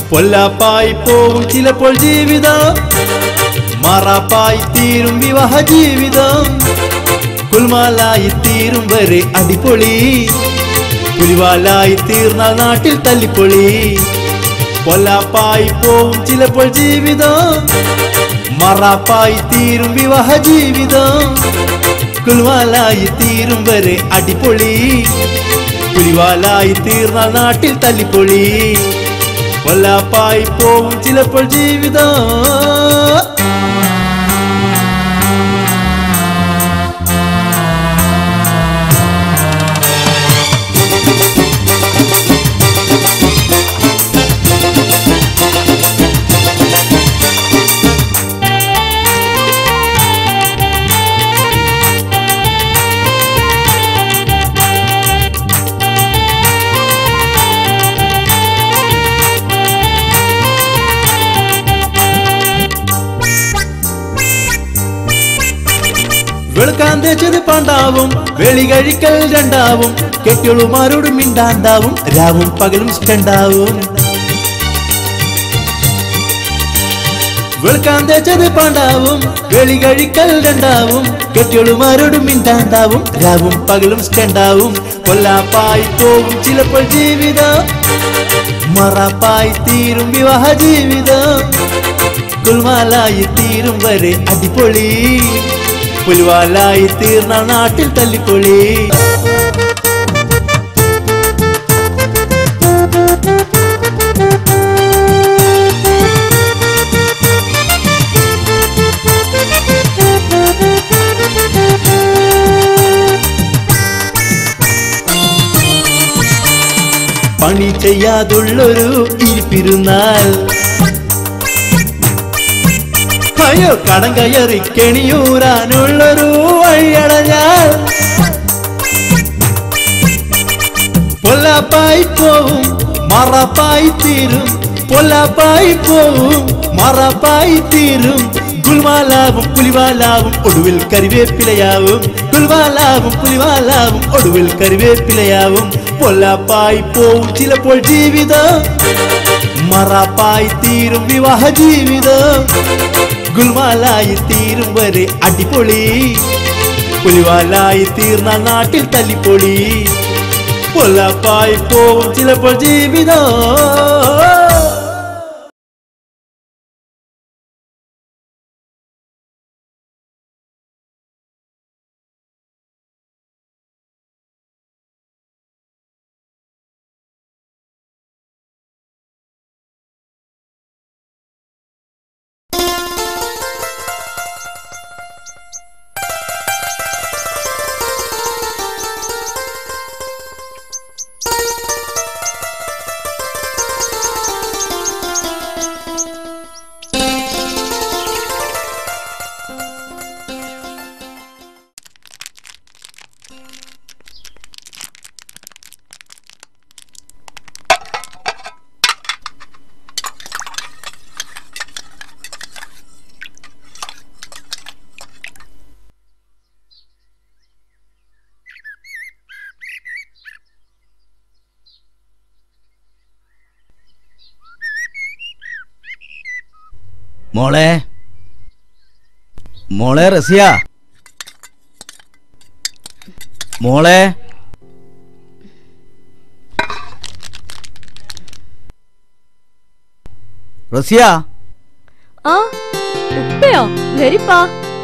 പൊല്ലാപ്പായി പോവും ചിലപ്പോൾ ജീവിതം മാറാപ്പായി തീരും വിവാഹ ജീവിതം കുൽമാലായി തീരും വരെ അടിപൊളി പുലിവാലായി തീർന്ന നാട്ടിൽ തല്ലിപ്പൊളി പൊല്ലാപ്പായി പോവും ചിലപ്പോൾ ജീവിതം മറാപ്പായി തീരും വിവാഹ ജീവിതം കുൽവാലായി തീരും വരെ അടിപൊളി പുലിവാലായി തീർന്ന നാട്ടിൽ തല്ലിപ്പൊളി പൊല്ലാപ്പായി പോവും ചിലപ്പോൾ ജീവിതം വെളുക്കാൻ തേച്ചത് പണ്ടാവും വെളി കഴിക്കൽ രണ്ടാവും കെട്ടികളുമാരോട് മിണ്ടാണ്ടാവും രാവും പകലും സ്റ്റണ്ടാവും വെളുക്കാൻ തേച്ചത് പണ്ടാവും വെളി കഴിക്കൽ രണ്ടാവും കെട്ടികളുമാരോട് മിണ്ടാണ്ടാവും രാവും പകലും സ്റ്റണ്ടാവും കൊല്ലാപ്പായി പോവും ചിലപ്പോൾ ജീവിതം മറാപ്പായി തീരും വിവാഹ ജീവിതം കുൽമാലായി തീരും വരെ അടിപൊളി പുലിവാലായി തീർന്ന നാട്ടിൽ തല്ലിപ്പൊളി പണി ചെയ്യാതുള്ളൊരു ഇരിപ്പിരുന്നാൽ അയ്യോ കടം കയറി കെണിയൂരാനുള്ളൊരു വഴിയടഞ്ഞാൽ പൊല്ലാപ്പായി പോവും മറപ്പായി തീരും പൊല്ലാപ്പായി പോവും മറപ്പായി തീരും ഗുൽമാലാവും പുലിവാലാവും ഒടുവിൽ കറിവേപ്പിലയാവും ഗുൽമാലാവും പുലിവാലാവും ഒടുവിൽ കറിവേപ്പിലയാവും പൊല്ലാപ്പായി പോവും ചിലപ്പോൾ ജീവിതം മറാപ്പായി തീരും വിവാഹ ജീവിതം ഗുൽമാലായി തീരും വരെ അടിപൊളി പുലിവാലായി തീർന്ന നാട്ടിൽ തല്ലിപ്പൊളി പൊല്ലാപ്പായി പോവും ചിലപ്പോൾ ജീവിതം മോളെ മോളെ റസിയ മോളെ റസിയ ആ ഉപ്പയോ വരിപ്പാ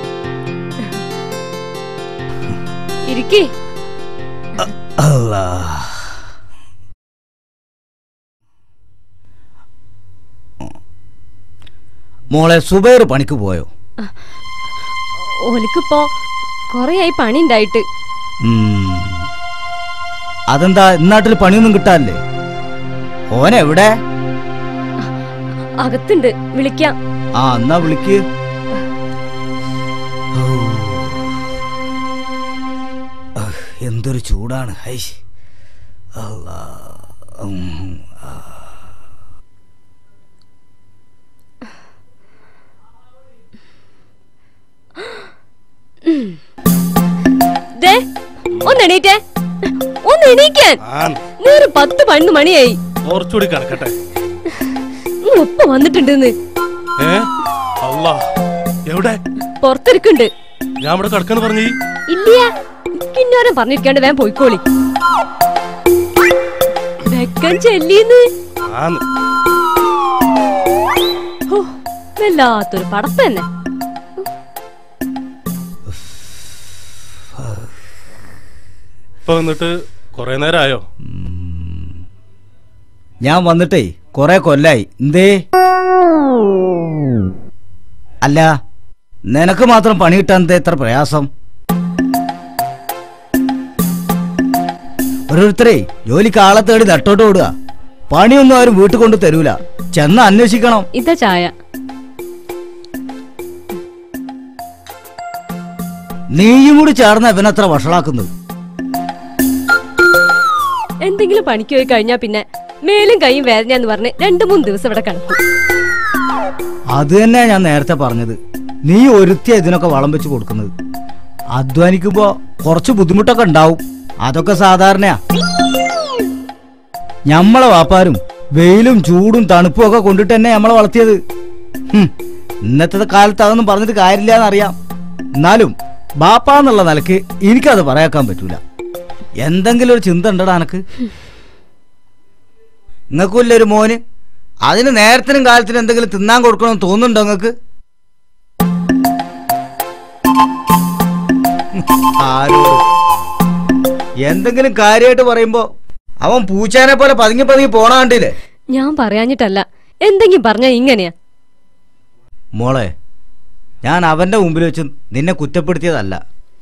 ഇരിക്കേ അല്ലാ മോളെ സുബൈർ പണിക്ക് പോയോ ഓലിക്കിപ്പോ കൊറേയായി പണി ഉണ്ടായിട്ട് ഉം. അതെന്താ ഇന്നാട്ടിൽ പണിയൊന്നും കിട്ടാല്ലേ ഓനെവിടെ അകത്തുണ്ട് വിളിക്കാം ആ എന്നാ വിളിക്ക് ഔ. അഹ്, എന്തൊരു ചൂടാണ് ഹൈ അല്ലാ. ഉം. ആ. ദേ ഒന്ന് എണീറ്റേ ഒന്ന് എണീക്കാൻ നേരെ പത്ത് പതിനൊന്ന് മണിയായി കുറച്ചുകൂടി കിടക്കട്ടെ നിങ്ങൾ ഒപ്പം വന്നിട്ടുണ്ടെന്ന് ഏ അല്ല എവിടെ പുറത്തിരിക്കുണ്ട് ഞാൻ ഇവിടെ കിടക്കാന്ന് പറഞ്ഞു ഇല്ല കിന്നോരം പറഞ്ഞിരിക്കാണ്ട് വേഗം പോയിക്കോളി വെക്കൻ ചെല്ലീന്ന് ആന്ന് ഹോ, വല്ലാത്തൊരു പടപ്പ് തന്നെ ഇപ്പൊ വന്നിട്ട് കൊറേ നേരമായോ ഞാൻ വന്നിട്ടേ കൊറേ കൊല്ലായി എന്തേ അല്ല നിനക്ക് മാത്രം പണി കിട്ടാൻ എന്തേ ഇത്ര പ്രയാസം ഓരോരുത്തരെ ജോലിക്ക് ആളെ തേടി നട്ടോട്ട് ഓടുക പണിയൊന്നും ആരും വീട്ടിൽ കൊണ്ട് തരൂല ചെന്ന് അന്വേഷിക്കണം ഇതാ ചായ നീയും കൂടി ചേർന്ന ഇവനത്ര വഷളാക്കുന്നത് എന്തെങ്കിലും പണിക്ക് പോയി കഴിഞ്ഞാ പിന്നെ മേലും കൈയും വേദനയാന്ന് പറഞ്ഞ് രണ്ടു മൂന്ന് ദിവസം ഇവിടെ കിടക്കും അത് തന്നെ ഞാൻ നേരത്തെ പറഞ്ഞത് നീ ഒരുത്തിയ ഇതിനൊക്കെ വളം വെച്ച് കൊടുക്കുന്നത് അധ്വാനിക്കുമ്പോ കുറച്ച് ബുദ്ധിമുട്ടൊക്കെ ഉണ്ടാവും അതൊക്കെ സാധാരണയാ ഞമ്മളെ വാപ്പാരും വെയിലും ചൂടും തണുപ്പും ഒക്കെ കൊണ്ടിട്ട് തന്നെ നമ്മളെ വളർത്തിയത് ഹും, ഇന്നത്തെ കാലത്ത് അതൊന്നും പറഞ്ഞിട്ട് കാര്യമില്ല എന്നറിയാം എന്നാലും ബാപ്പ എന്നുള്ള നിലക്ക് എനിക്കത് പറയാക്കാൻ പറ്റൂല എന്തെങ്കിലും ഒരു ചിന്ത ഉണ്ടടാ എനക്ക് നിങ്ങൾക്കില്ല ഒരു മോന് അതിന് നേരത്തിനും കാലത്തിനും എന്തെങ്കിലും തിന്നാൻ കൊടുക്കണമെന്ന് തോന്നുന്നുണ്ടോ നിങ്ങൾക്ക് ആരോട് എന്തെങ്കിലും കാര്യമായിട്ട് പറയുമ്പോ അവൻ പൂച്ചേനെ പോലെ പതുങ്ങി പതുങ്ങി പോണ കണ്ടില്ലേ ഞാൻ പറയാഞ്ഞിട്ടല്ല എന്തെങ്കിലും പറഞ്ഞാ ഇങ്ങനെയാ മോളെ ഞാൻ അവന്റെ മുമ്പിൽ വെച്ച് നിന്നെ കുറ്റപ്പെടുത്തിയതല്ല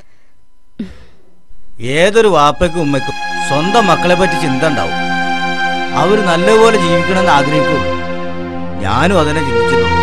ഏതൊരു വാപ്പയ്ക്കും ഉമ്മയ്ക്കും സ്വന്തം മക്കളെ പറ്റി ചിന്ത ഉണ്ടാവും അവർ നല്ലപോലെ ജീവിക്കണമെന്ന് ആഗ്രഹിക്കും ഞാനും അതിനെ ചിന്തിച്ചിട്ടുണ്ട്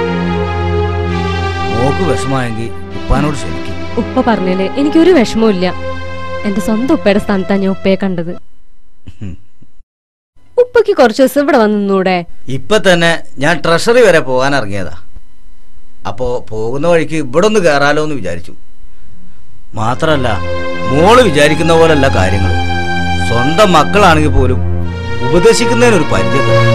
മോക്ക് വിഷമമായെങ്കിൽ ഉപ്പാനോട് ക്ഷമിക്കും ഉപ്പ പറഞ്ഞേല് എനിക്കൊരു വിഷമവും ഇല്ല എന്റെ സ്വന്തം ഉപ്പയുടെ സ്ഥാനത്താ ഞാൻ ഉപ്പയെ കണ്ടത് ഉപ്പയ്ക്ക് കുറച്ച് ദിവസം ഇവിടെ വന്ന് നിന്നൂടെ ഇപ്പൊ തന്നെ ഞാൻ ട്രഷറി വരെ പോകാൻ ഇറങ്ങിയതാ അപ്പോ പോകുന്ന വഴിക്ക് ഇവിടെ ഒന്ന് കയറാലോ എന്ന് വിചാരിച്ചു മാത്രല്ല മോള് വിചാരിക്കുന്ന പോലല്ല കാര്യങ്ങൾ സ്വന്തം മക്കളാണെങ്കിൽ പോലും ഉപദേശിക്കുന്നതിനൊരു പരിധിയൊക്കെ ഉണ്ട്.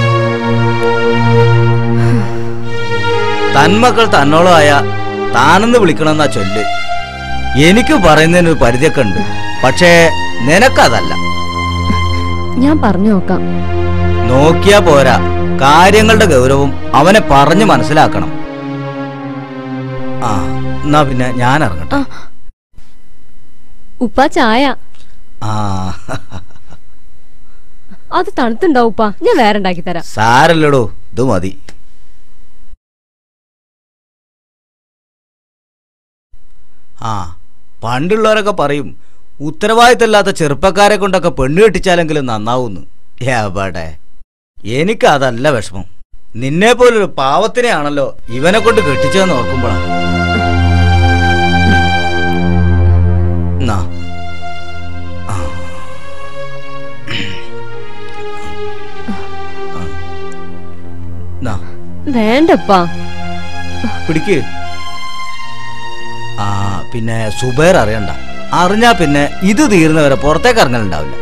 തന്മക്കൾ തന്നോളമായ താനെന്ന് വിളിക്കണമെന്നാ ചൊല്ല് എനിക്ക് പറയുന്നതിനൊരു പരിധിയൊക്കെ ഉണ്ട് പക്ഷേ നിനക്കതല്ല ഞാൻ പറഞ്ഞു നോക്കാം നോക്കിയാ പോരാ കാര്യങ്ങളുടെ ഗൗരവം അവനെ പറഞ്ഞു മനസ്സിലാക്കണം ആ എന്നാ പിന്നെ ഞാൻ ഇറങ്ങട്ടെ ആ. ഉപ്പ ചായ ആ അത് തണുത്തുണ്ടാവും ഉപ്പ ഞാൻ വേറെ ഉണ്ടാക്കി തരാം സാരല്ലടോ ഇത് മതി ആ പണ്ടുള്ളവരൊക്കെ പറയും ഉത്തരവാദിത്തമില്ലാത്ത ചെറുപ്പക്കാരെ കൊണ്ടൊക്കെ പെണ്ണ് കെട്ടിച്ചാലെങ്കിലും നന്നാവൂന്ന് എവിടെ എനിക്ക് അതല്ല വിഷമം നിന്നെ പോലൊരു പാവത്തിനെയാണല്ലോ ഇവനെ കൊണ്ട് കെട്ടിച്ചതെന്ന് ഓർക്കുമ്പോഴാ എന്നാ. ആ. ആ. എന്നാ, വേണ്ടപ്പാ പിടിക്ക് ആ പിന്നെ സുബൈർ അറിയണ്ട അറിഞ്ഞാ പിന്നെ ഇത് തീർന്നവരെ പുറത്തേക്ക് ഇറങ്ങലുണ്ടാവില്ല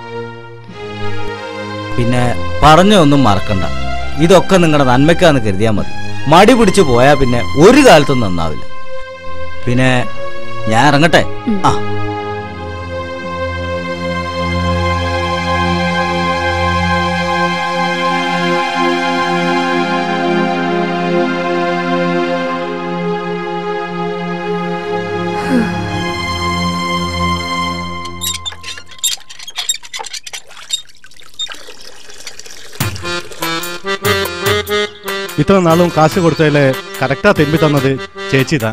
പിന്നെ പറഞ്ഞൊന്നും മറക്കണ്ട ഇതൊക്കെ നിങ്ങളുടെ നന്മയ്ക്കാന്ന് കരുതിയാൽ മതി മടി പിടിച്ചു പോയാ പിന്നെ ഒരു കാലത്തും നന്നാവില്ല പിന്നെ ഞാൻ ഇറങ്ങട്ടെ ഉം. ആ ഇത്ര നാളും കാശ് കൊടുത്തതില് കറക്റ്റാ തെമ്പി തന്നത് ചേച്ചി ഇതാ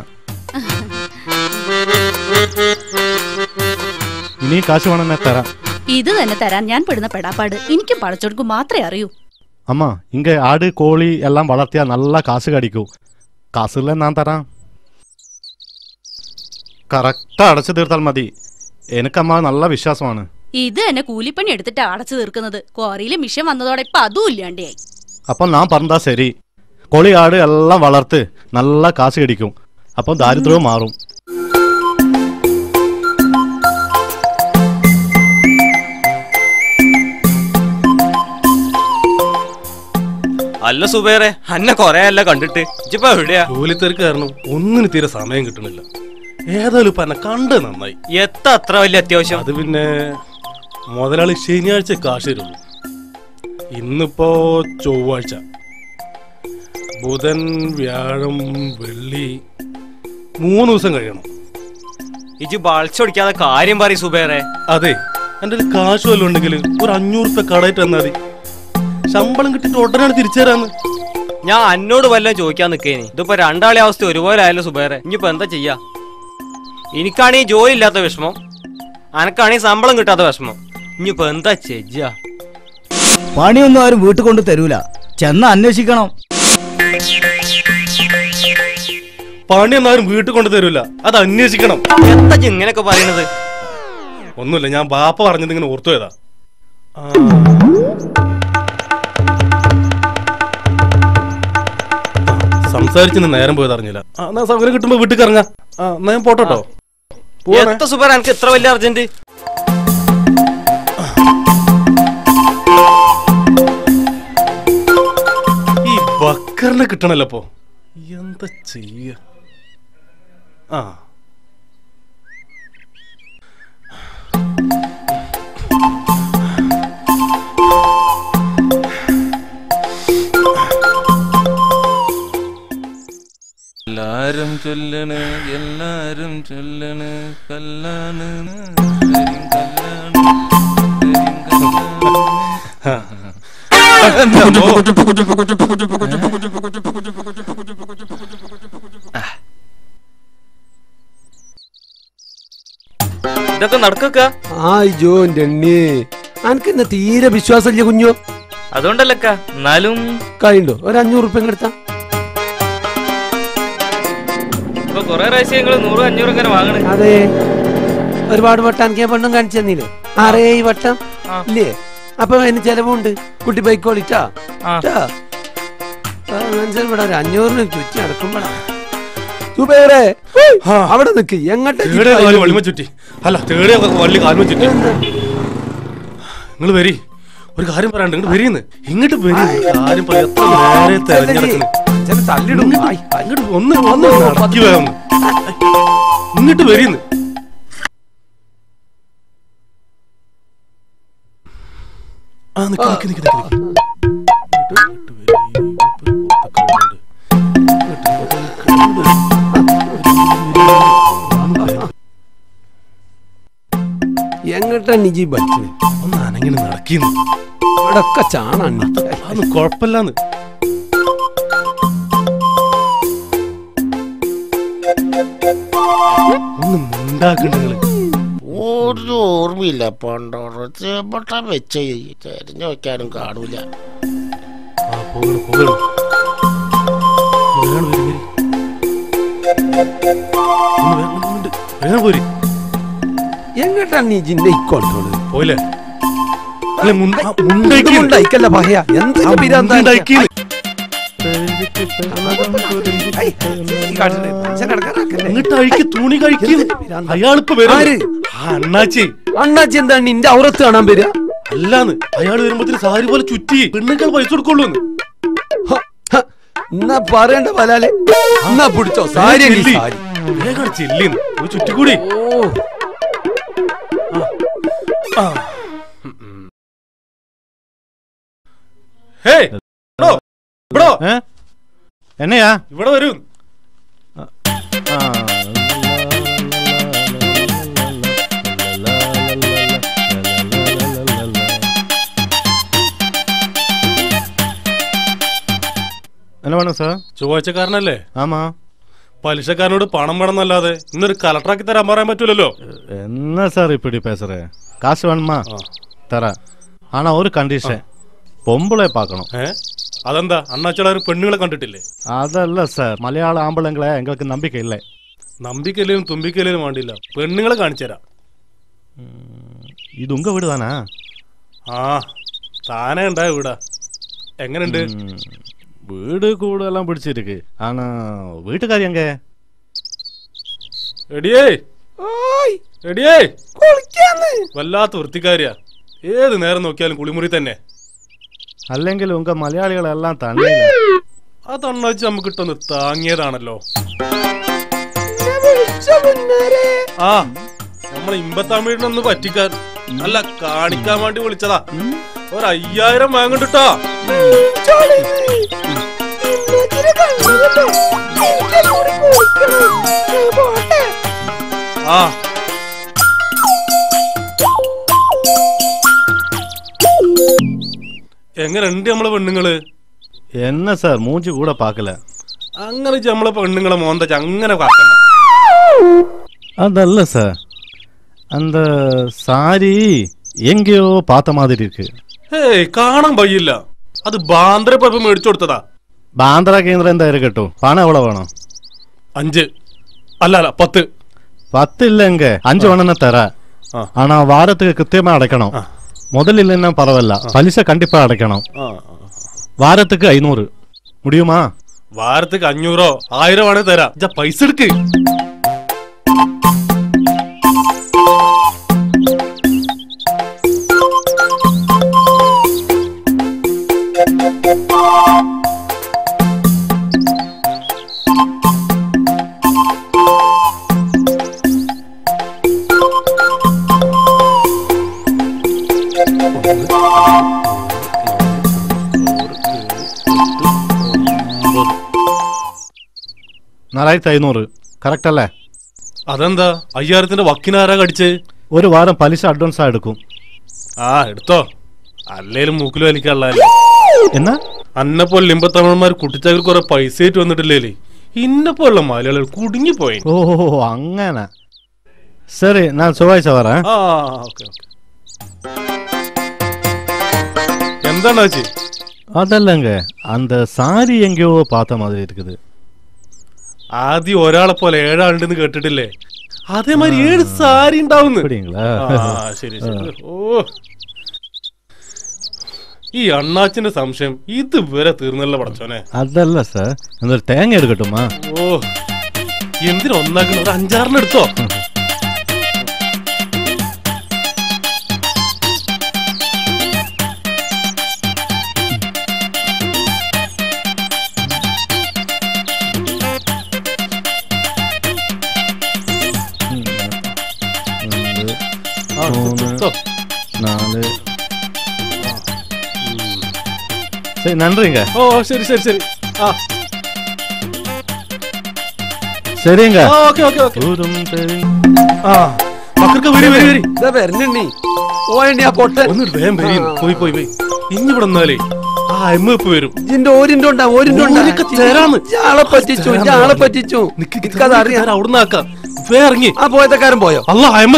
ഇനി കാശ് വേണമെന്നെ തരാം ഇത് തന്നെ തരാൻ ഞാൻ പെടുന്ന പെടാപ്പാട് എനിക്കും പടച്ചോടുക്കും മാത്രമേ അറിയൂ അമ്മ ഇങ്ക ആട് കോഴി എല്ലാം വളർത്തിയാൽ നല്ല കാശ് കടിക്കൂ കാശുള്ള ഞാൻ തരാം കറക്റ്റാ അടച്ചു തീർത്താൽ മതി എനിക്കമ്മ നല്ല വിശ്വാസമാണ് ഇത് തന്നെ കൂലിപ്പണി എടുത്തിട്ട് അടച്ചു തീർക്കുന്നത് ക്വാറിയിൽ മിഷൻ വന്നതോടെ ഇപ്പൊ അതും ഇല്ലാണ്ടായി അപ്പം ഞാൻ പറഞ്ഞാ ശരി കോഴി ആട് എല്ലാം വളർത്ത് നല്ല കാശ് കടിക്കും അപ്പം ദാരിദ്ര്യവും മാറും അല്ല സുബേറെ അന്നെ കൊറേ അല്ല കണ്ടിട്ട് ഇജ്ജിപ്പോ എവിടെയാ ജോലിത്തിരക്ക് കാരണം ഒന്നിന് തീരെ സമയം കിട്ടണില്ല ഏതായാലും ഇപ്പൊ എന്നെ കണ്ട് നന്നായി എത്ത അത്ര വലിയ അത്യാവശ്യം അത് പിന്നെ മുതലാളി ശനിയാഴ്ച കാശ് തരുള്ളൂ ഇന്നിപ്പോ ചൊവ്വാഴ്ച ബുധൻ വ്യാഴം വെള്ളി മൂന്ന് ദിവസം കഴിയണം ഇജ്ജ് ബൾച്ചൊടിക്കാതെ കാര്യം പറയും സുബേറെ അതെ എൻ്റെ കയ്യിൽ കാശ് വല്ലതും ഉണ്ടെങ്കിൽ ഒരു അഞ്ഞൂറ് രൂപ കടയിട്ട് തന്നാൽ മതി ശമ്പളം കിട്ടിയിട്ട് ഉടനെ തിരിച്ചു തരാന്ന് ഞാൻ അന്നോട് വല്ലതും ചോദിക്കാൻ നിക്കേനി ഇതിപ്പോ രണ്ടാളെ അവസ്ഥ ഒരുപോലെ ആയല്ലോ സുബേറെ ഇനിയിപ്പോ എന്താ ചെയ്യാ എനിക്കാണെങ്കിൽ ജോലി ഇല്ലാത്ത വിഷമം അനക്കാണെങ്കിൽ ശമ്പളം കിട്ടാത്ത വിഷമം ഇനിയിപ്പോ എന്താ ചെയ്യാ പണിയൊന്നും ആരും വീട്ടിൽ കൊണ്ട് തരൂല ചെന്ന് അന്വേഷിക്കണം പണിയൊന്നും ആരും വീട്ടിൽ കൊണ്ട് തരൂല അത് അന്വേഷിക്കണം എന്താ ഇജ്ജ് ഇങ്ങനെയൊക്കെ പറയണത് ഒന്നുമില്ല ഞാൻ ബാപ്പ പറഞ്ഞത് ഇങ്ങനെ ഓർത്തു പോയതാ ആ. സംസാരിച്ചിന് നേരം പോയത് അറിഞ്ഞില്ല ആ, എന്നാ സൗകര്യം കിട്ടുമ്പോ വീട്ടിൽ ഇറങ്ങാം ആ എന്നാ ഞാൻ പോട്ടോ പോവാണേ എത്ര സുബേറെ എനിക്ക് ഇത്ര വലിയ അർജന്റ് ഈ ബക്കറിനെ കിട്ടണല്ലോ അപ്പോ എന്താ ചെയ്യ ആ എല്ലാരും ചൊല്ലണ് എല്ലാരും ചൊല്ലണ് കല്ലാണ് കരിങ്കല്ലാണ്, കരിങ്കല്ലാണ്. ഇതൊക്കെ നടക്കുക ആയ് ജോ എണ്ണി അനക്ക് എന്നെ തീരെ വിശ്വാസമില്ല കുഞ്ഞോ അതുകൊണ്ടല്ലക്ക എന്നാലും കഴിയുണ്ടോ ഒരു അഞ്ഞൂറ് റുപ്യ എടുത്താ ഇപ്പൊ കൊറേ പ്രാവശ്യം ഞങ്ങള് നൂറ് അഞ്ഞൂറ് ഇങ്ങനെ വാങ്ങണേ അതെ ഒരുപാട് വട്ടം എനിക്ക് പെണ്ണും കാണിച്ചു തന്നില്ലേ ആറേ ഈ വട്ടം ആ. ഇല്ലേ അപ്പൊ അതിന് ചെലവുണ്ട് കുട്ടി ബൈക്കോളിട്ടാ ആ. മനസ്സിൽ ഇവിടെ ഒരു അഞ്ഞൂറിന് ചുറ്റി നടക്കുമ്പോഴാ സുബേറെ ആ. അവിടെ നിക്ക് എങ്ങോട്ട് തേടിയ കാല് വള്ളിമ ചുറ്റി അല്ല തേടിയ വള്ളി കാലുമ ചുറ്റി നിങ്ങൾ വരി ഒരു കാര്യം പറയാണ്ട് ഇങ്ങോട്ട് വരീന്ന് ഇങ്ങോട്ട് വരി കാര്യം പറയാം എത്ര നേരെ തെരഞ്ഞെടുക്കണ് തള്ളിടും ആയ്, ആയ്. ഇങ്ങോട്ട് ഒന്ന് ഒന്ന് നടക്കി വേണം ഇങ്ങോട്ട് വരീന്ന് ആ നിക്ക് നിക്ക് നിക്ക് നിക്ക് നിക്ക്. ഇങ്ങോട്ട് ഇങ്ങോട്ട് വരി. ഇപ്പൊ പുറത്തൊക്കെ വന്നിട്ട്. ഇങ്ങോട്ട് എങ്ങട്ടാ നിജി ബൈക്കിന് ഒന്ന് അനങ്ങനെ നടക്കിന്ന് ഇവിടെ ഒക്കെ ചാണാണ് അതൊന്നും കുഴപ്പമില്ലാന്ന് ഒന്ന് മുണ്ടാക്കണ്ട നിങ്ങള് ഒരു ഓർമ്മയില്ല പണ്ടോറ് ചെമ്പട്ട വെച്ച തെരഞ്ഞു വെക്കാനും കാണൂല ആ പോകണം പോകണം വേഗം വരി, വരി. ഒന്ന് വേഗം, ഒന്ന് ഇങ്ങോട്ട്. വേഗം പോരി എങ്ങട്ടാ നിജിന്റെ ഇക്കൊണ്ടോള് പോയില്ലേ അല്ല മുണ്ട ആ, മുണ്ടയ്ക്ക് ഉണ്ടായിക്കല്ല പറയാ എന്തൊക്കെ പിരാന്താ നിനക്ക്? മുണ്ടയ്ക്ക് ഐ, ഈ കാട്ടില് മനുഷ്യൻ കിടക്കാറാക്കല്ലേ? എന്നിട്ട് അഴിക്ക് തുണി കഴിക്കും എന്ത് പിരാന്താ? അയാളിപ്പോ വരും ആര്? ആ അണ്ണാച്ചി അണ്ണാച്ചി എന്താണ് നിന്റെ ഔറത്ത് കാണാൻ വരിക അല്ലാന്ന് അയാൾ വരുമ്പോഴത്തേന് സാരി പോലെ ചുറ്റി പെണ്ണുങ്ങൾ പൈസ കൊടുക്കുള്ളൂ ഹ, ഹ, എന്നാ പറയണ്ട പലാലെ എന്നാ പിടിച്ചോ സാരി എങ്കി സാരി വേഗം ചെല്ലിന്ന് ഒരു ചുറ്റിക്കൂടി ഓ ഹേ ബ്രോ ബ്രോ ഏ എന്നെയാ ഇവിടെ വരൂ ആ. എന്നാ വേണം സാർ ചൊവ്വാഴ്ചക്കാരനല്ലേ ആമാ പലിശക്കാരനോട് പണം വേണമെന്നല്ലാതെ ഇന്നൊരു കലക്ടറാക്കി തരാൻ പറയാൻ പറ്റൂലല്ലോ என்ன சார் இப்படி பேசுற காசு வேணுமா ആ. தரேன் ஆனா ஒரு கண்டிஷன் பொம்பளை பார்க்கணும் ഏ അതെന്താ അണ്ണാച്ചളാർ പെണ്ണുങ്ങളെ കണ്ടിട്ടില്ലേ அதல்ல சார் மலையாள ஆம்பளைங்களை எங்களுக்கு நம்பிக்கை இல்லை നമ്പിക്കല്ലേലും തുമ്പിക്കല്ലേലും വേണ്ടില്ല പെണ്ണുങ്ങളെ കാണിച്ചു തരാം இது உங்க வீடு தானே ആ താനേ ഉണ്ടായ വീടാ എങ്ങനെയുണ്ട് வீடு கூட எல்லாம் பிடிச்சிருக்கு ஆனா வீட்டுக்காரி எங்க എടിയേ എടിയേ വല്ലാത്ത വൃത്തിക്കാരിയാ ഏത് നേരം നോക്കിയാലും കുളിമുറി തന്നെ അല്ലെങ്കിൽ ഉങ്ക മലയാളികളെല്ലാം തണ്ണിയില്ല അത് അണ്ണാച്ചി നമുക്ക് ഇട്ടൊന്ന് താങ്ങിയതാണല്ലോ ആ നമ്മളെ ഇമ്പത്തമിഴിനൊന്ന് പറ്റിക്കാൻ അല്ല കാണിക്കാൻ വേണ്ടി വിളിച്ചതാ ഒരു അയ്യായിരം വാങ്ങണ്ടിട്ടാ ആ എങ്ങനെയുണ്ട് നമ്മളെ പെണ്ണുങ്ങള് என்ன சார் மூஞ்சி கூட பார்க்கல അങ്ങനെ ഇജ്ജ് നമ്മളെ പെണ്ണുങ്ങളെ മോന്ത അങ്ങനെ കാക്കണ്ട அதல்ல சார் அந்த சாரி எங்கேயோ பார்த்த மாதிரி இருக்கு ഏയ് കാണാൻ വയ്യില്ല അത് ബാന്ദ്ര പോയപ്പോ മേടിച്ചു കൊടുത്തതാ ബാന്ദ്ര കേന്ദ്രം എന്താ இருக்கட்டும் പണം എവിടെ വേണം അഞ്ച് അല്ല അല്ല പത്ത് பத்து இல்லைங்க அஞ்சு வேணும்னு தர ஆ. ஆனா வாரத்துக்கு கிருத்தியமா அடைக்கணும் முதல் இல்லைன்னா பரவாயில்ல பலிச கண்டிப்பா அடைக்கணும் ആ வாரத்துக்கு ஐநூறு முடியுமா വാരത്തേക്ക് അഞ്ഞൂറോ ആയിരം ആണേ തരാം ഇജ്ജ പൈസ എടുക്ക് നാലായിരത്തി അഞ്ഞൂറ് കറക്റ്റ് അല്ലേ അതെന്താ അയ്യായിരത്തിന്റെ വക്കിനാരാ കടിച്ച് ഒരു വാരം പലിശ അഡ്വാൻസ് എടുക്കും ആ എടുത്തോ അല്ലേലും മൂക്കിലും വലിക്കാനുള്ളതല്ലേ എന്നാ അന്നെ പോലെ ലിമ്പത്തമിഴന്മാർ കുട്ടിച്ചാക്കൽ കുറെ പൈസ ആയിട്ട് വന്നിട്ടില്ലേ ഇന്നെ പോലുള്ള മലയാളികൾ കുടുങ്ങിപ്പോയി ഓ അങ്ങനെ ശരി ഞാൻ ചൊവ്വാഴ്ച വരാം ആ ഓക്കെ ഓക്കെ എന്താണ് ചേച്ചി അതല്ലங்க அந்த സാരി എങ്കയോ பார்த்த மாதிரி இருக்குது ആദ്യം ഒരാളെ പോലെ ഏഴാളുണ്ടെന്ന് കേട്ടിട്ടില്ലേ അതേമാതിരി ഏഴ് സാരി ഉണ്ടാവുന്നു அப்படிங்களா ആ, ശരി ശരി ഓ ഈ അണ്ണാച്ചിന്റെ സംശയം ഇതുവരെ തീർന്നല്ല പടച്ചോനെ അതല്ല സാർ എന്നൊരു തേങ്ങ എടുക്കട്ടുമാ ഓ എന്തിനാ ഒന്നാക്കണ ഒരു അഞ്ചാറിന് എടുത്തോ രണ്ട് ആ, മൂന്ന് എടുത്തോ. നാല് சரி நன்றிங்க ഓ ശരി ശരി ശരി ആ சரிங்க ആ, ഓക്കെ ഓക്കെ ഓക്കെ ദൂരം തെരി ആ മക്കൾക്ക് വരി വരി വരി ഇതാ വരണുണ്ണി ഓയണ്ണി ആ പൊട്ടൻ ഒന്നിട്ട് വേഗം വരി പോയി പോയി പോയി ഇന്ന് ഇവിടെ നിന്നാലേ ആ എമ്മ ഇപ്പൊ വരും ഇതിന്റെ ഓരിന്റെ ഉണ്ടാ ഓരിന്റെ ഉണ്ടാ ഓരൊക്കെ തരാന്ന്. ആളെ പറ്റിച്ചു ഇജ്ജ് ആളെ പറ്റിച്ചു എനിക്കത് അറിയാം അവിടുന്ന് ആക്കാം വേ ഇറങ്ങി ആ പോയത്തക്കാരൻ പോയോ അല്ല അയമ്മ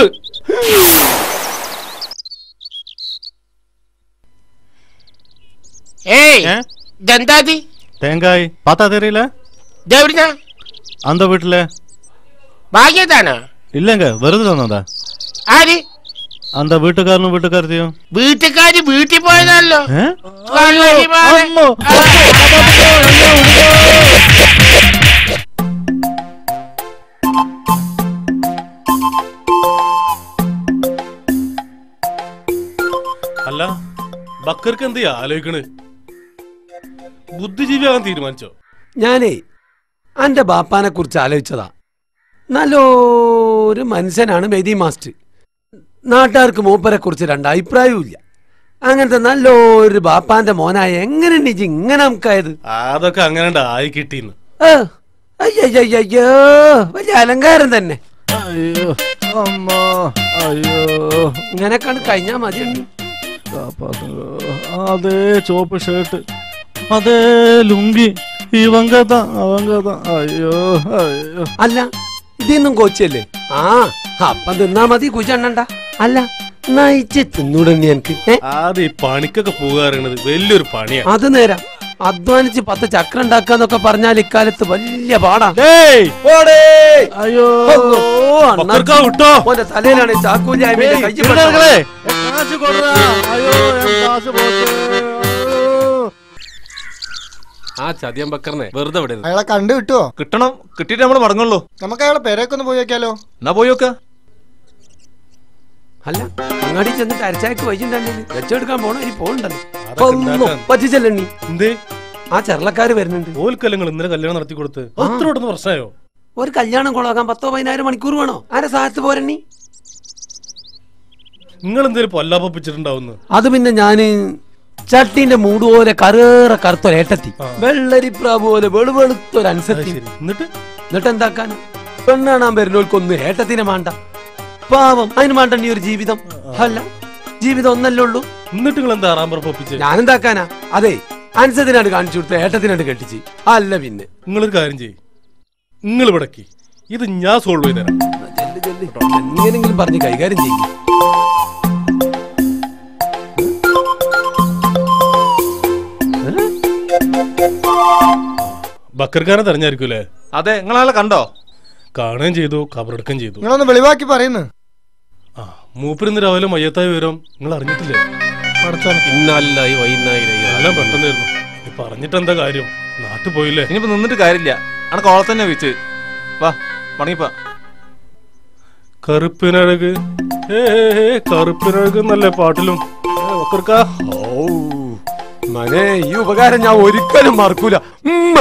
ഏയ് ഇതെന്താത് தேங்காய் பார்த்தா தெரியல ഇതെവിടുന്നാ அந்த வீட்டுல ഭാഗ്യതാണോ இல்லங்க வருது தந்ததா ആര് அந்த வீட்டுக்காரனும் வீட்டுக்காரத்தையும் വീട്ടുകാര് വീട്ടിൽ പോയതാണല്ലോ ഏ? വള്ളിമാരെ. അമ്മോ. അല്ല ബക്കർക്ക് എന്ത് ആലോചിക്കണ് ബുദ്ധിജീവിയാകാൻ തീരുമാനിച്ചോ ഞാനേ അന്റെ ബാപ്പാനെ കുറിച്ച് ആലോചിച്ചതാ നല്ലൊരു മനുഷ്യനാണ് മെതി മാസ്റ്റർ നാട്ടുകാർക്ക് മൂപ്പരെ കുറിച്ച് രണ്ട് അഭിപ്രായവും ഇല്ല അങ്ങനത്തെ നല്ലൊരു ബാപ്പാന്റെ മോനായ എങ്ങനെ നിജ് ഇങ്ങനെ നമുക്കായത് അതൊക്കെ അങ്ങനെ ആയി കിട്ടിന്ന് ഏ, അയ്യയ്യയ്യോ വലിയ അലങ്കാരം തന്നെ അയ്യോ അമ്മ അയ്യോ ഇങ്ങനെയൊക്കെയാണ് കഴിഞ്ഞാ മതി காப்பாத்துங்க அதே சோப்பு ஷர்ட் அதே ലുങ്കി ഇവങ്ക தான் அவங்க தான் അയ്യോ അയ്യോ അല്ല ഇതൊന്നും കോച്ചല്ലേ ആ അപ്പം തിന്നാ മതി കുച്ചണ്ണണ്ട അല്ല നയിച്ച് തിന്നൂടന്നെ എനിക്ക് ഏ ആദ്യം ഈ പണിക്കൊക്കെ പോകാറുള്ളത് വലിയൊരു പണിയാണ് അത് നേരം അധ്വാനിച്ച് പത്ത് ചക്രം ഉണ്ടാക്കാന്നൊക്കെ പറഞ്ഞാൽ ഇക്കാലത്ത് വലിയ പാടാ டேய் അയ്യോ ബക്കർക്കാ വിട്ടോ ഓന്റെ തലയിലാണ് ഈ ചാക്കൂലി അയമിന്റെ കയ്യിൽ திருடர்களே காசு கொடுறா ஐயோ என் காசு போச்சு ആ ചതിയം ബക്കറിനെ വെറുതെ വിടരുത് അയാളെ കണ്ടു കിട്ടുവോ കിട്ടണം കിട്ടിയിട്ട് നമ്മൾ മടങ്ങുള്ളൂ നമുക്ക് അയാളെ പേരൊക്കെ ഒന്ന് പോയി നോക്കിയാലോ എന്നാ പോയി നോക്ക അല്ല അങ്ങാടി ചെന്നിട്ട് അരച്ചാക്ക് വൈകിട്ടുണ്ടെങ്കിൽ വെച്ചെടുക്കാൻ പോണ ഇനി പോകണ്ടല്ലോ പറ്റിച്ചല്ലണ്ണി എന്തേ ആ ചെറലക്കാര് വരുന്നുണ്ട് ഓൽക്കല്ലങ്ങൾ ഇന്നലെ കല്യാണം നടത്തി കൊടുത്ത് അത്ര ഉടന്ന് പ്രശ്നമായോ ഒരു കല്യാണം കൊളാക്കാൻ പത്തോ പതിനായിരം മണിക്കൂർ വേണോ ആരെ സഹായത്ത് പോരണ്ണി നിങ്ങൾ എന്തേലും പൊല്ലാപ്പിച്ചിട്ടുണ്ടാവുന്നു അത് പിന്നെ ഞാന് ചട്ടിന്റെ മൂട് പോലെ കറേറ കറുത്തൊരേട്ടത്തി വെള്ളരിപ്രാവ് പോലെ വെളുവെളുത്തൊരനുസരിച്ച് എന്നിട്ട് എന്നിട്ട് എന്താക്കാൻ പെണ്ണാണാൻ വരുന്നവർക്കൊന്നും ഏട്ടത്തിനെ വേണ്ട പാവം അതിന് വേണ്ട ഒരു ജീവിതം അല്ല ജീവിതം ഒന്നല്ലേ ഉള്ളൂ എന്നിട്ട് നിങ്ങൾ എന്താ ആറാമ്പറപ്പിച്ച് ഞാനെന്താക്കാനാ അതെ അനുസരിനാണ് കാണിച്ചു കൊടുത്ത ഏട്ടത്തിനാണ് കെട്ടിച്ച് അല്ല പിന്നെ നിങ്ങളൊരു കാര്യം ചെയ്യ് നിങ്ങൾ ഇവിടേക്ക് ഇത് ഞാൻ സോൾവ് ചെയ്ത് തരാം എങ്ങനെങ്കിലും പറഞ്ഞ് കൈകാര്യം ചെയ്യും ബക്കർഖാനെ തെരഞ്ഞായിരിക്കൂലേ അതെ നിങ്ങളാളെ കണ്ടോ കാണുകയും ചെയ്തു കബറെടുക്കുകയും ചെയ്തു നിങ്ങളൊന്ന് വെളിവാക്കി പറയുന്നു മൂപ്പരിന്ന് രാവിലെ മയ്യത്തായ വിവരം നിങ്ങൾ അറിഞ്ഞിട്ടില്ലേ ഇന്നല്ലായി വൈകുന്നേരം എല്ലാം പെട്ടെന്നായിരുന്നു നീ പറഞ്ഞിട്ട് എന്താ കാര്യം നാട്ടിൽ പോയില്ലേ ഇനിയിപ്പോ നിന്നിട്ട് കാര്യമില്ല അനക്ക് ഓളെ തന്നെ വെച്ച് വാ മടങ്ങിപ്പാ കറുപ്പിനഴക് ഏ ഏ, ഏ, കറുപ്പിനഴക് എന്നല്ലേ പാട്ടിലും ഏ, ബക്കർക്കാ മനെ ഈ ഉപകാരം ഞാൻ ഒരിക്കലും മറക്കൂല ഉമ്മ.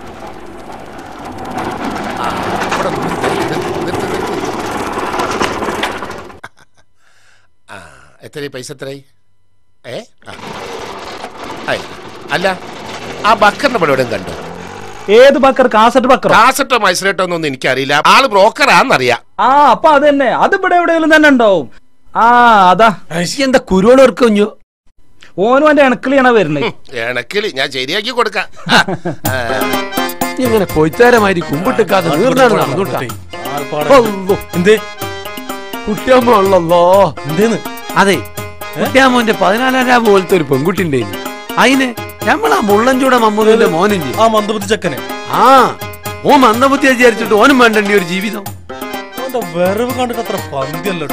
എത്രയായി പൈസ എത്രയായി ഏ ആ. ആയി. അല്ല ആ ബക്കറിന്റെ പണി എവിടെയും കണ്ടു ഏത് ബക്കർ കാസറ്റ് ബക്കർ കാസറ്റോ മൈസറേറ്റോ ഒന്നും എനിക്കറിയില്ല ആള് ബ്രോക്കറാന്നറിയാം ആ അപ്പൊ അത് തന്നെ അത് ഇവിടെ എവിടെയെങ്കിലും തന്നെ ഉണ്ടാവും ആ അതാ എന്താ കുരുവളോർക്കഞ്ഞു ഓനും എന്റെ ഇണക്കിളിയാണ് വരുന്നത് എണക്കില് ഞാൻ ശരിയാക്കി കൊടുക്കാം ആ, ഇങ്ങനെ കൊയ്ത്താരമാതിരി കുമ്പിട്ടിക്കാതെ നീർന്നാണ് നടന്നുട്ടാ എന്തേ കുട്ടിയമ്മ ഉള്ളല്ലോ എന്തേന്ന് അതെ കുട്ടിയാമ്മോന്റെ പതിനാലാം പോലത്തെ ഒരു പെൺകുട്ടി ഉണ്ടായിരുന്നു അതിന് നമ്മളാ മുള്ളഞ്ചൂട മമ്മൂദിന്റെ മോനില്ലേ ആ മന്ദബുദ്ധി ചക്കനെ ആ ഓ മന്ദബുദ്ധി വിചാരിച്ചിട്ട് ഓനും വേണ്ടണ്ടി ഒരു ജീവിതം അവന്റെ വരവ് കണ്ടിട്ട് അത്ര പന്തിയല്ലോ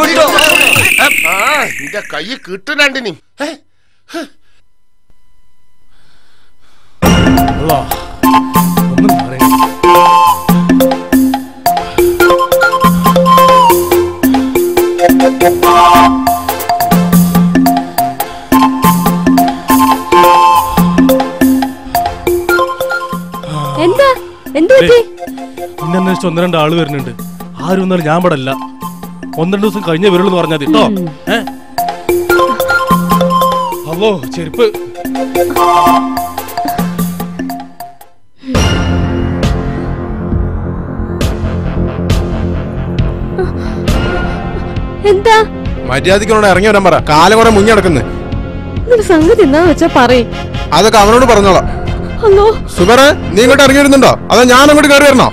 ആ, എന്റെ കൈ കിട്ടുന്നുണ്ടിനി ഒന്നും പറയണ്ട എന്താ എന്ത് പറ്റി എന്നെ അന്വേഷിച്ച് ഒന്ന് രണ്ട് ആള് വരുന്നുണ്ട് ആരും ഒന്നാലും ഞാൻ ഇവിടെ അല്ല ഒന്ന് രണ്ട് ദിവസം കഴിഞ്ഞ വരുള്ളൂ പറഞ്ഞാൽ മതി കേട്ടോ ഏ ഹലോ ചെരുപ്പ് എന്താ മര്യാദയ്ക്കോട് ഇറങ്ങി വരാൻ പറ കാലം കുറെ മുങ്ങി നടക്കുന്നു നിങ്ങളുടെ സംഗതി എന്നാ വെച്ചാ പറയ് അതൊക്കെ അവനോട് പറഞ്ഞോളാം ഹലോ സുബറെ നീ ഇങ്ങോട്ട് ഇറങ്ങി വരുന്നുണ്ടോ അതോ ഞാൻ അങ്ങോട്ട് കയറി വരണോ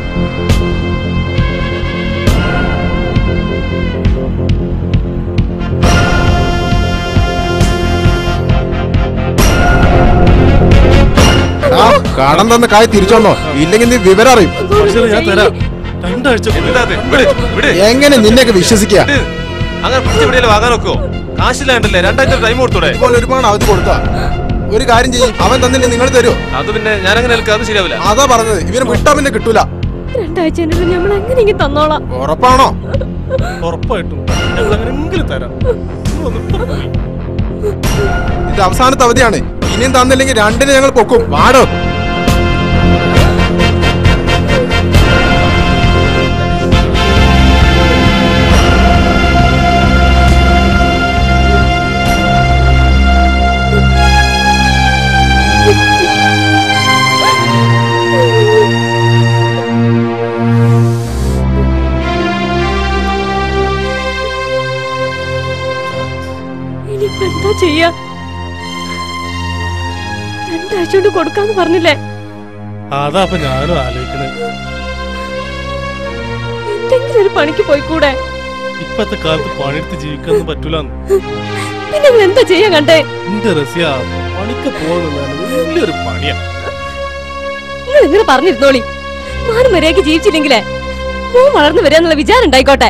എടാ, കടം തന്ന കായ് തിരിച്ചോന്നോ ഇല്ലെങ്കിൽ നീ വിവരം അറിയും ഞാൻ തരാം രണ്ടാഴ്ച എങ്ങനെ നിന്നെയൊക്കെ വിശ്വസിക്കുക അങ്ങനെ പിടിച്ച് പിടിയല്ലേ വാങ്ങാൻ നോക്കോ കാശില്ലാണ്ടല്ലേ രണ്ടാഴ്ച ടൈം കൊടുത്തൂടെ ഇപ്പോൾ ഒരുപാട് അവധി കൊടുത്താ ഒരു കാര്യം ചെയ്യും അവൻ തന്നില്ലേ നിങ്ങൾ തരുമോ അത് പിന്നെ ഞാനങ്ങനെ നിൽക്കുക അത് ശരിയാവില്ല അതാ പറഞ്ഞത് ഇവന് വിട്ടാ പിന്നെ കിട്ടൂല രണ്ടാഴ്ച നമ്മൾ എങ്ങനെയെങ്കിലും തന്നോളാം ഉറപ്പാണോ ഉറപ്പായിട്ടും ഞങ്ങൾ അങ്ങനെങ്കിലും തരാം നിങ്ങളൊന്ന് ഇപ്പൊ പോയി. ഇത് അവസാനത്തെ അവധിയാണ് ഇനിയും തന്നില്ലെങ്കിൽ രണ്ടിനെ ഞങ്ങൾ പൊക്കും വാടോ ഇനിയിപ്പോ എന്താ ചെയ്യാ രണ്ടാഴ്ച കൊണ്ട് കൊടുക്കാന്ന് പറഞ്ഞില്ലേ അതാ അപ്പൊ ഞാനും ആലോചിക്കണത് എന്തെങ്കിലും ഒരു പണിക്ക് പോയിക്കൂടെ ഇപ്പത്തെ കാലത്ത് പണിയെടുത്ത് ജീവിക്കാനൊന്നും പറ്റൂലെന്ന് പിന്നെ നിങ്ങൾ എന്താ ചെയ്യാൻ കണ്ടേ എന്റെ റസിയ പണിക്ക് പോകുന്നതാണ് വലിയൊരു പണിയാ നിങ്ങൾ ഇങ്ങനെ പറഞ്ഞിരുന്നോളി മാനം മര്യാദക്ക് ജീവിച്ചില്ലെങ്കിലേ മോൻ വളർന്നു വരികന്നുള്ള വിചാരം ഉണ്ടായിക്കോട്ടെ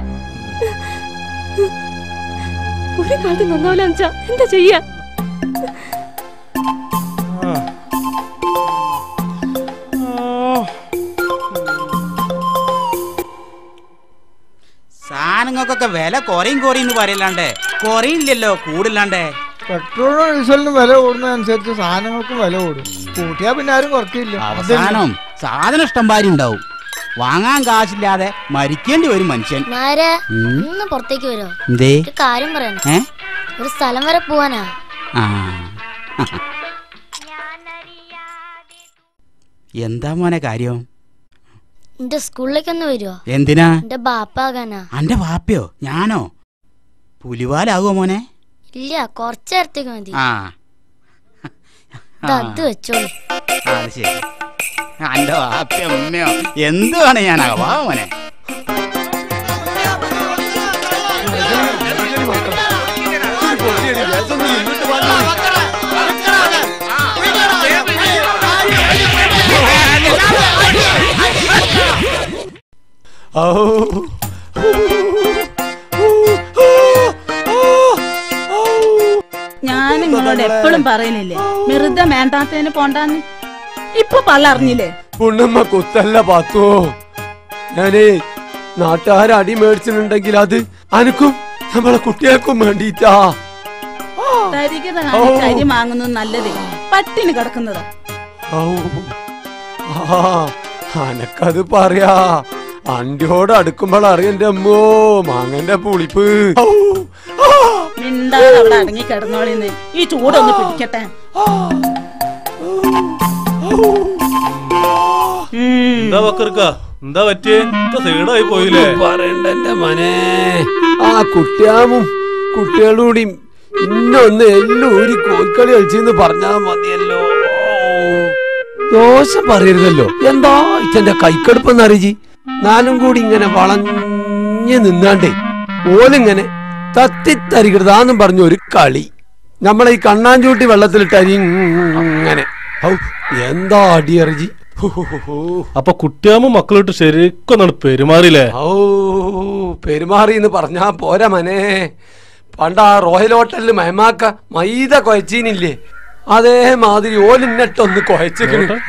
ഒരു കാലത്ത് നന്നാവില്ലെന്ന് വെച്ചാ എന്താ ചെയ്യാ സാധനങ്ങൾക്കൊക്കെ വില കുറയും കുറയും എന്ന് പറയലാണ്ടേ കുറയില്ലല്ലോ കൂടില്ലാണ്ടേ പെട്രോളിനും ഡീസലിനും വില കൂടുന്നതനുസരിച്ച് സാധനങ്ങൾക്കും വില കൂടും കൂട്ടിയാ പിന്നെ ആരും കുറക്കില്ല അവസാനം സാധനം ഇഷ്ടം പാരി ഉണ്ടാവും വാങ്ങാൻ കാശില്ലാതെ മരിക്കേണ്ടി വരും മനുഷ്യൻ നായരെ ഉം. ഒന്ന് പുറത്തേക്ക് വരുമോ എന്തേ ഒരു കാര്യം പറയണം ഏ ഒരു സ്ഥലം വരെ പോവാനാ ആ എന്താ മോനെ കാര്യം എന്റെ സ്കൂളിലേക്ക് ഒന്ന് വരുമോ എന്തിനാ എന്റെ ബാപ്പാകാനാ അന്റെ വാപ്പയോ ഞാനോ പുലിവാലാകുമോ മോനെ ഇല്ല കുറച്ചു നേരത്തേക്ക് മതി ആ ഇത് അത് വെച്ചോളൂ ആ, അത് ശരി അന്റെ വാപ്പയോ ഉമ്മയോ എന്തുവാണ് ഞാനാകാ മോനെ ഞാൻ നിങ്ങളോട് എപ്പോഴും പറയുന്നില്ലേ വെറുതെ വേണ്ടാത്തതിന് പോണ്ടാന്ന് ഇപ്പൊ പള്ളറിഞ്ഞില്ലേ പുണ്ണമ്മ കുത്തല്ല പാത്തോ ഞാനേ നാട്ടുകാർ അടി മേടിച്ചിട്ടുണ്ടെങ്കിൽ അത് അനക്കും നമ്മളെ കുട്ടികൾക്കും വേണ്ടിട്ടാ തരികത കാണിച്ച് അരി വാങ്ങുന്നത് നല്ലതേ പട്ടിണി കിടക്കുന്നതാ അനക്കത് പറയാ അണ്ടിയോട് അടുക്കുമ്പോൾ അറിയന്റെ അമ്മോ മാങ്ങന്റെ പുളിപ്പ് ഔ. മിണ്ടാതെ അവിടെ അടങ്ങി കിടന്നോളിന്ന് ഈ ചൂടൊന്ന് പിടിക്കട്ടെ എന്താ വക്കർക്ക എന്താ പറ്റിയേ സൈഡായി പോയില്ലേ പറയണ്ട എന്റെ മനെ ആ കുട്ടിയാമും കുട്ടികളൂടിയും ഇന്നൊന്ന് എല്ലാം ഒരു കോൽക്കളി കളിച്ചെന്ന് പറഞ്ഞാ മതിയല്ലോ ദോഷം പറയരുതല്ലോ എന്താ ഇച്ചന്റെ കൈക്കടുപ്പെന്ന് അറിയിച്ചി നാലും കൂടി ഇങ്ങനെ വളഞ്ഞു നിന്നാണ്ടേ ഓലിങ്ങനെ തത്തിത്തരികൃതാന്നും പറഞ്ഞ ഒരു കളി നമ്മളെ ഈ കണ്ണാഞ്ചൂട്ടി വെള്ളത്തിലിട്ട് അരി ഇങ്ങനെ ഔ, എന്താ അടിയറിജി അപ്പൊ കുട്ടിയാമ്മ മക്കളോട്ട് ശരിക്കൊന്നാണ് പെരുമാറിയില്ലേ ഓ പെരുമാറി എന്ന് പറഞ്ഞാ പോരാ മനെ പണ്ട് ആ റോയൽ ഹോട്ടലിൽ മഹമാക്ക മൈദ കുഴച്ചീനില്ലേ അതേമാതിരി ഓലിന്നിട്ടൊന്ന് കുഴച്ചിക്കണ്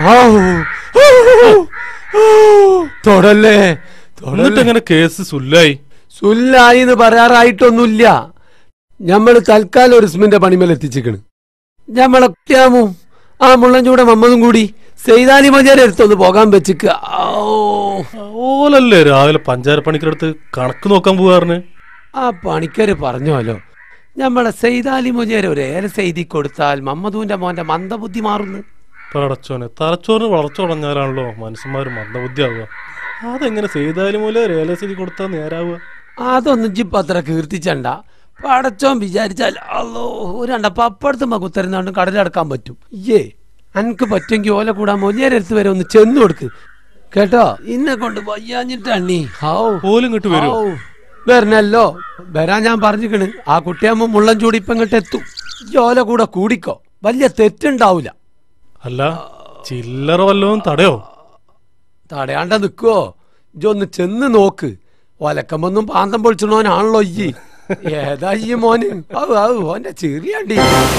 തൊടല്ലേ എന്നിട്ട് എങ്ങനെ കേസ് സുല്ലായി സുല്ലായി എന്ന് പറയാറായിട്ടൊന്നുമില്ല ഞമ്മള് തൽക്കാലം ഒരു ഇസ്മിന്റെ പണിമേൽ എത്തിച്ചിക്കണ് ഞമ്മളെ കുട്ടിയാമും ആ മുള്ളഞ്ചൂടെ മമ്മതും കൂടി സെയ്താലി മജാരെ അടുത്തൊന്ന് പോകാൻ വെച്ചിക്ക ഓലല്ലേ രാവിലെ പഞ്ചാര പണിക്കടുത്ത് കണക്ക് നോക്കാൻ പോവാറിന് ആ പണിക്കര് പറഞ്ഞോലോ ഞമ്മളെ സെയ്താലി മുജേര ഒരു ഏല സെയ്തി കൊടുത്താൽ മമ്മദൂന്റെ മോന്റെ മന്ദബുദ്ധി മാറുന്നു പടച്ചോനെ തലച്ചോറിന് വളർച്ച തുടങ്ങാനാണല്ലോ മനുഷ്യന്മാര് മന്ദബുദ്ധിയാവുക അതെങ്ങനെ ചെയ്താലും മൂലം രേലസ്ഥിതി കൊടുത്താൽ നേരാവുക അതൊന്നും ജിപ്പ് അത്ര കീർത്തിച്ചണ്ട പടച്ചോൻ വിചാരിച്ചാൽ അല്ലോ ഒരു രണ്ട പപ്പടത്ത് മകുത്തരുന്നോണ്ടും കടലടക്കാൻ പറ്റും ഏ അനക്ക് പറ്റുമെങ്കിൽ ഓല കൂടാൻ മൊലിയരടുത്ത് വരെ ഒന്ന് ചെന്നു കൊടുക്ക് കേട്ടോ ഇന്നെ കൊണ്ട് വയ്യാഞ്ഞിട്ടണ്ണി ഹൗ പോലും ഇങ്ങോട്ട് വരുമോ? ഔ, വരണല്ലോ വരാൻ ഞാൻ പറഞ്ഞിക്കണ് ആ കുട്ടിയാകുമ്പോ മുള്ളം ചൂടി ഇപ്പൊ ഇങ്ങോട്ട് എത്തും ഈ ഓല കൂടെ കൂടിക്കോ വലിയ തെറ്റുണ്ടാവൂല അല്ല ചില്ലറ വല്ലതും തടയോ തടയാണ്ട നിക്കുവോ ഇജൊന്ന് ചെന്ന് നോക്ക് ഒലക്കമ്പൊന്നും പാന്തം പൊളിച്ചണോനാണല്ലോ ഈ ഏതാ ഈ മോന് ഔ ഔ ഓന്റെ ചെറിയണ്ടി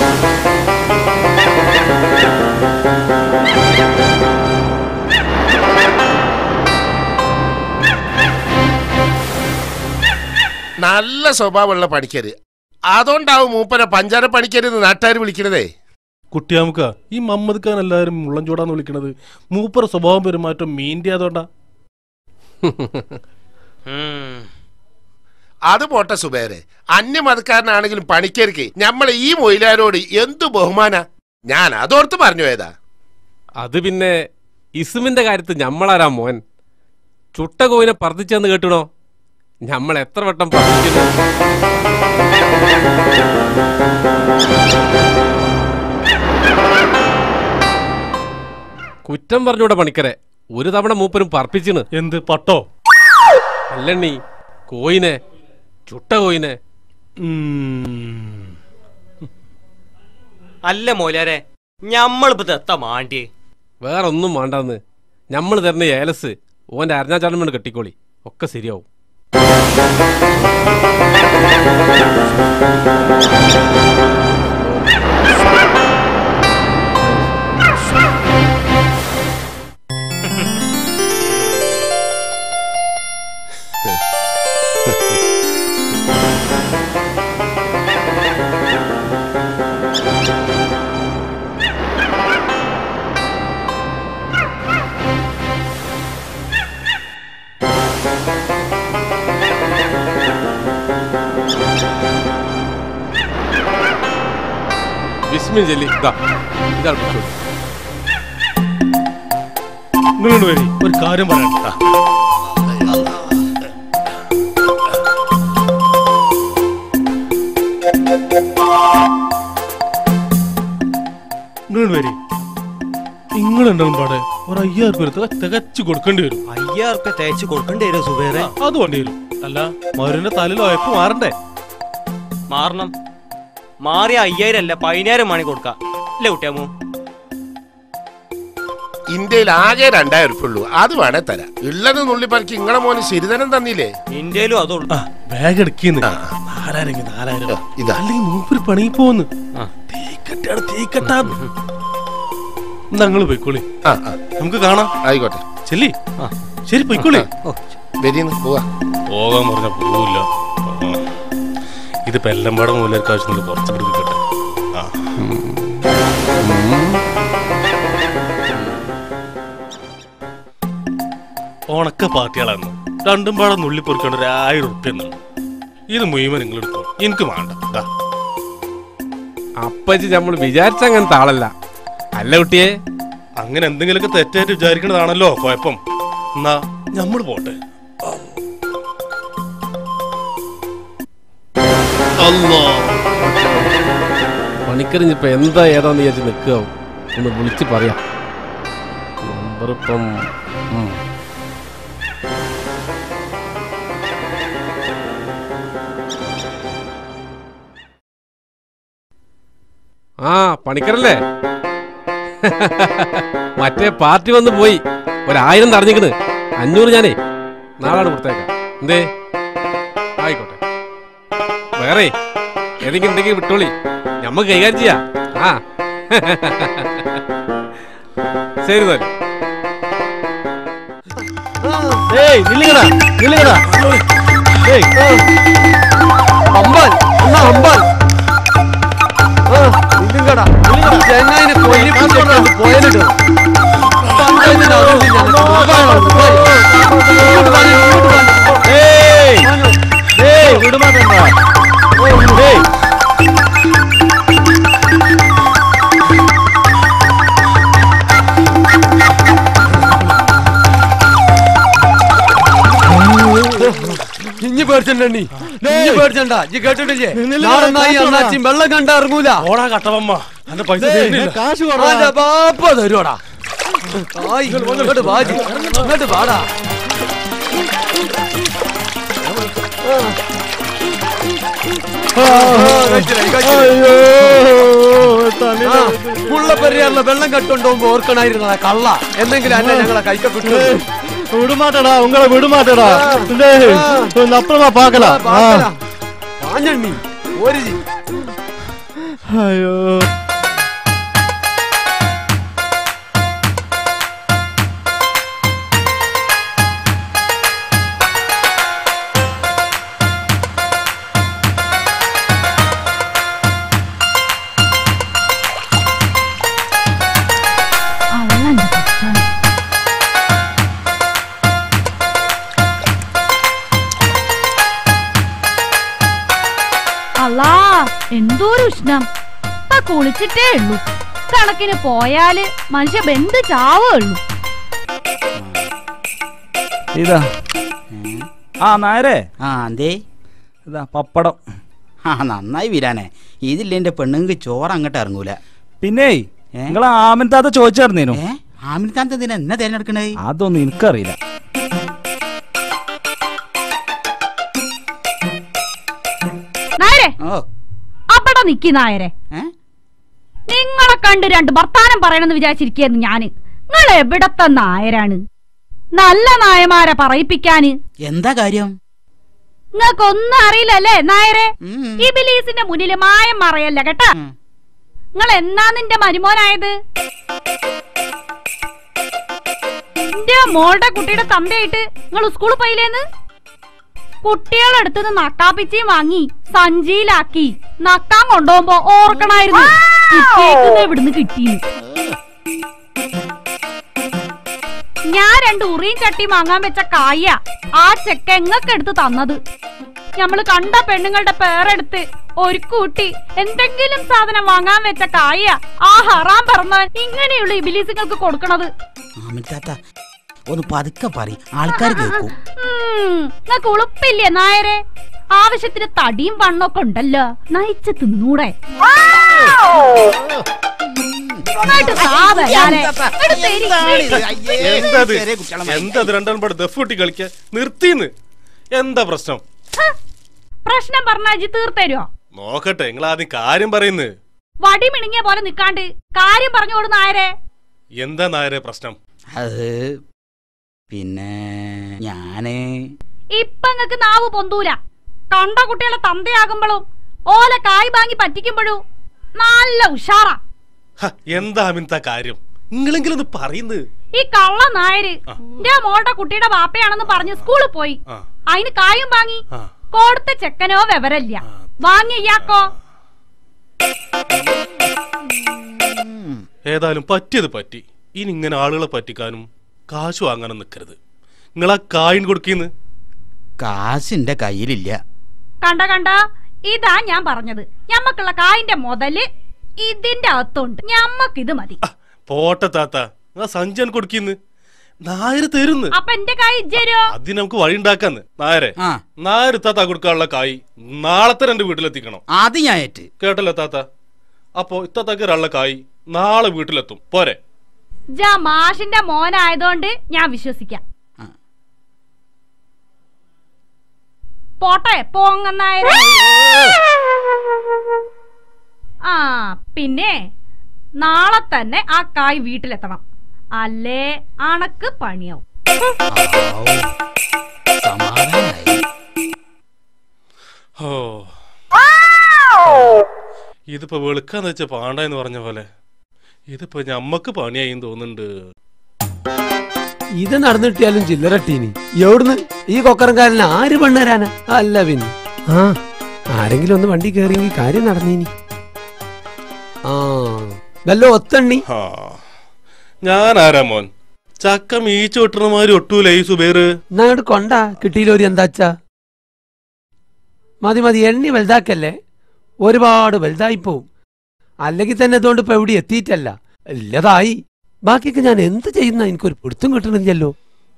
നല്ല സ്വഭാവമുള്ള പണിക്കര് അതുകൊണ്ടാവും മൂപ്പരെ പഞ്ചാര പണിക്കരുന്ന് നാട്ടുകാർ വിളിക്കണതേ കുട്ടിയാമുക്ക ഈ മമ്മദ് ഖാൻ എല്ലാവരും മുള്ളം ചൂടാന്ന് വിളിക്കണത് മൂപ്പറ സ്വഭാവം പെരുമാറ്റം മീൻ്റെ അതുകൊണ്ടാ അത് പോട്ടെ സുബേരെ അന്യമതക്കാരനാണെങ്കിലും പണിക്കർക്ക് ഞമ്മളെ ഈ മൊയിലാരോട് എന്തു ബഹുമാന ഞാൻ അതോർത്ത് പറഞ്ഞു പോയതാ അത് പിന്നെ ഇസ്മിന്റെ കാര്യത്തിൽ ഞമ്മളാരാ മോൻ ചുട്ട കോവിനെ പറത്തിച്ചെന്ന് കേട്ടണോ ഞമ്മൾ എത്ര വട്ടം പറത്തിക്കുന്നു കുറ്റം പറഞ്ഞൂടെ പണിക്കരെ ഒരു തവണ മൂപ്പരും പറപ്പിച്ചിന് എന്ത് പട്ടോ അല്ലണ്ണി കോയിനെ ചുട്ട കോയിനെ അല്ല മോലാരെ ഞമ്മളിപ്പോ എത്താ മാണ്ടിയേ വേറെ ഒന്നും വേണ്ടാന്ന് ഞമ്മൾ തരുന്ന ഏലസ് ഓന്റെ അരഞ്ഞാചാടം കൊണ്ട് കെട്ടിക്കോളി ഒക്കെ ശരിയാവും ഇസ്മിൻ ചെല്ലി ഇതാ ഇതാണ് പിടിച്ചോളൂ. നിങ്ങളോട് വരി ഒരു കാര്യം പറയണ്ട നിങ്ങളോട് വരി നിങ്ങളുണ്ടാവും പാടെ ഒരു അയ്യായിരം രൂപ തികച്ചു കൊടുക്കേണ്ടി വരും അയ്യായിരം ഉറുപ്പ്യ തേച്ച് കൊടുക്കേണ്ടി വരും സുബേറെ അത് വേണ്ടി വരും അല്ല മരുവിന്റെ തലയിൽ ഒയപ്പ് മാറണ്ടേ മാറണം മാറിയ അയ്യായിരം അല്ല പതിനായിരം മണി കൊടുക്കാം അല്ലേ കുട്ടിയാമോ ഇന്ത്യയിൽ ആകെ രണ്ടായിരം ഉറുപ്പ ഉള്ളൂ അത് വേണേ തരാം ഉള്ളത് നുള്ളിപ്പറക്കി ഇങ്ങളെ മോന് ശരിധനം തന്നില്ലേ ഇന്ത്യയിലും അതുള്ളൂ ബാഗ് എടുക്കുന്നു നാലായിരം നാലായിരം ഇതാ അല്ലെങ്കിൽ മൂപ്പര് പണി പോന്ന് തീക്കട്ടാണ് തീക്കട്ടാന്ന് ഞങ്ങള് പോയിക്കോളി നമുക്ക് കാണാം ആയിക്കോട്ടെ ചെല്ലി ശരി പോയിക്കോളി വരീന്ന് പോവാ പോകാൻ പറഞ്ഞ പോവില്ല ഇതിപ്പോ എല്ലാം പാടെ മൂലർക്ക് ആവശ്യമില്ല കുറച്ച് പിടിക്കട്ടെ ആ ഉണക്ക പാർട്ടികളാണ് രണ്ടും പാടെ നുള്ളി പൊറിക്കേണ്ട ഒരു ആയിരം ഉറുപ്പ്യ എന്നുള്ളു ഇത് മുഴുവൻ നിങ്ങൾ എടുത്തോ എനിക്ക് വേണ്ട ദാ. അപ്പച്ചി നമ്മൾ വിചാരിച്ച അങ്ങനത്തെ ആളല്ല അല്ല കുട്ടിയെ അങ്ങനെ എന്തെങ്കിലുമൊക്കെ തെറ്റായിട്ട് വിചാരിക്കണതാണല്ലോ കുഴപ്പം എന്നാ നമ്മൾ പോട്ടെ അല്ലോ പണിക്കരിഞ്ഞിപ്പോ എന്താ ഏതാന്ന് വിചാരിച്ച് നിൽക്കുക ഒന്ന് വിളിച്ച് പറയാം നമ്പർ ഇപ്പം ഉം. ആ പണിക്കരല്ലേ മറ്റേ പാർട്ടി വന്ന് പോയി ഒരായിരം തടഞ്ഞിക്കണ് അഞ്ഞൂറ് ഞാനേ നാളാണ് കൊടുത്തേക്കാം എന്തേ ആയിക്കോട്ടെ വേറെ ഏതെങ്കിലും ഉണ്ടെങ്കിൽ വിട്ടോളി ഞമ്മക്ക് കൈകാര്യം ചെയ്യാം ആ ശരി എന്നാൽ ഏയ് നില്ലുകടാ നില്ലുകടാ ഏയ് അമ്പാൻ എന്നാ അമ്പാൻ ആ നില്ലുങ്കടാ ചെങ്ങായിനെ കൊല്ലിപ്പിച്ചിട്ട് പോയാലിട്ടോ പഞ്ചായത്തിന്റെ അതിർത്തി ഏയ് ഏയ് വിടുമാറ്റണ്ടാ ഏയ് ഇഞ്ഞി പേടിച്ചണ്ടി ഇഞ്ഞി പേടിച്ചണ്ട ഇജ്ജ് കേട്ടിട്ടില്ലേ നാളെ നായി അണ്ണാച്ചി വെള്ളം കണ്ട ഇറങ്ങൂല ഓടാ കട്ടവമ്മ എന്റെ പൈസ ഏയ്, തരുന്നില്ല. കാശ് അവന്റെ ബാപ്പ തരുവാടാ ആയ്, ഇങ്ങോട്ട് വാജി ഇങ്ങോട്ട് വാടാ മുള്ളപ്പെരിയാറിലെ വെള്ളം കട്ടുണ്ടോമ്പോ ഓർക്കണായിരുന്നതാ കള്ള എന്തെങ്കിലും അന്നെ ഞങ്ങളെ കൈക്ക കിട്ടു விடுமாட்டடா உங்களை விடுமாட்டடா டேய் கொஞ்சம் அப்புறமா பார்க்கலாம் ஆ. പാഞ്ഞണ്ണി ഒരു ജി ஐயோ അല്ലാ എന്തോരു ഉഷ്ണം ഇപ്പൊ കുളിച്ചിട്ടേ ഉള്ളൂ കണക്കിന് പോയാല് മനുഷ്യ ബന്ധു ചാവേ ഉള്ളൂ ഇതാ ആ നായരെ ആ എന്തേ ഇതാ പപ്പടം ആ നന്നായി വീരാനെ ഇതില്ല എന്റെ പെണ്ണുങ്ങൾക്ക് ചോറ് അങ്ങോട്ട് ഇറങ്ങൂല പിന്നെ നിങ്ങൾ ആമിൻതാത്ത ചോദിച്ചായിരുന്നേനു ആമിൻകാന്ത് എന്തിനാ എന്നെ തിരഞ്ഞെടുക്കണേ അതൊന്നും എനിക്കറിയില്ല നായരെ ഓ അവിടെ നിക്കി നായരെ നിങ്ങളെ കണ്ട് രണ്ട് വർത്താനം പറയണമെന്ന് വിചാരിച്ചിരിക്കുന്നു ഞാന് നിങ്ങൾ എവിടത്തെ നായരാണ് നല്ല നായമാരെ പറയിപ്പിക്കാന് എന്താ കാര്യം നിങ്ങൾക്കൊന്നും അറിയില്ലല്ലേ നായരെ ഈ ബിലീസിന്റെ മുന്നിൽ മായം മറയല്ല കേട്ടാ നിങ്ങൾ എന്നാ നിന്റെ മരുമോനായത് എന്റെ മോളുടെ കുട്ടിയുടെ തന്തയായിട്ട് നിങ്ങൾ സ്കൂളിൽ പോയില്ലേന്ന് കുട്ടികളെടുത്തുനിന്ന് നക്കാപ്പിച്ചിയും വാങ്ങി സഞ്ചിയിലാക്കി നക്കാൻ കൊണ്ടുപോകുമ്പോ ഓർക്കണായിരുന്നു കുട്ടിയേക്കുന്ന ഇവിടുന്ന് കിട്ടിയെന്ന് ഞാൻ രണ്ട് ഉറിയും ചട്ടിയും വാങ്ങാൻ വെച്ച കായ ആ ചെക്ക എങ്ങക്ക് എടുത്ത് തന്നത് ഞമ്മള് കണ്ട പെണ്ണുങ്ങളുടെ പേരെടുത്ത് ഒരു കൂട്ടി എന്തെങ്കിലും സാധനം വാങ്ങാൻ വെച്ച കായ ആ ഹറാം പറഞ്ഞവൻ ഇങ്ങനെയുള്ള ഇബിലീസുകൾക്ക് കൊടുക്കണത് ആമിത്താത്ത ഒന്ന് പതുക്കെ പറ ആൾക്കാർ കേൾക്കും നിങ്ങക്ക് ഉളുപ്പില്ലേ നായരെ ആവശ്യത്തിന് തടിയും വണ്ണൊക്കെ ഉണ്ടല്ലോ നയിച്ച് തിന്നൂടെ ഇങ്ങോട്ട് താ വരാനെ. ഇങ്ങോട്ട് തരി. എന്തത് എന്തത് രണ്ടാളും പാട് ദഫ് കൊട്ടി കളിക്ക നിർത്തിന്ന് എന്താ പ്രശ്നം പ്രശ്നം പറഞ്ഞാ ഇജ്ജ് തീർത്തരുവോ നോക്കട്ടെ നിങ്ങൾ ആദ്യം കാര്യം പറയുന്നത് വടി മിണുങ്ങിയ പോലെ നിക്കാണ്ട് കാര്യം പറഞ്ഞു കൊടു നായരെ എന്താ നായരെ പ്രശ്നം അത് പിന്നെ ഞാന് ഇപ്പൊ നിങ്ങക്ക് നാവ് പൊന്തൂല കണ്ട കുട്ടികളെ തന്തയാകുമ്പോഴും ഓല കായ് വാങ്ങി പറ്റിക്കുമ്പോഴും നല്ല ഉഷാറാ ഹ, എന്താ അമിൻത കാര്യം നിങ്ങളെങ്കിലും ഒന്ന് പറയുന്നത് ഈ കള്ള നായര് എന്റെ മോളുടെ കുട്ടിയുടെ വാപ്പയാണെന്ന് പറഞ്ഞ് സ്കൂളിൽ പോയി ആ. അതിന് കായും വാങ്ങി ആ. കൊടുത്ത ചെക്കനോ വിവരല്ല വാങ്ങിയാക്കോ ഏതായാലും പറ്റിയത് പറ്റി ഇനി ഇങ്ങനെ ആളുകളെ പറ്റിക്കാനും കാശ് വാങ്ങാനും നിൽക്കരുത് നിങ്ങൾ ആ കായിൻ കൊടുക്കുന്നു കാശിന്റെ കയ്യിലില്ല കണ്ട കണ്ട ഇതാ ഞാൻ പറഞ്ഞത് ഞമ്മക്കുള്ള കായിന്റെ മുതല് ഇതിന്റെ അകത്തുണ്ട് ഞമ്മക്ക് ഇത് മതി പോട്ടെ താത്ത ആ സഞ്ചാൻ കൊടുക്കുന്നു നായര് തരുന്ന് അപ്പൊ എന്റെ കായ് ഇജ്ജരോ അതിന് നമുക്ക് വഴി ഉണ്ടാക്കാന്ന് നായരെ ആ. നായര് താത്ത കൊടുക്കാനുള്ള കായ് നാളത്തെ രണ്ട് വീട്ടിലെത്തിക്കണം അത് ഞാൻ ഏറ്റ് കേട്ടല്ലോ താത്ത അപ്പോ ഇത്താത്തക്ക് ഒരാളുടെ കായ് നാളെ വീട്ടിലെത്തും പോരെ ജാ മാഷിന്റെ മോനായതുകൊണ്ട് ഞാൻ വിശ്വസിക്കാം പോട്ടെ പോങ്ങന്നായ ആ പിന്നെ നാളെ തന്നെ ആ കായ് വീട്ടിലെത്തണം അല്ലേ അണക്ക് പണിയാവും ഓ ഇതിപ്പോ വെളുക്കാന്ന് വെച്ച പാണ്ട എന്ന് പറഞ്ഞ പോലെ ഇതിപ്പോ ഞമ്മക്ക് പണിയായി തോന്നുന്നുണ്ട് ഇത് നടന്നിട്ടിയാലും ചില്ലറട്ടീനി എവിടുന്ന് ഈ കൊക്കറംകാരന് ആര് പെണ്ണരാനാ അല്ല പിന്നെ ആ ആരെങ്കിലും ഒന്ന് വണ്ടി കയറിയെങ്കിൽ കാര്യം നടന്നീനി ആ വല്ല ഒത്തണ്ണി ആ ഞാൻ ആരാ മോൻ ചക്ക മീച്ച വെട്ടണ മാതിരി ഒട്ടൂല ഈ സുബേറ് എന്നാ ഇങ്ങോട്ട് കൊണ്ടാ കിട്ടിയില്ലൊരു എന്താച്ചാ മതി മതി എണ്ണി വലുതാക്കല്ലേ ഒരുപാട് വലുതായി പോവും അല്ലെങ്കിൽ തന്നെ അതുകൊണ്ട് ഇപ്പൊ എവിടെ എത്തിയിട്ടല്ല ഇല്ലതായി ബാക്കിയൊക്കെ ഞാൻ എന്ത് ചെയ്യുന്ന എനിക്കൊരു പിടുത്തം കിട്ടണില്ലല്ലോ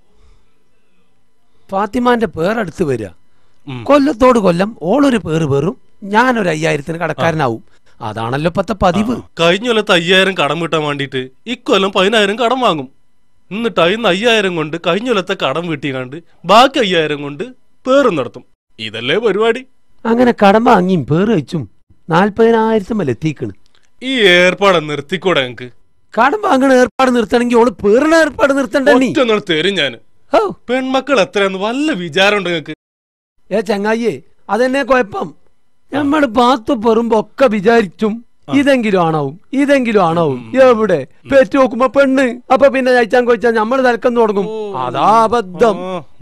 ഫാത്തിമാന്റെ പേരടുത്ത് വരിക കൊല്ലത്തോട് കൊല്ലം ഓളൊരു പേര് പേറും ഞാനൊരു അയ്യായിരത്തിന് കടക്കാരനാവും അതാണല്ലോ ഇപ്പത്തെ പതിവ് കഴിഞ്ഞ കൊല്ലത്ത് അയ്യായിരം കടം വീട്ടാൻ വേണ്ടിയിട്ട് ഇക്കൊല്ലം പതിനായിരം കടം വാങ്ങും എന്നിട്ട് അതിന്ന് അയ്യായിരം കൊണ്ട് കഴിഞ്ഞ കൊല്ലത്തെ കടം വീട്ടിക്കാണ്ട് ബാക്കി അയ്യായിരം കൊണ്ട് പേറും നടത്തും ഇതല്ലേ പരിപാടി അങ്ങനെ കടം വാങ്ങിയും പേര് വെച്ചും നാൽപ്പതിനായിരത്തും എത്തിക്കണ് ഈ ഏർപ്പാട് നിർത്തിക്കൂടെ ഞങ്ങക്ക് കടം വാങ്ങണ ഏർപ്പാട് നിർത്തണമെങ്കിൽ ഓള് പേറിന ഏർപ്പാട് നിർത്തണ്ടേ നീ ഒറ്റൊന്നും തരും ഞാൻ പെൺമക്കൾ എത്രയാന്ന് വല്ല വിചാരമുണ്ട് നിങ്ങക്ക് ഏ ചങ്ങായിയെ അതെന്നെ കുഴപ്പം നമ്മൾ പാത്തു പെറുമ്പോ ഒക്കെ വിചാരിച്ചും ഇതെങ്കിലും ആണാവും ഇതെങ്കിലും ആണാവും എവിടെ പെറ്റ് നോക്കുമ്പോ പെണ്ണ് അപ്പൊ പിന്നെ കഴിച്ചാൻ കൊഴിച്ചാൽ നമ്മൾ തലക്കം തുടങ്ങും അതാ അബദ്ധം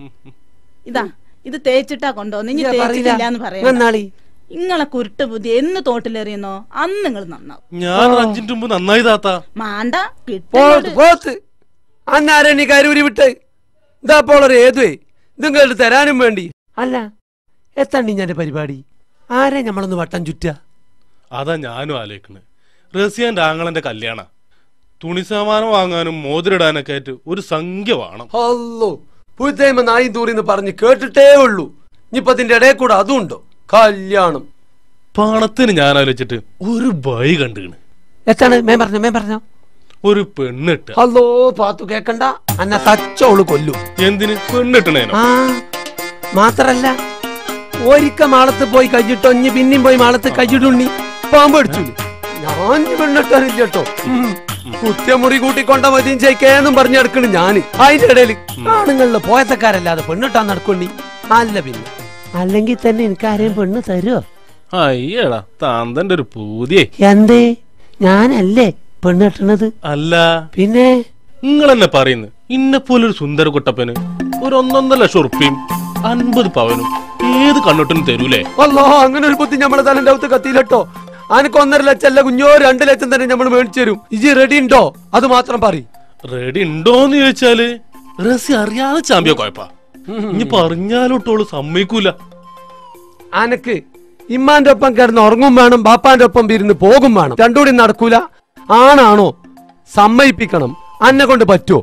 ഇതാ ഇത് തേച്ചിട്ടാ കൊണ്ടുവന്ന് ഇനി ഇല്ല, പറയില്ല. തേച്ചിട്ടില്ലാന്ന് പറയാം എന്നാളി ഇങ്ങളെ കുരുട്ട് ബുദ്ധി എന്ന് തോട്ടിലെറിയുന്നോ അന്ന് നിങ്ങൾ നന്നാവും ഞാൻ അഞ്ചിന്റെ മുമ്പ് നന്നായി താത്ത മാണ്ട പോത്ത് കിട്ടും പോത്ത് അന്നാരെ നീ കരൂരി വിട്ട് ഇതാ പോളൊരു ഏതുവേ ഇതും തരാനും വേണ്ടി അല്ല എത്തണ്ടി ഞാൻ പരിപാടി ആരെ നമ്മളൊന്ന് വട്ടം ചുറ്റുക അതാ ഞാനും ആലോചിക്കണത് റസിയാന്റെ ആങ്ങളന്റെ കല്യാണ തുണി സാമാനം വാങ്ങാനും മോതിരിടാനൊക്കെ ആയിട്ട് ഒരു സംഖ്യ വേണം അല്ലോ പുഴുത്തേമ നായും തൂറിന്ന് പറഞ്ഞ് കേട്ടിട്ടേ ഉള്ളൂ ഇനിയിപ്പോ അതിന്റെ ഇടയിൽ കൂടെ അതും ഉണ്ടോ കല്യാണം പണത്തിന് ഞാൻ ആലോചിച്ചിട്ട് ഒരു ബൈ കണ്ടുകണ് എത്താണ് മേ പറഞ്ഞോ മേ പറഞ്ഞോ ഒരു പെണ്ണിട്ട് ഹലോ പാത്തു കേക്കണ്ട അന്ന തച്ചോള് കൊല്ലു എന്തിന് പെണ്ണിട്ടണേനോ ആ മാത്രല്ല ഒരിക്ക മാളത്ത് പോയി കഴിഞ്ഞിട്ടോ ഇനി പിന്നെയും പോയി മാളത്ത് കഴിഞ്ഞിട്ടുണ്ണി പാമ്പ് അടിച്ചു ഞാൻ പെണ്ണിട്ടാനില്ല കേട്ടോ കുറ്റമുറി കൂട്ടിക്കൊണ്ട മതിയും ചെയ്ക്കേന്നും പറഞ്ഞെടുക്കണ് ഞാന് അതിന്റെ ഇടയിൽ ആണുങ്ങളില് പോയത്തക്കാരല്ലാതെ പെണ്ണിട്ടാൻ നടക്കൊണ്ണി അല്ല പിന്നെ അല്ലെങ്കിൽ തന്നെ എനിക്ക് ആരെയും പെണ്ണ് തരുമോ അയ്യടാ താന്തന്റെ ഒരു പൂതിയേ എന്തേ ഞാനല്ലേ പെണ്ണിട്ടണത് അല്ല പിന്നെ നിങ്ങൾ എന്നെ പറയുന്നു ഇന്നെ പോലൊരു സുന്ദര കുട്ടപ്പന് ഒരു ഒന്നൊന്നര ലക്ഷം ഉറുപ്പിയും അൻപത് പവനും ഏത് കണ്ണിട്ടും തരൂലേ അല്ലോ അങ്ങനെ ഒരു ബുദ്ധി നമ്മളെ തലന്റെ അകത്ത് കത്തിയില്ലട്ടോ അനക്ക് ഒന്നര ലക്ഷം അല്ല കുഞ്ഞോ രണ്ട് ലക്ഷം തന്നെ നമ്മൾ മേടിച്ചു തരും ഇജി റെഡി ഉണ്ടോ അത് മാത്രം പറ റെഡി ഉണ്ടോന്ന് ചോദിച്ചാല് റസി അറിയാതെ ചാമ്പ്യ കുഴപ്പ ഇനി പറഞ്ഞാലോട്ടോള് സമ്മതിക്കൂല അനക്ക് ഇമ്മാന്റെ ഒപ്പം കിടന്ന് ഉറങ്ങും വേണം ബാപ്പാന്റെ ഒപ്പം ഇരുന്ന് പോകും വേണം രണ്ടുകൂടി നടക്കൂല ആണാണോ സമ്മയിപ്പിക്കണം അന്നെ കൊണ്ട് പറ്റുമോ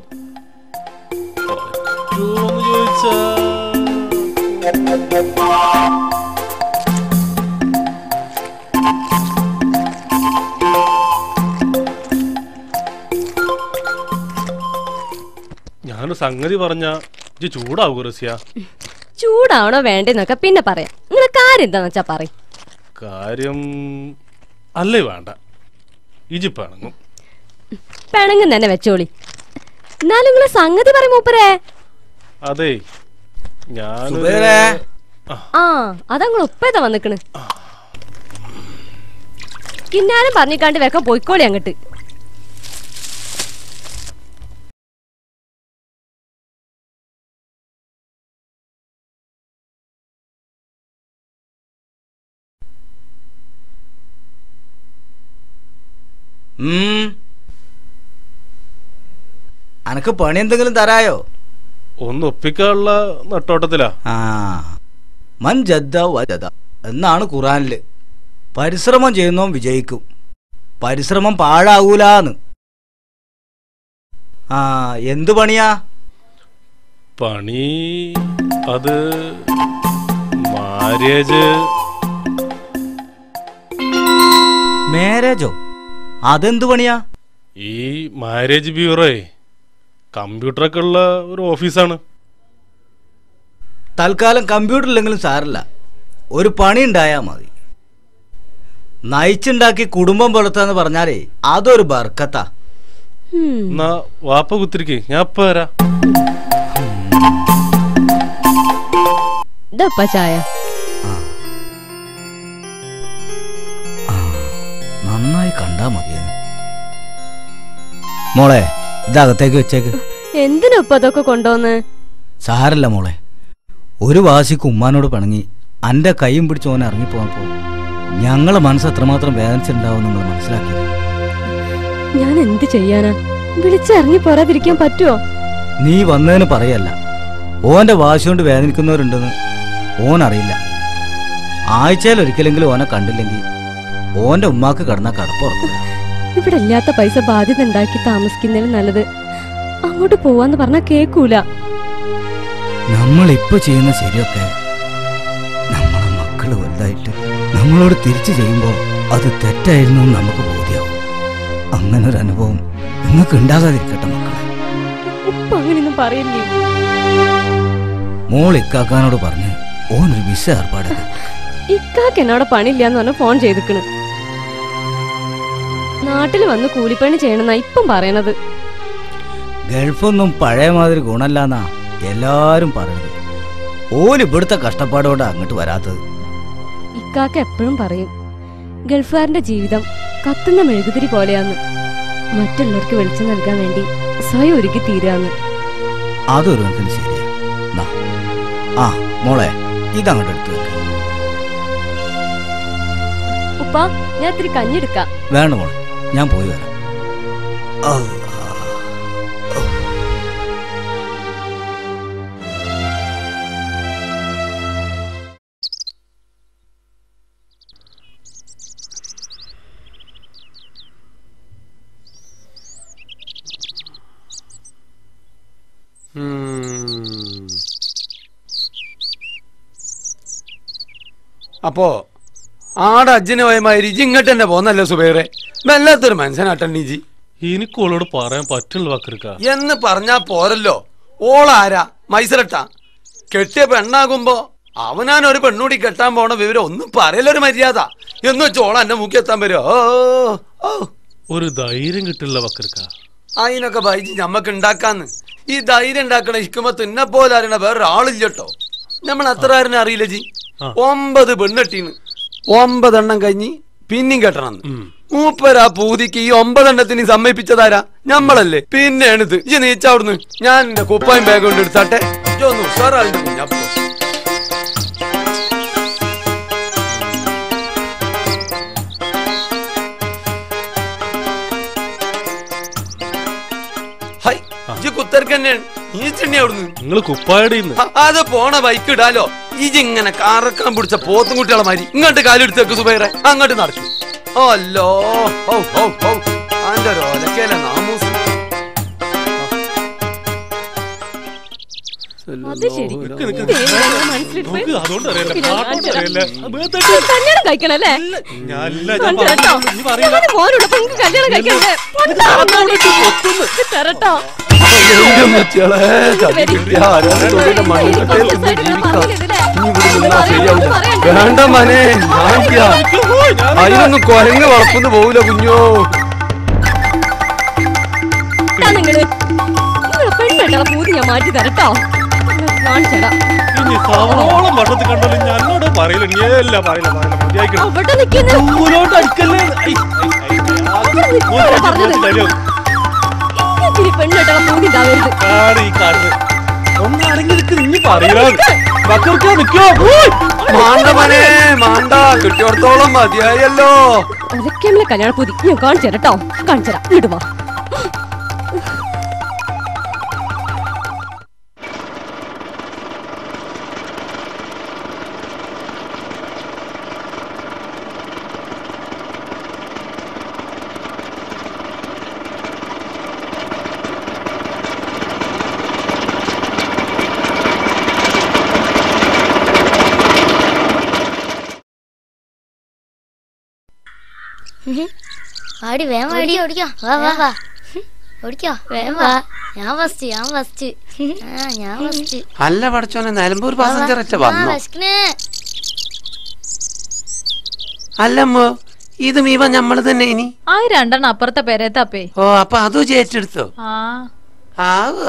ഞാനൊരു സംഗതി പറഞ്ഞ ഇജ്ജ് ചൂടാവൂ റസിയ ചൂടാവണോ വേണ്ടെന്നൊക്കെ പിന്നെ പറയാം നിങ്ങളെ കാര്യം എന്താന്ന് വെച്ചാ പറയും കാര്യം അല്ലേ വേണ്ട ഇജി പിണങ്ങും പിണങ്ങും തന്നെ വെച്ചോളി എന്നാലും നിങ്ങളെ സംഗതി പറയും മൂപ്പരേ അതെ ഞാൻ സുബൈറേ. ആ അതങ്ങൾ ഉപ്പേതാ വന്നിക്കണ് കിന്നാരം പറഞ്ഞിക്കാണ്ട് വെക്കം പോയിക്കോളി അങ്ങട്ട് ഉം. അനക്ക് പണി എന്തെങ്കിലും തരായോ ഒന്ന് ഒപ്പിക്കാനുള്ള നട്ടോട്ടത്തിലാ ആ മൻ ജദ്ദ വജദ എന്നാണ് ഖുറാനില് പരിശ്രമം ചെയ്യുന്നവൻ വിജയിക്കും പരിശ്രമം പാഴാകൂലാന്ന് ആ എന്ത് പണിയാ പണി അത് മാരേജ് മാരേജോ അതെന്ത് പണിയാ ഈ മാരേജ് ബ്യൂറോയെ കമ്പ്യൂട്ടറൊക്കെ ഉള്ള ഒരു ഓഫീസാണ് തൽക്കാലം കമ്പ്യൂട്ടർ ഇല്ലെങ്കിലും സാരല്ല ഒരു പണി ഉണ്ടായാൽ മതി നയിച്ചുണ്ടാക്കി കുടുംബം പുലർത്താന്ന് പറഞ്ഞാലേ അതൊരു ബർക്കത്താ എന്നാ വാപ്പ കുത്തിരിക്ക് ഞാൻ ഇപ്പൊ വരാം ഇതപ്പ ചായ നന്നായി കണ്ടാ മതിയെന്ന് മോളെ ഇതകത്തേക്ക് വെച്ചേക്ക് എന്തിനാ ഉപ്പ അതൊക്കെ കൊണ്ടുവന്ന് സാരല്ല മോളെ ഒരു വാശിക്ക് ഉമ്മാനോട് പിണങ്ങി അന്റെ കൈയും പിടിച്ച് ഓൻ ഇറങ്ങിപ്പോന്നപ്പോ ഞങ്ങളെ മനസ്സ് എത്രമാത്രം വേദനിച്ചിട്ടുണ്ടാവും നിങ്ങൾ മനസ്സിലാക്കി ഞാൻ എന്ത് ചെയ്യാനാ വിളിച്ചിറങ്ങി പോരാതിരിക്കാൻ പറ്റുമോ നീ വന്നതിന് പറയല്ല ഓന്റെ വാശി കൊണ്ട് വേദനിക്കുന്നവരുണ്ടെന്ന് ഓൻ അറിയില്ല ആഴ്ചയിൽ ഒരിക്കലെങ്കിലും ഓനെ കണ്ടില്ലെങ്കിൽ ഓന്റെ ഉമ്മാക്ക് കടന്ന കടപ്പുറക്കും ഇവിടെ ഇല്ലാത്ത പൈസ ബാധ്യത ഉണ്ടാക്കി താമസിക്കുന്നതിന് നല്ലത് അങ്ങോട്ട് പോവാന്ന് പറഞ്ഞാ കേക്കൂല നമ്മൾ ഇപ്പൊ ചെയ്യുന്ന ശരിയൊക്കെ നമ്മളെ മക്കള് വലുതായിട്ട് നമ്മളോട് തിരിച്ചു ചെയ്യുമ്പോൾ അത് തെറ്റായിരുന്നു എന്ന് നമുക്ക് ബോധ്യാവും അങ്ങനെ ഒരു അനുഭവം നിങ്ങൾക്ക് ഉണ്ടാകാതിരിക്കട്ടെ മക്കളെ ഉപ്പ അങ്ങനെയൊന്നും പറയില്ലേ മോൾ ഇക്കാക്കാനോട് പറഞ്ഞ് ഓനൊരു വിസ ഏർപ്പാടാക്കി ഇക്കാക്ക് എന്നോട് പണിയില്ലാന്ന് പറഞ്ഞ ഫോൺ ചെയ്തിക്കണ് നാട്ടിൽ വന്ന് കൂലിപ്പണി ചെയ്യണമെന്നാ ഇപ്പം പറയണത് ഗൾഫൊന്നും പഴയ മാതിരി ഗുണമല്ലാന്നാ എല്ലാരും പറയുന്നത് ഓല് ഇവിടുത്തെ കഷ്ടപ്പാടോടെ അങ്ങോട്ട് വരാത്തത് ഇക്കാക്ക എപ്പോഴും പറയും ഗൾഫുകാരന്റെ ജീവിതം കത്തുന്ന മെഴുകുതിരി പോലെയാന്ന് മറ്റുള്ളവർക്ക് വെളിച്ചം നൽകാൻ വേണ്ടി സ്വയം ഒരുക്കി തീരാന്ന് അതൊരു കണക്കിന് ശരിയാ നാ. ആ മോളെ ഇതങ്ങോട്ട് എടുത്തു വെക്ക ഉപ്പ ഞാൻ ഇത്തിരി കഞ്ഞെടുക്കാം വേണ്ട മോളെ ഞാൻ പോയി വരാം അല്ലാ. അപ്പോ ആടെ അജ്ജന് പോയമാതിരി ഇജ്ജ് ഇങ്ങോട്ട് തന്നെ പോന്നല്ലോ സുബൈറെ വല്ലാത്തൊരു മനുഷ്യനാട്ടണ്ണി ജി എനിക്ക് ഓളോട് പറയാൻ പറ്റില്ല വക്കർക്ക എന്ന് പറഞ്ഞാ പോരല്ലോ ഓളാരാ മൈസരട്ട കെട്ടിയ പെണ്ണാകുമ്പോ അവനാൻ ഒരു പെണ്ണൂടി കെട്ടാൻ പോണ വിവരം ഒന്നും പറയലൊരു മര്യാദ എന്ന് വെച്ച് ഓള എന്റെ മുക്കി എത്താൻ വരുമോ ഓ ഓ ഒരു ധൈര്യം കിട്ടില്ല വക്കർക്ക അതിനൊക്കെ ബൈജി ഞമ്മക്ക് ഉണ്ടാക്കാന്ന് ഈ ധൈര്യം ഉണ്ടാക്കണ ഇക്കുമ്പോ തിന്നെ പോലെ അറിയണ വേറൊരാളില്ലട്ടോ നമ്മൾ അത്ര ആരും അറിയില്ല ജി ഒമ്പത് പെണ്ണെട്ടീന്ന് ഒമ്പതെണ്ണം കഴിഞ്ഞ് പിന്നെയും കെട്ടണം മൂപ്പരാ പൂതിക്ക് ഈ ഒമ്പതെണ്ണത്തിന് സമ്മതിപ്പിച്ചതാരാ ഞമ്മളല്ലേ പിന്നെയാണിത് ഇജ്ജ് നീച്ചവിടുന്ന് ഞാൻ എന്റെ കുപ്പായും ബാഗ് കൊണ്ട് എടുത്താട്ടെ ഇജ്ജൊന്ന് ഉഷാറാളിന്റെ കുഞ്ഞപ്പോ ഹൈ ഇജ്ജ് കുത്തർക്കന്നെയാണ് നീ ചെണ്ണി അവിടുന്ന് നിങ്ങൾ കുപ്പായുടെ ഇന്ന് അ- അത് പോണ ബൈക്ക് ഇടാലോ ഇജിങ്ങനെ കറക്കാൻ പിടിച്ച പോത്തും കുട്ടികളെ മാതിരി ഇങ്ങോട്ട് കാലെടുത്തേക്ക് സുബൈറെ അങ്ങോട്ട് നടക്കും അല്ലോ ഓ ഓ ഓ അന്റെ ഒരു ഒലക്കേല നാമൂസ് അത് ശരി നിക്ക് നിക്ക് ഇത് ഏതാ മനസ്സിലിട്ട് പോയി? നോക്ക്, അതുകൊണ്ട് അറിയില്ല, പിന്നെ പാട്ടൊന്നും കാണിച്ചു തരാം. അറിയില്ല. ബേർത്ത് കല്യാണം കഴിക്കണല്ലേ ഞാനല്ല, ഞാൻ കാണിച്ചു തരാം പറഞ്ഞു, നീ പറയില്ല. ഞാന് മോനുള്ളപ്പോ എനിക്ക് കല്യാണം കഴിക്കണ്ടേ തരട്ടോ എന്റെ മുച്ചികളെ, ചതി കിട്ടിയ ആരാണ് തൊഴിലെ മണ്ണിൽ നിന്ന് ജീവിക്കാം. ഇനി ഇവിടെ നിന്നാ ശരിയാവില്ല. വേണ്ട മനെ ഞാനില്ല. അതിനൊന്നും കൊരങ്ങ് വളർത്തുന്നു പോവില്ല കുഞ്ഞോ നിങ്ങള് നിങ്ങളെ പെണ്ണുള്ള പൂതി ഞാൻ മാറ്റി തരട്ടോ കാണിച്ചടാ ഇനി സവറോളം വട്ടത്തിൽ കണ്ടാലും ഞാൻ എന്നോട് പറയില്ല നീ അല്ല പറയില്ല പറയില്ല മതിയായിക്കണം അവിടെ നിൽക്കുന്നു ദൂരോട്ട് അടുക്കല്ലേ ഐ, ഐ, ഐ, അവിടെ നിൽക്കുന്നു പറഞ്ഞത് ഇത്തിരി പെണ്ണുള്ള പൂതി ഉണ്ടാവരുത് ആണ് ഈ കാണുന്നത് ഒന്നടങ്ങി നിൽക്ക് നീ പറയില്ല ബക്കർക്കാ നിക്കോ മാണ്ട മനെ മാണ്ട കിട്ടിയോടത്തോളം മതിയായല്ലോ അതൊക്കെ നമ്മളെ കല്യാണ പൂതി ഞാൻ കാണിച്ചു തരട്ടോ കാണിച്ചു തരാം ഇങ്ങോട്ട് വാ ആടി വേഗം വാടി ഓടിക്കോ വാ വാ വാ ഓടിക്കോ വേഗം വാ ഞാൻ ഫസ്റ്റ് ഞാൻ ഫസ്റ്റ് ആ ഞാൻ ഫസ്റ്റ് അല്ല പടച്ചോനെ നിലമ്പൂർ പാസഞ്ചർ ഒറ്റ വന്നു അല്ലമ്മോ ഇത് മീവ ഞമ്മള് തന്നെ ഇനി ആ രണ്ടെണ്ണം അപ്പുറത്തെ പെരേത്തപ്പേ ഓ അപ്പൊ അതും ചേച്ചെടുത്തോ ആ ആവ്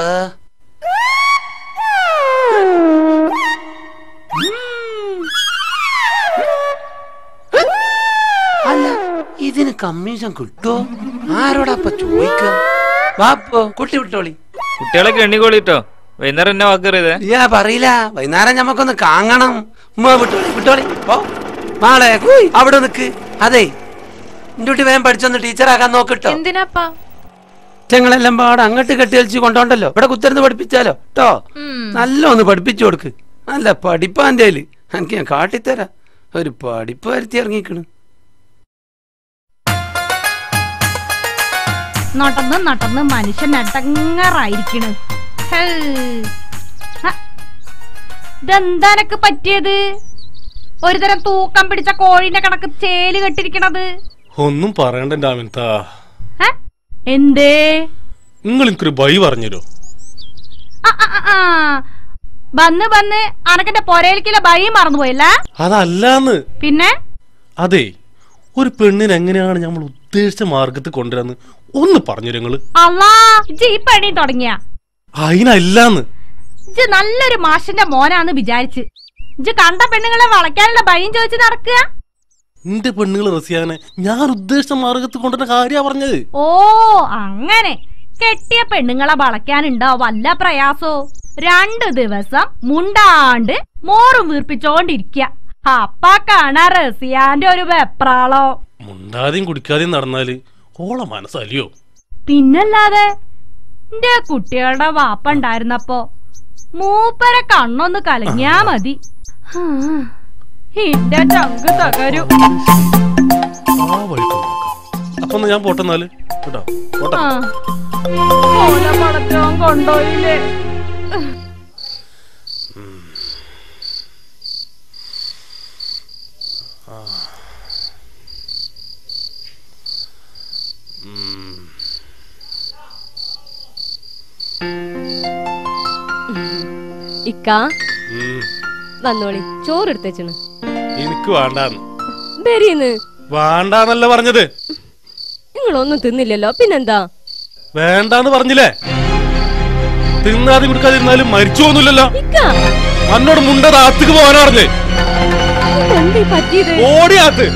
അല്ല ഇതിന് കമ്മീഷൻ കിട്ടോ ആരോടപ്പ ചോദിക്ക വാപ്പോ കുട്ടി വിട്ടോളി കുട്ടികളൊക്കെ എണ്ണിക്കോളിട്ടോ വൈകുന്നേരം എന്നെ വാക്കറിയതേ ഇയ്യാ പറയില്ല വൈകുന്നേരം ഞമ്മക്കൊന്ന് കാങ്ങണം ഉമ്മ വിട്ടോളി വിട്ടോളി പോ മാളെ കൂയ് അവിടെ നിക്ക് അതെ എന്റെ കുട്ടി വേഗം പഠിച്ചൊന്ന് ടീച്ചറാകാൻ നോക്കിട്ടോ എന്തിനാപ്പാ ഞങ്ങളെല്ലാം പാടെ അങ്ങോട്ട് കെട്ടിയലിച്ച് കൊണ്ടോണ്ടല്ലോ ഇവിടെ കുത്തിരുന്ന് പഠിപ്പിച്ചാലോ കേട്ടോ നല്ല ഒന്ന് പഠിപ്പിച്ചു കൊടുക്ക് നല്ല പഠിപ്പാന്തേല് എനിക്ക് ഞാൻ കാട്ടിത്തരാം ഒരു പഠിപ്പ് വരുത്തി ഇറങ്ങിക്കണ് നടന്ന് നടന്ന് മനുഷ്യൻ അടങ്ങറായിരിക്കണ് ഹേ. ഹ. ഇതെന്താനക്ക് പറ്റിയത് ഒരു തരം തൂക്കം പിടിച്ച കോഴിന്റെ കണക്ക് ചേല് കെട്ടിരിക്കണത് ഒന്നും പറയണ്ട എന്റെ അമിതാ ഹ? എന്തേ നിങ്ങൾ എനിക്കൊരു ബൈ പറഞ്ഞുതരോ ആ, ആ, ആ, ആ. വന്ന് വന്ന് അനക്കെന്റെ പൊരയിലേക്കുള്ള ഭയ മറന്നുപോയല്ല അതല്ലാന്ന് പിന്നെ അതെ ഒരു പെണ്ണിന് എങ്ങനെയാണ് നമ്മൾ ഉദ്ദേശിച്ച മാർഗത്തിൽ കൊണ്ടുവരാന്ന് ഒന്ന് പറഞ്ഞു നിങ്ങള് അല്ലാ ഇജ്ജ് ഈ പണി തുടങ്ങിയ അതിനല്ലാന്ന് ഇജ്ജ് നല്ലൊരു മാഷിന്റെ മോനാന്ന് വിചാരിച്ച് ഇജ്ജ് കണ്ട പെണ്ണുങ്ങളെ വളയ്ക്കാനുള്ള ഭയം ചോദിച്ച് നടക്കുക എന്റെ പെണ്ണുങ്ങൾ റസിയാനെ ഞാൻ ഉദ്ദേശിച്ച മാർഗത്തിൽ കൊണ്ടുവരുന്ന കാര്യ പറഞ്ഞത് ഓ അങ്ങനെ കെട്ടിയ പെണ്ണുങ്ങളെ വളയ്ക്കാനുണ്ടോ വല്ല പ്രയാസോ രണ്ടു ദിവസം മുണ്ടാണ്ട് മോറും വീർപ്പിച്ചോണ്ടിരിക്ക അപ്പ കാണാ റസിയാന്റെ ഒരു വെപ്രാളോ മുണ്ടാതെയും കുടിക്കാതെയും നടന്നാല് ഓളെ മനസ്സലിയോ പിന്നല്ലാതെ എന്റെ കുട്ടികളുടെ വാപ്പ ഉണ്ടായിരുന്നപ്പോ മൂപ്പരെ കണ്ണൊന്ന് കലങ്ങിയാ മതി ഹാ, എന്റെ ചങ്ക് തകരും ആ വഴിക്ക് നോക്കാം അപ്പൊ എന്നാ ഞാൻ പോട്ടെന്നാല് കേട്ടോ പോട്ടെ ആ. ഓനെ പടച്ചോൻ കൊണ്ടോയില്ലേ ഇക്ക ഉം. വന്നോളി ചോറ് എടുത്തേച്ചണ് എനിക്ക് വേണ്ടാന്ന് ബെരീന്ന് വേണ്ടാന്നല്ല പറഞ്ഞത് നിങ്ങളൊന്നും തിന്നില്ലല്ലോ പിന്നെന്താ വേണ്ടാന്ന് പറഞ്ഞില്ലേ തിന്നാതെ കുടിക്കാതിരുന്നാലും മരിച്ചു പോകുന്നില്ലല്ലോ ഇക്ക അന്നോട് മുണ്ടത് ആത്തുക്ക് പോകാനാ പറഞ്ഞേ എന്തേ പറ്റിയത് ഓടിയാത്ത്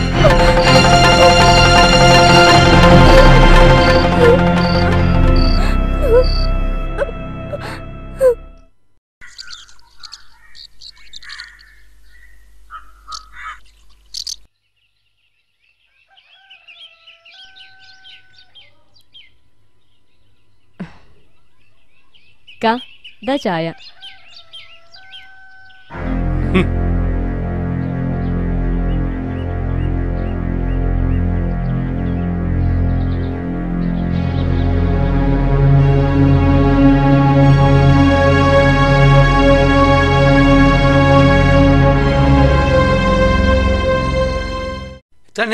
ഇക്ക ഇതാ ചായ ഹും.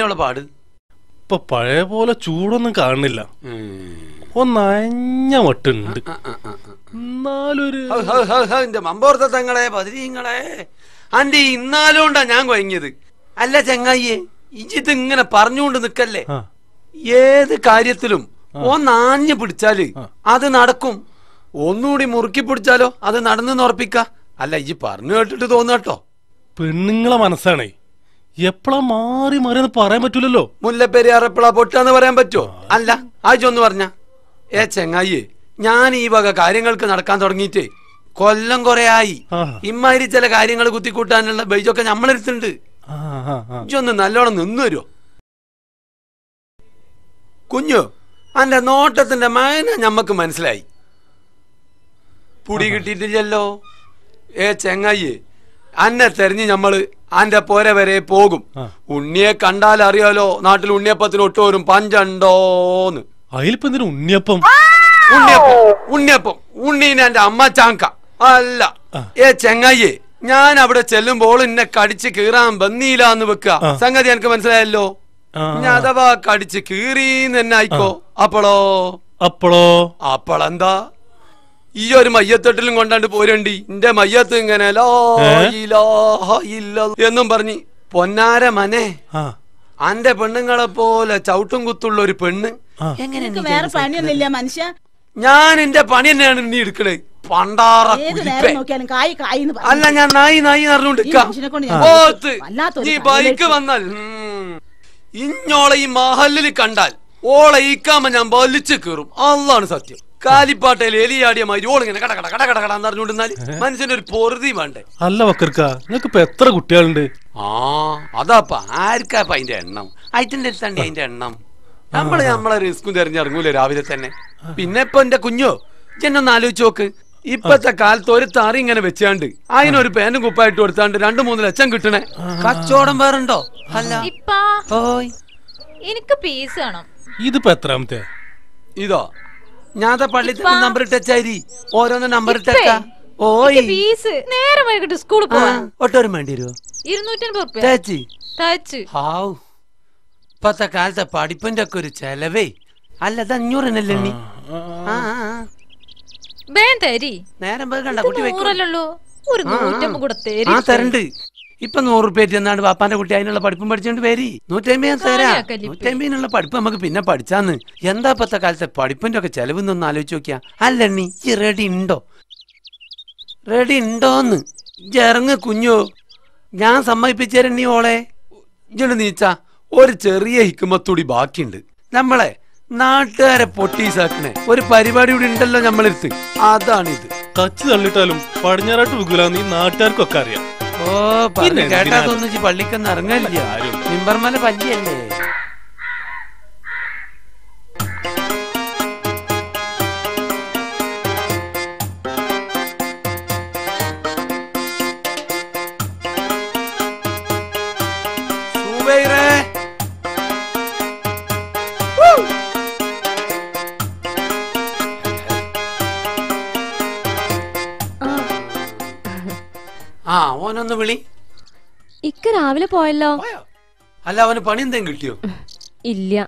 അവളെ പാട് ഇപ്പൊ പഴയ പോലെ ചൂടൊന്നും കാണുന്നില്ല ഒന്ന് അഞ്ഞ മട്ടുണ്ട് എന്നാലൊരു ഹൗ, ഹൗ, ഹൗ, ഹൗ, എന്റെ മമ്പോർത്ത തങ്ങളെ പതിരീങ്ങളെ ആന്റി ഇന്നാലോണ്ടാ ഞാൻ കൊയങ്ങിയത് അല്ല ചെങ്ങായിയെ ഇജിത് ഇങ്ങനെ പറഞ്ഞുകൊണ്ട് നിക്കല്ലേ ഏത് കാര്യത്തിലും ഒന്നാഞ്ഞു പിടിച്ചാല് അത് നടക്കും ഒന്നുകൂടി മുറുക്കി പിടിച്ചാലോ അത് നടന്നു ഉറപ്പിക്ക അല്ല ഇജി പറഞ്ഞു കേട്ടിട്ട് തോന്നാട്ടോ പെണ്ണുങ്ങളെ മനസ്സാണേ എപ്പോഴാ മാറി മാറിയെന്ന് പറയാൻ പറ്റൂലല്ലോ മുല്ലപ്പെരിയാർ എപ്പോഴാ പൊട്ടാന്ന് പറയാൻ പറ്റുമോ അല്ല ആജൊന്ന് പറഞ്ഞ ഏ ചെങ്ങായിയെ ഞാൻ ഈ വക കാര്യങ്ങൾക്ക് നടക്കാൻ തുടങ്ങിയിട്ടേ കൊല്ലം കുറെ ആയി ഇമ്മാതിരി ചില കാര്യങ്ങൾ കുത്തിക്കൂട്ടാനുള്ള ബൈജൊക്കെ നമ്മളെടുത്തുണ്ട് ഇജൊന്ന് നല്ലോണം നിന്ന് വരുമോ കുഞ്ഞു അന്റെ നോട്ടത്തിന്റെ മയന ഞമ്മക്ക് മനസ്സിലായി പുടി കിട്ടിയിട്ടില്ലല്ലോ ഏ ചെങ്ങായിയെ അന്നെ തെരഞ്ഞ് ഞമ്മള് അന്റെ പോര വരെ പോകും ഉണ്ണിയെ കണ്ടാൽ അറിയാലോ നാട്ടിൽ ഉണ്ണിയപ്പത്തിന് ഒട്ടുവരും പഞ്ചണ്ടോന്ന് അതിലിപ്പോ എന്തിനു ഉണ്ണിയപ്പം ഉണ്ണിയപ്പം ഉണ്ണിയപ്പം ഉണ്ണീനെ എന്റെ അമ്മ ചാങ്ക അല്ല ഏ ചെങ്ങായിയെ ഞാൻ അവിടെ ചെല്ലുമ്പോൾ എന്നെ കടിച്ച് കീറാൻ വന്നീല എന്ന് വെക്കുക സംഗതി എനിക്ക് മനസ്സിലായല്ലോ ഞാൻ അഥവാ കടിച്ച് കീറിന്ന് തന്നെ ആയിക്കോ അപ്പോളോ അപ്പോളോ അപ്പോളെന്താ ഈ ഒരു മയ്യത്തെട്ടിലും കൊണ്ടാണ്ട് പോരണ്ടി എന്റെ മയ്യത്ത് ഇങ്ങനെ ലാ ഇലാഹ ഇല്ല എന്നും പറഞ്ഞ് പൊന്നാര മനെ അന്റെ പെണ്ണുങ്ങളെ പോലെ ചവിട്ടും കുത്തുള്ള ഒരു പെണ്ണ് എങ്ങനെ നിനക്ക് വേറെ പണിയൊന്നുമില്ല മനുഷ്യ ഞാൻ എന്റെ പണി തന്നെയാണ് നീ എടുക്കണേ പണ്ടാറ ഏത് കുരിപ്പേ. നേരം നോക്കിയാലും കായ് കായ് എന്ന് പറയും. അല്ല ഞാൻ നായി നായി പറഞ്ഞുകൊണ്ട് ഈ മനുഷ്യനെ കൊണ്ട് ഞാൻ ഓത്ത് വല്ലാത്തൊരു നീ കാര്യം ബൈക്ക് വെച്ചു. വന്നാൽ ഉം, ഇഞ്ഞോളെ ഈ മഹലിൽ കണ്ടാൽ ഓളെ ഈക്കാമ ഞാൻ വലിച്ചു കീറും അതാണ് സത്യം കാലിപ്പാട്ടയിൽ എലിയാടിയ മാതിരി ഓളിങ്ങനെ കട കട കട കട കട എന്നറിഞ്ഞുകൊണ്ടിരുന്നാൽ മനുഷ്യന്റെ ഒരു പൊറുതി വേണ്ടേ അല്ല വക്കർക്ക നിങ്ങക്ക് ഇപ്പൊ എത്ര കുട്ടികളുണ്ട് ആ അതാപ്പ ആർക്കാപ്പ അതിന്റെ എണ്ണം അയറ്റിന്റെ അടുത്താണ്ട് അതിന്റെ എണ്ണം നമ്മള് നമ്മളെ റിസ്കും തെരഞ്ഞിറങ്ങൂലേ രാവിലെ തന്നെ പിന്നെ ഇപ്പൊ എന്റെ കുഞ്ഞോ ചെന്നൊന്ന് ആലോചിച്ച് നോക്ക് ഇപ്പത്തെ കാലത്ത് ഒരു തറി ഇങ്ങനെ വെച്ചാണ്ട് അതിനൊരു പേനും കുപ്പായിട്ട് കൊടുത്താണ്ട് രണ്ടു മൂന്ന് ലക്ഷം കിട്ടണേ കച്ചവടം വേറുണ്ടോ അല്ല ഇപ്പാ ഓയ് എനിക്ക് പീസ് വേണം ഇതിപ്പോ എത്രാമത്തെ ഇതോ ഞാൻ പള്ളി ഇപ്പാ. നമ്പർ ഇട്ടച്ചാരി ഓരോന്ന് നമ്പർ ഇപ്പേ, ഇട്ടേക്ക ഓയ് എനിക്ക് പീസ് നേരെ വൈകിട്ട് സ്കൂളിൽ പോവാൻ ഒട്ടോരം വേണ്ടി വരുമോ ഇരുന്നൂറ്റൻപത് റുപ്യ തേച്ചി തയ്ച്ച് ഹാവ് ഇപ്പത്തെ കാലത്തെ പഠിപ്പിന്റെ ഒക്കെ ഒരു ചെലവേ അല്ല ഇത് അഞ്ഞൂറിനല്ലേ നീ ആ, ആ, ആ. വേഗം തരി നേരം വേഗണ്ട കുട്ടി വെക്കോ. നൂറല്ലല്ലോ ഒരു ആ, ആ. നൂറ്റമ്പത് കൂടെ തരി ആ തരണ്ട് ഇപ്പൊ നൂറ് റുപ്യ എന്നാണ് വാപ്പാന്റെ കുട്ടി അതിനുള്ള പഠിപ്പും പഠിച്ചോണ്ട് വരി നൂറ്റമ്പത് ഞാൻ തരാം കളിയാക്കല്ലേ ഇപ്പൊ. നൂറ്റമ്പതിനുള്ള പഠിപ്പ് നമുക്ക് പിന്നെ പഠിച്ചാന്ന് എന്താ ഇപ്പത്തെ കാലത്തെ പഠിപ്പിന്റെ ഒക്കെ ചെലവെന്നൊന്ന് ആലോചിച്ച് നോക്കിയാ അല്ലണ്ണി ഈ റെഡി ഉണ്ടോ റെഡി ഉണ്ടോന്ന് ഇറങ്ങ് കുഞ്ഞു ഞാൻ സമ്മതിപ്പിച്ചേരണ്ണി ഓളെ ഇജണ്ട് നീച്ച ഒരു ചെറിയ ഹിക്കുമത്തൂടി ബാക്കിയുണ്ട് നമ്മളെ നാട്ടുകാരെ പൊട്ടീസാക്കണേ ഒരു പരിപാടി കൂടി ഉണ്ടല്ലോ നമ്മളെടുത്ത് അതാണിത് കച്ച് തള്ളിട്ടാലും പടിഞ്ഞാറാട്ട് വികുലാന്ന് ഈ നാട്ടുകാർക്കൊക്കെ അറിയാം ഓ പിന്നെ പറഞ്ഞു കേട്ടാ എന്തിനാ? തോന്നിച്ച് പള്ളിക്കൊന്നും ഇറങ്ങാനില്ല നിമ്പർമല പല്ലിയല്ലേ സുബൈറേ ആ ഓനൊന്ന് വിളി ഇക്ക രാവിലെ പോയല്ലോ അല്ല അവന് പണി എന്തെങ്കിലും കിട്ടിയോ ഇല്ല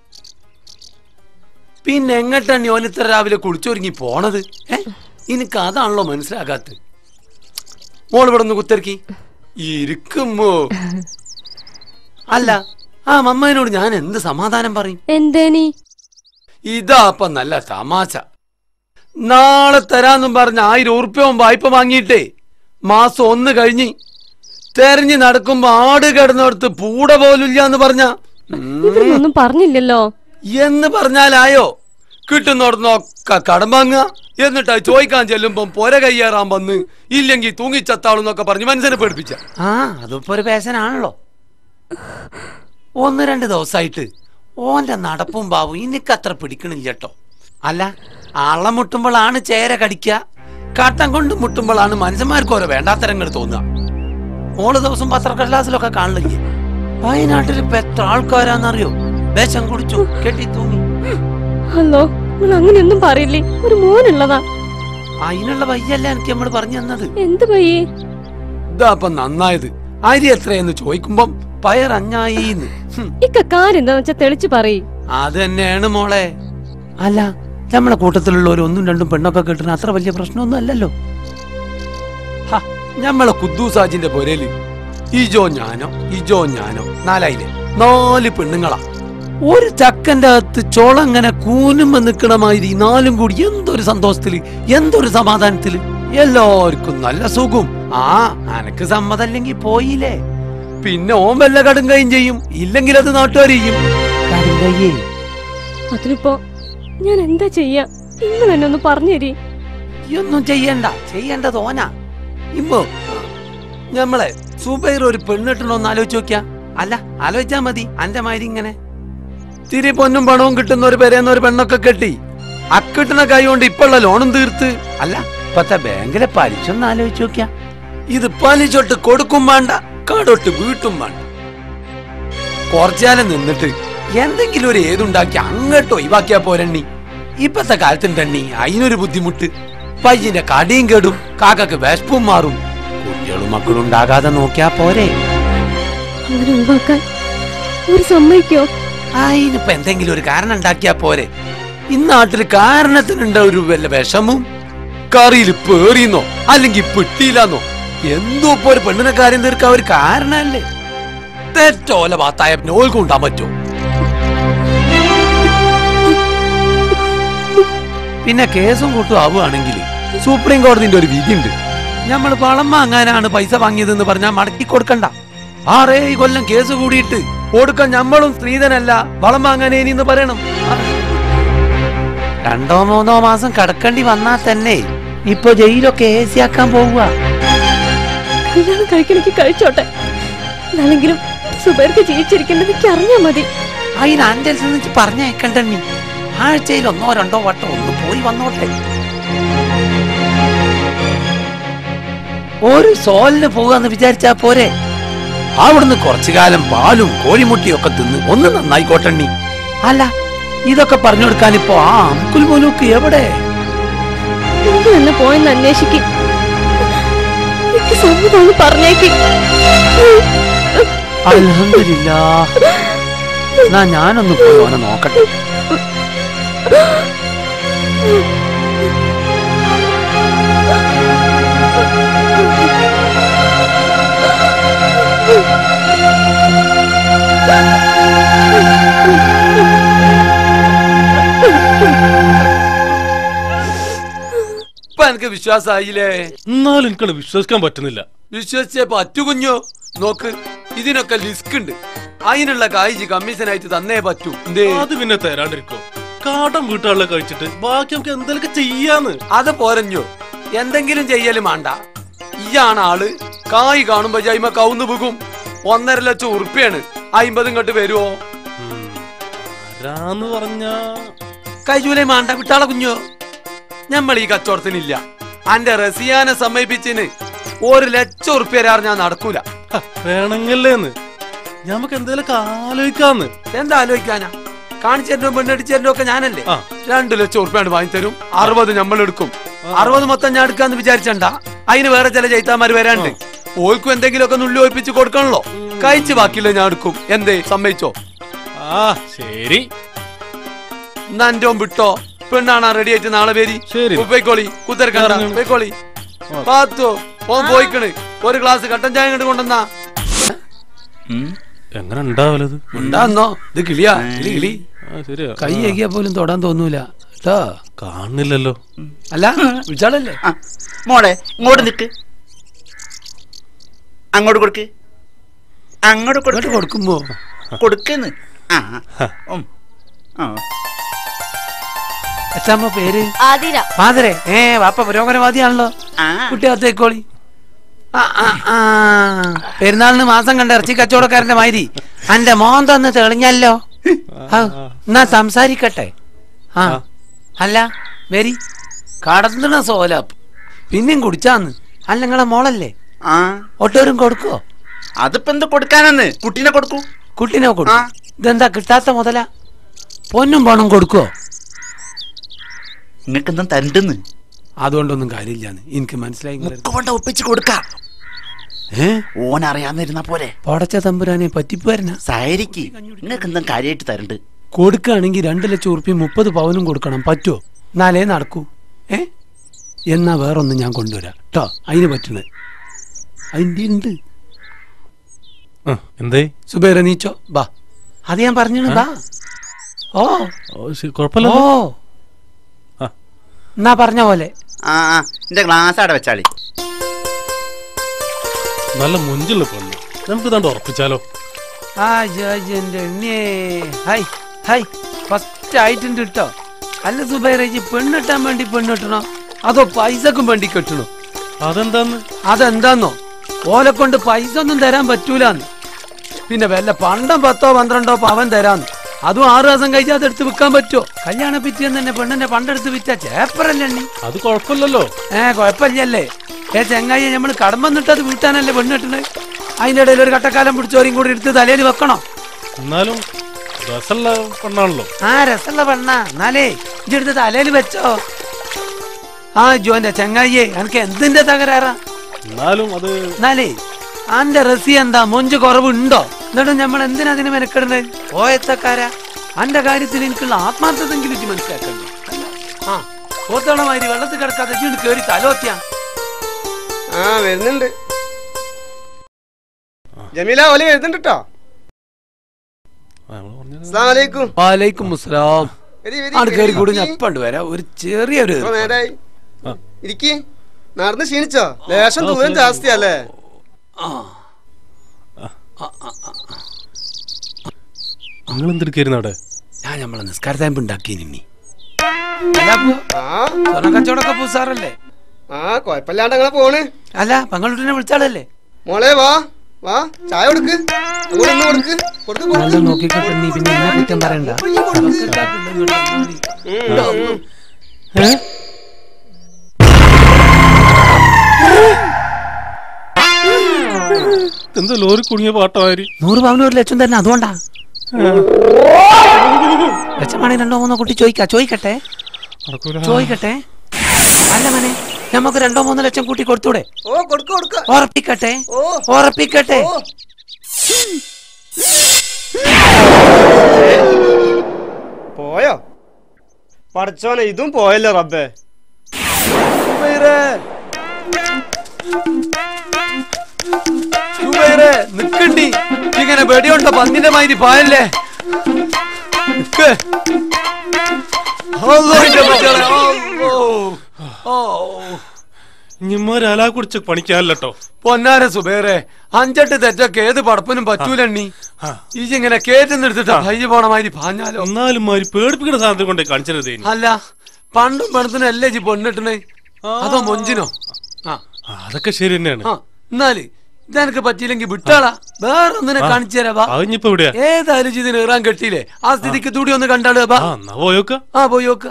പിന്നെ എങ്ങട്ടാണ് ഓൻ ഇത്ര രാവിലെ കുളിച്ചൊരുങ്ങി പോണത് ഏ എനിക്ക് അതാണല്ലോ മനസ്സിലാകാത്തത് മോൾ ഇവിടെ ഒന്ന് കുത്തിറക്കി ഇരിക്കുമ്പോ അല്ല ആ മമ്മേനോട് ഞാൻ എന്ത് സമാധാനം പറയും എന്തേനി ഇതാ അപ്പൊ നല്ല തമാശ നാളെ തരാന്നും പറഞ്ഞ ആയിരം ഉറുപ്പ്യവും വായ്പ വാങ്ങിയിട്ടേ മാസം ഒന്ന് കഴിഞ്ഞ് തെരഞ്ഞു നടക്കുമ്പോ ആട് കിടന്നിടത്ത് പൂട പോലില്ല എന്ന് പറഞ്ഞ ഇതൊന്നും പറഞ്ഞില്ലല്ലോ എന്ന് പറഞ്ഞാലായോ കിട്ടുന്നിടന്നൊക്കെ കടം വാങ്ങുക എന്നിട്ട് അത് ചോദിക്കാൻ ചെല്ലുമ്പം പൊര കയ്യേറാൻ വന്ന് ഇല്ലെങ്കിൽ തൂങ്ങിച്ചത്താളെന്നൊക്കെ പറഞ്ഞ് മനുഷ്യനെ പേടിപ്പിച്ച ആ അതിപ്പോ ഒരു പേശനാണല്ലോ ഒന്ന് രണ്ട് ദിവസമായിട്ട് ഓന്റെ നടപ്പും ബാവും എനിക്കത്ര പിടിക്കണില്ല കേട്ടോ അല്ല അള്ള മുട്ടുമ്പോഴാണ് ചേര കടിക്കുക കാട്ടം കൊണ്ട് മുട്ടുമ്പോഴാണ് മനുഷ്യന്മാർക്ക് ഓരോ വേണ്ടാത്തരങ്ങൾ തോന്നുക ഓള് ദിവസം പത്രക്കടലാസിലൊക്കെ കാണില്ലേ വയനാട്ടിൽ ഇപ്പൊ എത്ര ആൾക്കാരാന്നറിയോ വിഷം കുടിച്ചു കെട്ടി തൂങ്ങി ഹലോ നിങ്ങൾ അങ്ങനെയൊന്നും പറയില്ലേ ഒരു മോനുള്ളതാ അതിനുള്ള വയ്യല്ല എനിക്ക് നമ്മൾ പറഞ്ഞു തന്നത് എന്ത് പയ്യേ ഇതാ അപ്പൊ നന്നായത് അരി എത്രയെന്ന് ചോദിക്കുമ്പം പയറഞ്ഞായിന്ന് ഹും. ഇക്ക കാര്യം എന്താന്ന് വെച്ചാ തെളിച്ചു പറയ് അത് തന്നെയാണ് മോളെ അല്ല നമ്മളെ കൂട്ടത്തിലുള്ളവർ ഒന്നും രണ്ടും പെണ്ണൊക്കെ കിട്ടുന്ന അത്ര വലിയ പ്രശ്നമൊന്നും അല്ലല്ലോ ഹ, ഞമ്മളെ കുദ്ദൂസാജിന്റെ പൊരയില് ഇജോ ഞാനോ ഇജോ ഞാനോ നാലായില്ലേ നാല് പെണ്ണുങ്ങളാ ഒരു ചക്കന്റെ അകത്ത് ചോളങ്ങനെ കൂനുമ്പോ നിക്കണ മാതിരി നാലും കൂടി എന്തൊരു സന്തോഷത്തില് എന്തൊരു സമാധാനത്തില് എല്ലാവർക്കും നല്ല സുഖം ആ അനക്ക് സമ്മതല്ലെങ്കിൽ പോയില്ലേ പിന്നെ ഓൻ വല്ല കടുങ്കയും ചെയ്യും ഇല്ലെങ്കിൽ അത് നാട്ടുകാർ ചെയ്യും കടുങ്കയ്യേ അതിനിപ്പോ ഞാൻ എന്താ ചെയ്യാ നിങ്ങൾ എന്നെ ഒന്ന് പറഞ്ഞേരി ഒന്നും ചെയ്യണ്ട ചെയ്യേണ്ട തോനാ ഇമ്മോ ഞമ്മളെ സുബൈർ ഒരു പെണ്ണിട്ടണോന്ന് ആലോചിച്ച് നോക്കിയാ അല്ല ആലോചിച്ചാ മതി അന്റെ മാതിരി ഇങ്ങനെ തിരി പൊന്നും പണവും കിട്ടുന്ന ഒരു പെരേന്ന ഒരു പെണ്ണൊക്കെ കെട്ടി അക്കിട്ടുന്ന കൈ കൊണ്ട് ഇപ്പുള്ള ലോണും തീർത്ത് അല്ല ഇപ്പത്തെ ബാങ്കിലെ പലിശ ഒന്ന് ആലോചിച്ച് നോക്കിയാ ഇത് പലിശൊട്ട് കൊടുക്കും വേണ്ട കടൊട്ട് വീട്ടും വേണ്ട കുറച്ചാലം നിന്നിട്ട് എന്തെങ്കിലും ഒരു ഏതുണ്ടാക്കി അങ്ങോട്ട് ഒഴിവാക്കിയാ പോരണ്ണി ഇപ്പത്തെ കാലത്തുണ്ടണ്ണി അതിനൊരു ബുദ്ധിമുട്ട് പയ്യന്റെ കടിയും കേടും കാക്കക്ക് വിശപ്പും മാറും കുട്ടികളും മക്കളും ഉണ്ടാകാതെ നോക്കിയാ പോരെ അങ്ങനെ ഒഴിവാക്കാൻ ഒരു സമ്മതിക്കോ അതിനിപ്പോ എന്തെങ്കിലും ഒരു കാരണം ഉണ്ടാക്കിയാ പോരെ ഇന്നാട്ടിൽ കാരണത്തിനുണ്ട ഒരു വല്ല വിഷമും കറിയിൽ പേറിയെന്നോ അല്ലെങ്കിൽ പെട്ടിയില്ലെന്നോ എന്തോ ഇപ്പൊ ഒരു പെണ്ണിനെ കാര്യം തീർക്കാൻ ഒരു കാരണല്ലേ തെറ്റോല ഭാത്തായ നോൽക്കും ഉണ്ടാൻ പറ്റുമോ പിന്നെ കേസും കൂട്ടും ആവുകയാണെങ്കിൽ സുപ്രീം കോടതിന്റെ ഒരു വിധിയുണ്ട് നമ്മൾ പണം വാങ്ങാനാണ് പൈസ വാങ്ങിയതെന്ന് പറഞ്ഞാൽ മടക്കി കൊടുക്കണ്ട ആറേ കൊല്ലം കേസ് കൂടിയിട്ട് കൊടുക്കാൻ നമ്മളും സ്ത്രീധനല്ല വളം വാങ്ങാനേനിന്ന് പറയണം ആ. രണ്ടോ മൂന്നോ മാസം കടക്കേണ്ടി വന്നാൽ തന്നെ ഇപ്പൊ ജയിലൊക്കെ എ സി ആക്കാൻ പോവുക കല്യാണം കഴിക്കണമെങ്കിൽ കഴിച്ചോട്ടെ എന്നാലെങ്കിലും സുബൈർക്ക് ജീവിച്ചിരിക്കേണ്ടത് എനിക്ക് അറിഞ്ഞാ മതി അതിന് അന്റെ അടുത്ത് പറഞ്ഞേക്കണ്ടണ്ണി ആഴ്ചയിൽ ഒന്നോ രണ്ടോ വട്ടം ഒന്ന് പോയി വന്നോട്ടെ ഒരു സോലിന് പോകാന്ന് വിചാരിച്ചാ പോരെ അവിടുന്ന് കുറച്ചു കാലം പാലും കോഴിമുട്ടിയും ഒക്കെ തിന്ന് ഒന്ന് നന്നായിക്കോട്ടണ്ണി അല്ല ഇതൊക്കെ പറഞ്ഞു കൊടുക്കാൻ ഇപ്പോ ആ അംകുൽ മുലൂക്ക് എവിടെ നിങ്ങൾ എന്നെ പോയെന്ന് അന്വേഷിക്കും എനിക്ക് സമ്മതമാണ് പറഞ്ഞേക്ക് അൽഹംദുലില്ലാ എന്നാ ഞാനൊന്ന് പോയി ഓനെ നോക്കട്ടെ ഇപ്പൊ എനിക്ക് വിശ്വാസമായില്ലേ എന്നാലും എനിക്കത് വിശ്വസിക്കാൻ പറ്റുന്നില്ല വിശ്വസിച്ചേ പറ്റു കുഞ്ഞു നോക്ക് ഇതിനൊക്കെ ലിസ്ക് ഉണ്ട് അതിനുള്ള കായ്ജ് കമ്മീഷനായിട്ട് തന്നേ പറ്റൂ എന്തേ അത് പിന്നെ തരാണ്ടിരിക്കോ കാടം വീട്ടുകളിലെ കഴിച്ചിട്ട് ബാക്കി നമുക്ക് എന്തെങ്കിലും ചെയ്യാന്ന് അത് പോരഞ്ഞു എന്തെങ്കിലും ചെയ്യലും വേണ്ട ഇയാണ് ആള് കായ് കാണുമ്പോ ജൈമ കൗന്ന് പോകും ഒന്നര ലക്ഷം ഉറുപ്പ്യാണ് അയിമ്പതും ഇങ്ങോട്ട് വരുവോ ആരാന്ന് പറഞ്ഞ കൈജൂലെ മാണ്ട വിട്ടാളെ കുഞ്ഞു ഞമ്മൾ ഈ കച്ചവടത്തിനില്ല അന്റെ റസിയാനെ സമീപിച്ചിന് ഒരു ലക്ഷം ഉറുപ്പ്യ ഞാൻ നടക്കൂല വേണമെങ്കിലേന്ന് നമുക്ക് എന്തെങ്കിലും ആലോചിക്കാന്ന് എന്താ ആലോചിക്കാനാ കാണിച്ചേരോ പെണ്ണടിച്ചേരോ ഒക്കെ ഞാനല്ലേ രണ്ടു ലക്ഷം ഉറുപ്പ്യാണ് വാങ്ങിത്തരും അറുപത് നമ്മൾ എടുക്കും അറുപത് മൊത്തം ഞാൻ എടുക്കാന്ന് വിചാരിച്ചണ്ട അതിന് വേറെ ചില ചൈത്താന്മാര് വരാണ്ട് ഓൽക്കും എന്തെങ്കിലും ഒക്കെ നുള്ളി ഒഴിപ്പിച്ച് കൊടുക്കണല്ലോ കഴിച്ച് ബാക്കിയുള്ള ഞാൻ എടുക്കും എന്തേ സമ്മതിച്ചോ ആ ശരി എന്നാ എന്റെ ഓൻ വിട്ടോ പെണ്ണാണാ റെഡി ആയിട്ട് നാളെ പേരി ശരി. പോയിക്കോളി കുത്തിരക്കണ്ട ഇറങ്ങണം. പോയിക്കോളി പാത്തോ ഓൻ പോയിക്കണ് ഒരു ഗ്ലാസ് കട്ടൻ ചായ ഇങ്ങോട്ട് കൊണ്ടുവന്നാ എങ്ങനെ ഉണ്ടാവലത് ഉണ്ടാന്നോ ഇത് കിളിയാ കിളി കിളി ആ ശരിയാ കൈ ഏകിയാ പോലും തൊടാൻ തോന്നൂല കേട്ടോ കാണുന്നില്ലല്ലോ അല്ല വിളിച്ചാളല്ലേ മോളെ ഇങ്ങോട്ട് നിക്ക് അങ്ങോട്ട് കൊടുക്ക് അങ്ങോട്ട് കൊടുക്ക് കൊടുക്കുമ്പോ കൊടുക്കുന്നു ആ ആ. ഉം. ആ അച്ഛമ്മ പേര് ആതിര ഫാദറെ ഏ വാപ്പ പുരോഗമനവാദിയാണല്ലോ കുട്ടിയകത്തേക്കോളി ആ, ആ, ആ. പെരുന്നാളിന് മാസം കണ്ട ഇറച്ചി കച്ചവടക്കാരന്റെ മാതിരി അന്റെ മോൻ തന്ന് തെളിഞ്ഞല്ലോ ഔ, എന്നാ സംസാരിക്കട്ടെ ആ അല്ല വരി കടന്നണ സോല പിന്നെയും കുടിച്ചാന്ന് അല്ല നിങ്ങളെ മോളല്ലേ ആ ഒട്ടോരും കൊടുക്കോ അതിപ്പോ എന്ത് കൊടുക്കാനെന്ന് കുട്ടീനെ കൊടുക്കൂ കുട്ടീനെ കൊടുക്കും ഇതെന്താ കിട്ടാത്ത മുതല പൊന്നും പണം കൊടുക്കോ നിങ്ങൾക്ക് എന്താ തരണ്ടെന്ന് അതുകൊണ്ടൊന്നും കാര്യമില്ലാന്ന് എനിക്ക് മനസ്സിലായി നിങ്ങളെ മുക്കുകൊണ്ട ഒപ്പിച്ച് കൊടുക്ക ഓൻ അറിയാന്നിരുന്ന പോലെ പടച്ച തമ്പുരാനെ പറ്റിപ്പോരന സായിരിക്ക് നിങ്ങൾക്ക് എന്തും കാര്യമായിട്ട് തരണ്ട് കൊടുക്കുകയാണെങ്കിൽ രണ്ട് ലക്ഷം ഉറുപ്പി മുപ്പത് പവനും കൊടുക്കണം പറ്റുമോ എന്നാലേ നടക്കൂ ഏ എന്നാ വേറൊന്നും ഞാൻ കൊണ്ടുവരാം കേട്ടോ അതിന് പറ്റുന്നത് അതിൻ്റെ ഉണ്ട് എന്തേ സുബേര നീച്ചോ ബാ അത് ഞാൻ പറഞ്ഞു ബാ ഓ കുഴപ്പമില്ല ഓ എന്നാ പറഞ്ഞ പോലെ ആ ആ എന്റെ ഗ്ലാസ് അവിടെ വെച്ചാളി നല്ല മുഞ്ചുള്ള പെണ്ണ് നമുക്ക് ഇതാണ്ട് ഉറപ്പിച്ചാലോ ആ ജോജന്റെ എണ്ണേ ഹൈ ഹൈ ഫസ്റ്റ് ആയിട്ടുണ്ട് കേട്ടോ അല്ല സുബൈറേജി പെണ്ണിട്ടാൻ വേണ്ടി പെണ്ണിട്ടണോ അതോ പൈസക്കും വേണ്ടി കെട്ടണോ അതെന്താന്ന് അതെന്താന്നോ ഓലെ കൊണ്ട് പൈസ ഒന്നും തരാൻ പറ്റൂലെന്ന് പിന്നെ വല്ല പണ്ടം പത്തോ പന്ത്രണ്ടോ പവൻ തരാന്ന് അതും ആറു ദിവസം കഴിച്ചാൽ അതെടുത്ത് വിൽക്കാൻ പറ്റുമോ കല്യാണ പിറ്റിയെന്ന് തന്നെ പെണ്ണിന്റെ പണ്ടെടുത്ത് വിറ്റ ചേപ്പറല്ലേ അണ്ണി അത് കുഴപ്പമില്ലല്ലോ ഏ കുഴപ്പമില്ലല്ലേ ഏ ചെങ്ങായി നമ്മൾ കടം വന്നിട്ട് അത് വീട്ടാനല്ലേ പെണ്ണിട്ടത് അതിന്റെ ഇടയിൽ ഒരു കട്ടക്കാലം പിടിച്ചോരും കൂടി എടുത്ത് തലയിൽ വെക്കണോ എന്നാലും രസമുള്ള പെണ്ണാണല്ലോ ആ രസമുള്ള പെണ്ണ എന്നാലേ ഇജെടുത്ത് തലയിൽ വെച്ചോ ആ ജോന്റെ ചെങ്ങായിയെ എനിക്ക് എന്തിന്റെ തകരാറാ എന്നാലും അത് എന്നാലേ അന്റെ റസി എന്താ മൊഞ്ച് കുറവുണ്ടോ എന്നിട്ടും നമ്മൾ എന്തിനാ അതിന് മെനക്കെടുന്നത് ഓയത്തക്കാരാ അന്റെ കാര്യത്തിൽ എനിക്കുള്ള ആത്മാർത്ഥതെങ്കിലും ഇജ്ജ് മനസ്സിലാക്കണ്ടേ ആ പോത്തണമാതിരി വെള്ളത്തിൽ കിടക്കാതെ ഇജ്ജ് കേറി തലോത്തിയാ ആ വരുന്നുണ്ട് ജമീല ഓലി വരുന്നുണ്ട് കേട്ടോ അസ്സലാമലൈക്കും വാലൈക്കും മുസ്സലാം വരി, വരി, ആണ് വരി, കയറി കൂടി ഞാൻ ഇരിക്ക്. ഇപ്പണ്ട് വരാം ഒരു ചെറിയൊരു ഇപ്പൊ നേരായി ഇരിക്കി നടന്ന് ക്ഷീണിച്ചോ ലേശം ദൂരം ജാസ്തിയല്ലേ നിങ്ങൾ എന്തെടുക്കായിരുന്നു അവിടെ ഞാൻ നമ്മളെ നിസ്കാര തായ്പ് ഉണ്ടാക്കി നിന്നി സ്വർണ്ണ കച്ചവടമൊക്കെ പൂസാറല്ലേ ആ കൊഴപ്പില്ലാണ്ട് അങ്ങനെ പോണ് അല്ല പങ്കളുട്ടിനെ വിളിച്ചാളല്ലേ മോളെ വാ വാ ചായ കൊടുക്ക് അങ്ങോട്ട് ഇന്ന് കൊടുക്ക് കൊടുക്ക് കൊടുക്ക്. നല്ല നോക്കിക്കോട്ടെ നീ പിന്നെ എന്നെ കുറ്റം പറയണ്ട ഏ? എന്താ ലോറി കുടുങ്ങിയ പാട്ടമാരി നൂറ് പവന് ഒരു ലക്ഷം തന്നെ അതുകൊണ്ടാ ലക്ഷമാണെങ്കിൽ രണ്ടോ മൂന്നോ കുട്ടി ചോദിക്കാ ചോദിക്കട്ടെ ചോദിക്കട്ടെ അല്ല മനെ നമുക്ക് രണ്ടോ മൂന്നോ ലക്ഷം കൂട്ടി കൊടുത്തൂടെ ഓ കൊടുക്ക കൊടുക്ക ഉറപ്പിക്കട്ടെ ഓ ഉറപ്പിക്കട്ടെ ഓ. പോയോ പടച്ചോനെ ഇതും പോയല്ലോ റബ്ബേ സുബൈറേ, നിക്കണ്ടി ഇങ്ങനെ വെടിയുണ്ട പന്നിന്റെ മാതിരി പായല്ലേ നിക്ക്. അള്ളോ, എന്റെ മക്കളെ, അള്ളോ. ഓ. ഇനിമാരാലാ കുടിച്ച് പണിക്കാല്ലോ പൊന്നാര സുബേറെ അഞ്ചെട്ട് തെറ്റൊക്കെ ഏത് പടപ്പിനും പറ്റൂലണ്ണി ഇങ്ങനെ കേറ്റുന്നെടുത്തിട്ടാ കയ്യിൽ പോണ മാതിരി പാഞ്ഞാലോ എന്നാലും മാതിരി പേടിപ്പിക്കുന്ന സാധനത്തിൽ കൊണ്ടേ കാണിച്ചത് അല്ല പണ്ടും പണത്തിനും അല്ലേ ജി പൊണ്ണിട്ടണേ അതോ മൊഞ്ചിനോ ആ അതൊക്കെ ശരി തന്നെയാണ് ആ എന്നാല് ഇതെനിക്ക് പറ്റിയില്ലെങ്കിൽ വിട്ടാളാ വേറെ ഒന്നിനെ ആ, കാണിച്ചു തരാ വാ. അതിനിപ്പോ എവിടെയാ? ഏതായാലും ജി ഇതിന് ഏറാൻ കെട്ടിയില്ലേ ആ സ്ഥിതിക്ക് തൂടി ഒന്ന് കണ്ടാള് ബാ ആ എന്നാ പോയോക്ക ആ പോയി നോക്ക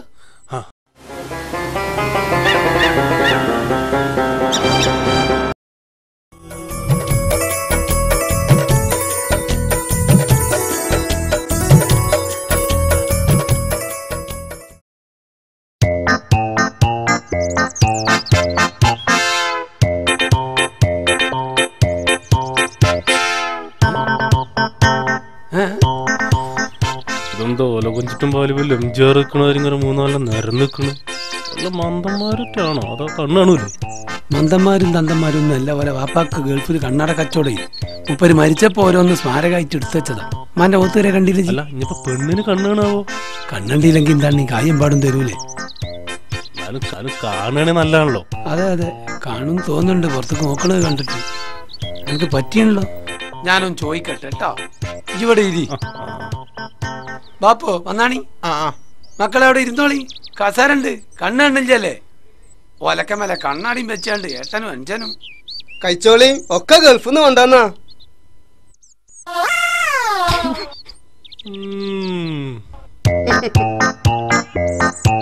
ഇതെന്തോ ഓല കൊഞ്ചിട്ടും പാല് പോലെ എം ജി ആർ വെക്കണവരിങ്ങനെ മൂന്നാലെല്ലാം നിരന്ന് നിൽക്കണ് വല്ല മന്ദന്മാരൊറ്റാണോ അതോ കണ്ണാണൂലേ മന്ദന്മാരും തന്തന്മാരും ഒന്നും അല്ല പോലെ വാപ്പാക്ക് ഗൾഫിൽ കണ്ണട കച്ചവടം മുപ്പര് മരിച്ചപ്പോ ഓരോന്ന് സ്മാരകമായിട്ട് എടുത്തു വെച്ചതാ മാന്റെ ഒത്തുവരെ കണ്ടില്ല അല്ല ഇനിയിപ്പോ പെണ്ണിന് കണ്ണാണാവോ കണ്ണണ്ടിയില്ലെങ്കിൽ എന്താണ് നീ കാര്യം പാടും തരൂലേ എന്നാലും കാലം കാണണേ നല്ലതാണല്ലോ അതെ അതെ കാണും തോന്നുന്നുണ്ട് പുറത്തേക്ക് നോക്കണത് കണ്ടിട്ട് എനിക്ക് പറ്റിയണല്ലോ ഞാനൊന്ന് ചോദിക്കട്ടെ കേട്ടോ ഇവിടെ ഇരി ബാപ്പോ വന്നാണി മക്കളെ അവിടെ ഇരുന്നോളി കസാരണ്ട് കണ്ണുണ്ടില്ലല്ലേ ഒലക്കമല കണ്ണാടിയും വെച്ചാണ്ട് ഏട്ടനും അഞ്ചനും കഴിച്ചോളി ഒക്കെ ഗൾഫിൽ നിന്ന് കൊണ്ടുവന്നാ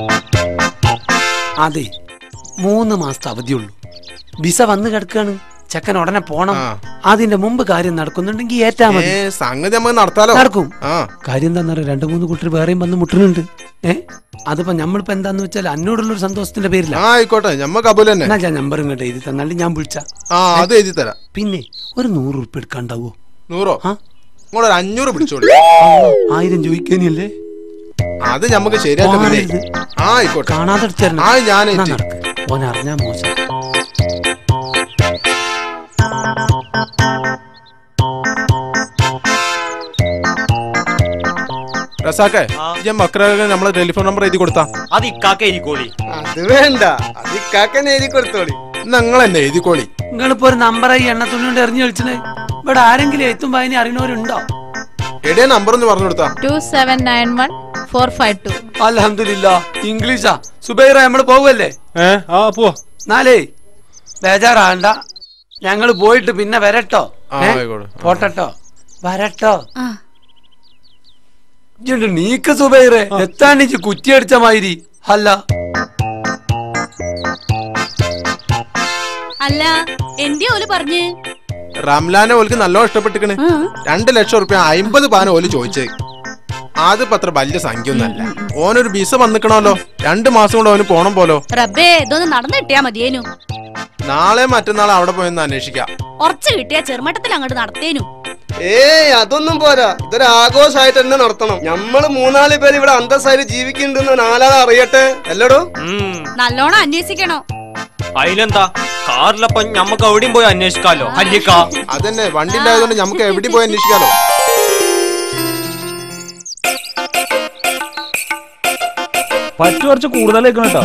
അതെ മൂന്ന് മാസത്തെ അവധിയുള്ളൂ വിസ വന്ന് കിടക്കാണ് ചെക്കൻ ഉടനെ പോണം അതിന്റെ മുമ്പ് കാര്യം നടക്കുന്നുണ്ടെങ്കിൽ ഏറ്റാ മതി ഏ, സംഗതി നമുക്ക് നടത്താലോ നടക്കും ആ കാര്യം എന്താന്ന് രണ്ടു മൂന്ന് കൂട്ടർ വേറെയും വന്ന് മുട്ടുന്നുണ്ട് ഏ അതിപ്പോ നമ്മളിപ്പോ എന്താന്ന് വെച്ചാൽ എന്നോടുള്ള ഒരു സന്തോഷത്തിന്റെ പേരില്ല ആ ആയിക്കോട്ടെ ഞമ്മ കബൂൽ തന്നെ എന്നാ ഞാൻ നമ്പർ ഇങ്ങോട്ട് എഴുതി തന്നാലും ഞാൻ വിളിച്ച ആ അത് എഴുതി തരാം പിന്നെ ഒരു നൂറ് ഉറുപ്പ് എടുക്കാണ്ടാവോ നൂറോ നിങ്ങളൊരു അഞ്ഞൂറ് പിടിച്ചോളി ആയിരം ചോദിക്കാനല്ലേ അത് ഞമ്മക്ക് ശരിയാക്കുന്നില്ലേ ആ ആയിക്കോട്ടെ കാണാതെ ആ ഞാൻ എന്നാ ഏറ്റ്. നടക്ക്. ഓൻ അറിഞ്ഞാ മോശം റസാക്കെ ഞാൻ മക്കളെ നമ്മളെ ടെലിഫോൺ നമ്പർ എഴുതി കൊടുത്താ അത് ഇക്കാക്ക എരിക്കോളി അത് വേണ്ട അത് ഇക്കാക്കനെ എഴുതി കൊടുത്തോളി നിങ്ങൾ എന്നെ എഴുതിക്കോളി നിങ്ങളിപ്പോ ഒരു നമ്പറായി എണ്ണ തുണി കൊണ്ട് എറിഞ്ഞു കളിച്ചത് ഇവിടെ ആരെങ്കിലും എത്തും വായന അറിയണവരുണ്ടോ എടേ നമ്പർ ഒന്ന് പറഞ്ഞു കൊടുത്താ two seven nine one four five two അലഹമില്ല ഇംഗ്ലീഷാ സുബൈറ നമ്മള് പോവല്ലേ ഏ ആ പോവാ നാലേ ബേജാറാണ്ട ഞങ്ങള് പോയിട്ട് പിന്നെ വരട്ടോ ആ, ഏ? ആയിക്കോട്ടെ. പോട്ടട്ടോ വരട്ടോ ഇജ്ജുണ്ട് നീക്ക് സുബൈറെ എത്താണിച്ച് കുറ്റിയടിച്ച മാതിരി അല്ല അല്ല എന്തേ ഓല് പറഞ്ഞ് റംലാനെ ഓൽക്ക് നല്ലോണം ഇഷ്ടപ്പെട്ടിക്കണ് രണ്ട് ലക്ഷം റുപ്യ അമ്പത് പാന ഓല് ചോദിച്ചേ അതിപ്പോ അത്ര വലിയ സംഖ്യ ഒന്നല്ല ഓനൊരു ബിസ വന്നിക്കണല്ലോ രണ്ട് മാസം കൊണ്ട് അവന് പോണം പോലോ റബ്ബേ ഇതൊന്ന് നടന്നു കിട്ടിയാ മതിയേനു നാളെ മറ്റന്നാൾ അവിടെ പോയെന്ന് അന്വേഷിക്കാം ഉറച്ചു കിട്ടിയ ചെറുമട്ടത്തിൽ അങ്ങോട്ട് നടത്തേനു ഏയ് അതൊന്നും പോരാ ഇതൊരു ആഘോഷമായിട്ട് തന്നെ നടത്തണം നമ്മള് മൂന്നാല് പേര് ഇവിടെ അന്തസ്സായിട്ട് ജീവിക്കുന്നുണ്ടെന്ന് നാലാളെ അറിയട്ടെ അല്ലടോ നല്ലോണം അന്വേഷിക്കണോ അതിലെന്താ കാറിലപ്പം ഞമ്മക്ക് എവിടെയും പോയി അന്വേഷിക്കാലോ അല്ലിക്ക അതന്നെ വണ്ടി ഉണ്ടായതുകൊണ്ട് നമുക്ക് എവിടെ പോയി അന്വേഷിക്കാലോ പറ്റു കുറച്ച് കൂടുതലേക്കണം കേട്ടോ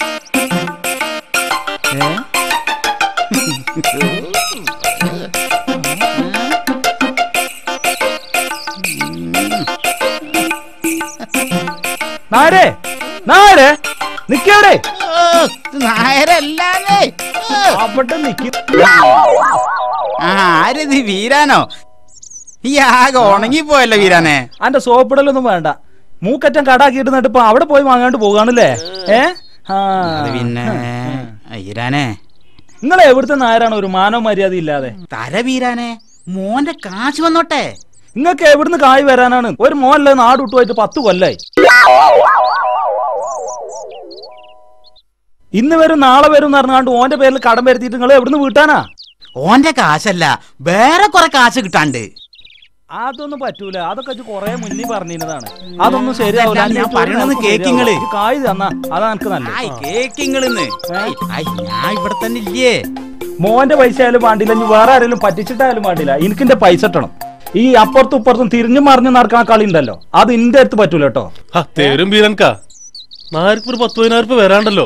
നായരെ നായരെ നിക്കവിടെ നായരല്ലാന്നേ അവിടെ നിക്ക് ആരത് വീരാനോ ഈ ആകെ ഉണങ്ങിപ്പോയല്ലോ വീരാനെ അന്റെ സോപ്പിടലൊന്നും വേണ്ട മൂക്കറ്റം കടാക്കിയിട്ട് നട്ട് ഇപ്പൊ അവിടെ പോയി വാങ്ങാണ്ട് പോകാണല്ലേ ഏ ആ അത് പിന്നെ വീരാനെ നിങ്ങൾ എവിടുത്തെ നായരാണ് ഒരു മാനോ മര്യാദ ഇല്ലാതെ തര വീരാനെ മോന്റെ കാശ് വന്നോട്ടെ നിങ്ങൾക്ക് എവിടുന്ന് കായ് വരാനാണ് ഒരു മോനല്ലേ നാട് വിട്ടുപോയിട്ട് പത്ത് കൊല്ലായി ഇന്ന് വരും നാളെ വരും എന്ന് പറഞ്ഞാണ്ട് ഓന്റെ പേരിൽ കടം വരുത്തിയിട്ട് നിങ്ങൾ എവിടുന്ന് വീട്ടാനാ ഓന്റെ കാശല്ല വേറെ കുറെ കാശ് കിട്ടാണ്ട് അതൊന്നും പറ്റൂല അതൊക്കെ ഇജ്ജ് കൊറേ മുന്നേ പറഞ്ഞിരുന്നതാണ് അതൊന്നും ശരിയാവില്ല അതല്ല ഞാൻ പറയണത് കേക്കിങ്ങള്. കായ് തന്നാ അതാ എനിക്ക് ആയ് നല്ലത് കേക്കിങ്ങളിന്ന് ഞാൻ ഇവിടെ തന്നെ ഇല്ലേ മോന്റെ പൈസ ആയാലും വേണ്ടില്ല ഇനി വേറെ ആരെങ്കിലും പറ്റിച്ചിട്ടായാലും വേണ്ടില്ല എനിക്ക് എന്റെ പൈസ ഇട്ടണം ഈ അപ്പുറത്തും ഇപ്പുറത്തും തിരിഞ്ഞു മറിഞ്ഞു നടക്കുന്ന കളി ഉണ്ടല്ലോ അത് ഇന്റെ അടുത്ത് പറ്റൂല കേട്ടോ ആ തേരും ബീരൻകാ നായർക്ക് ഒരു പത്ത് പതിനായിരം രൂപ വരാണ്ടല്ലോ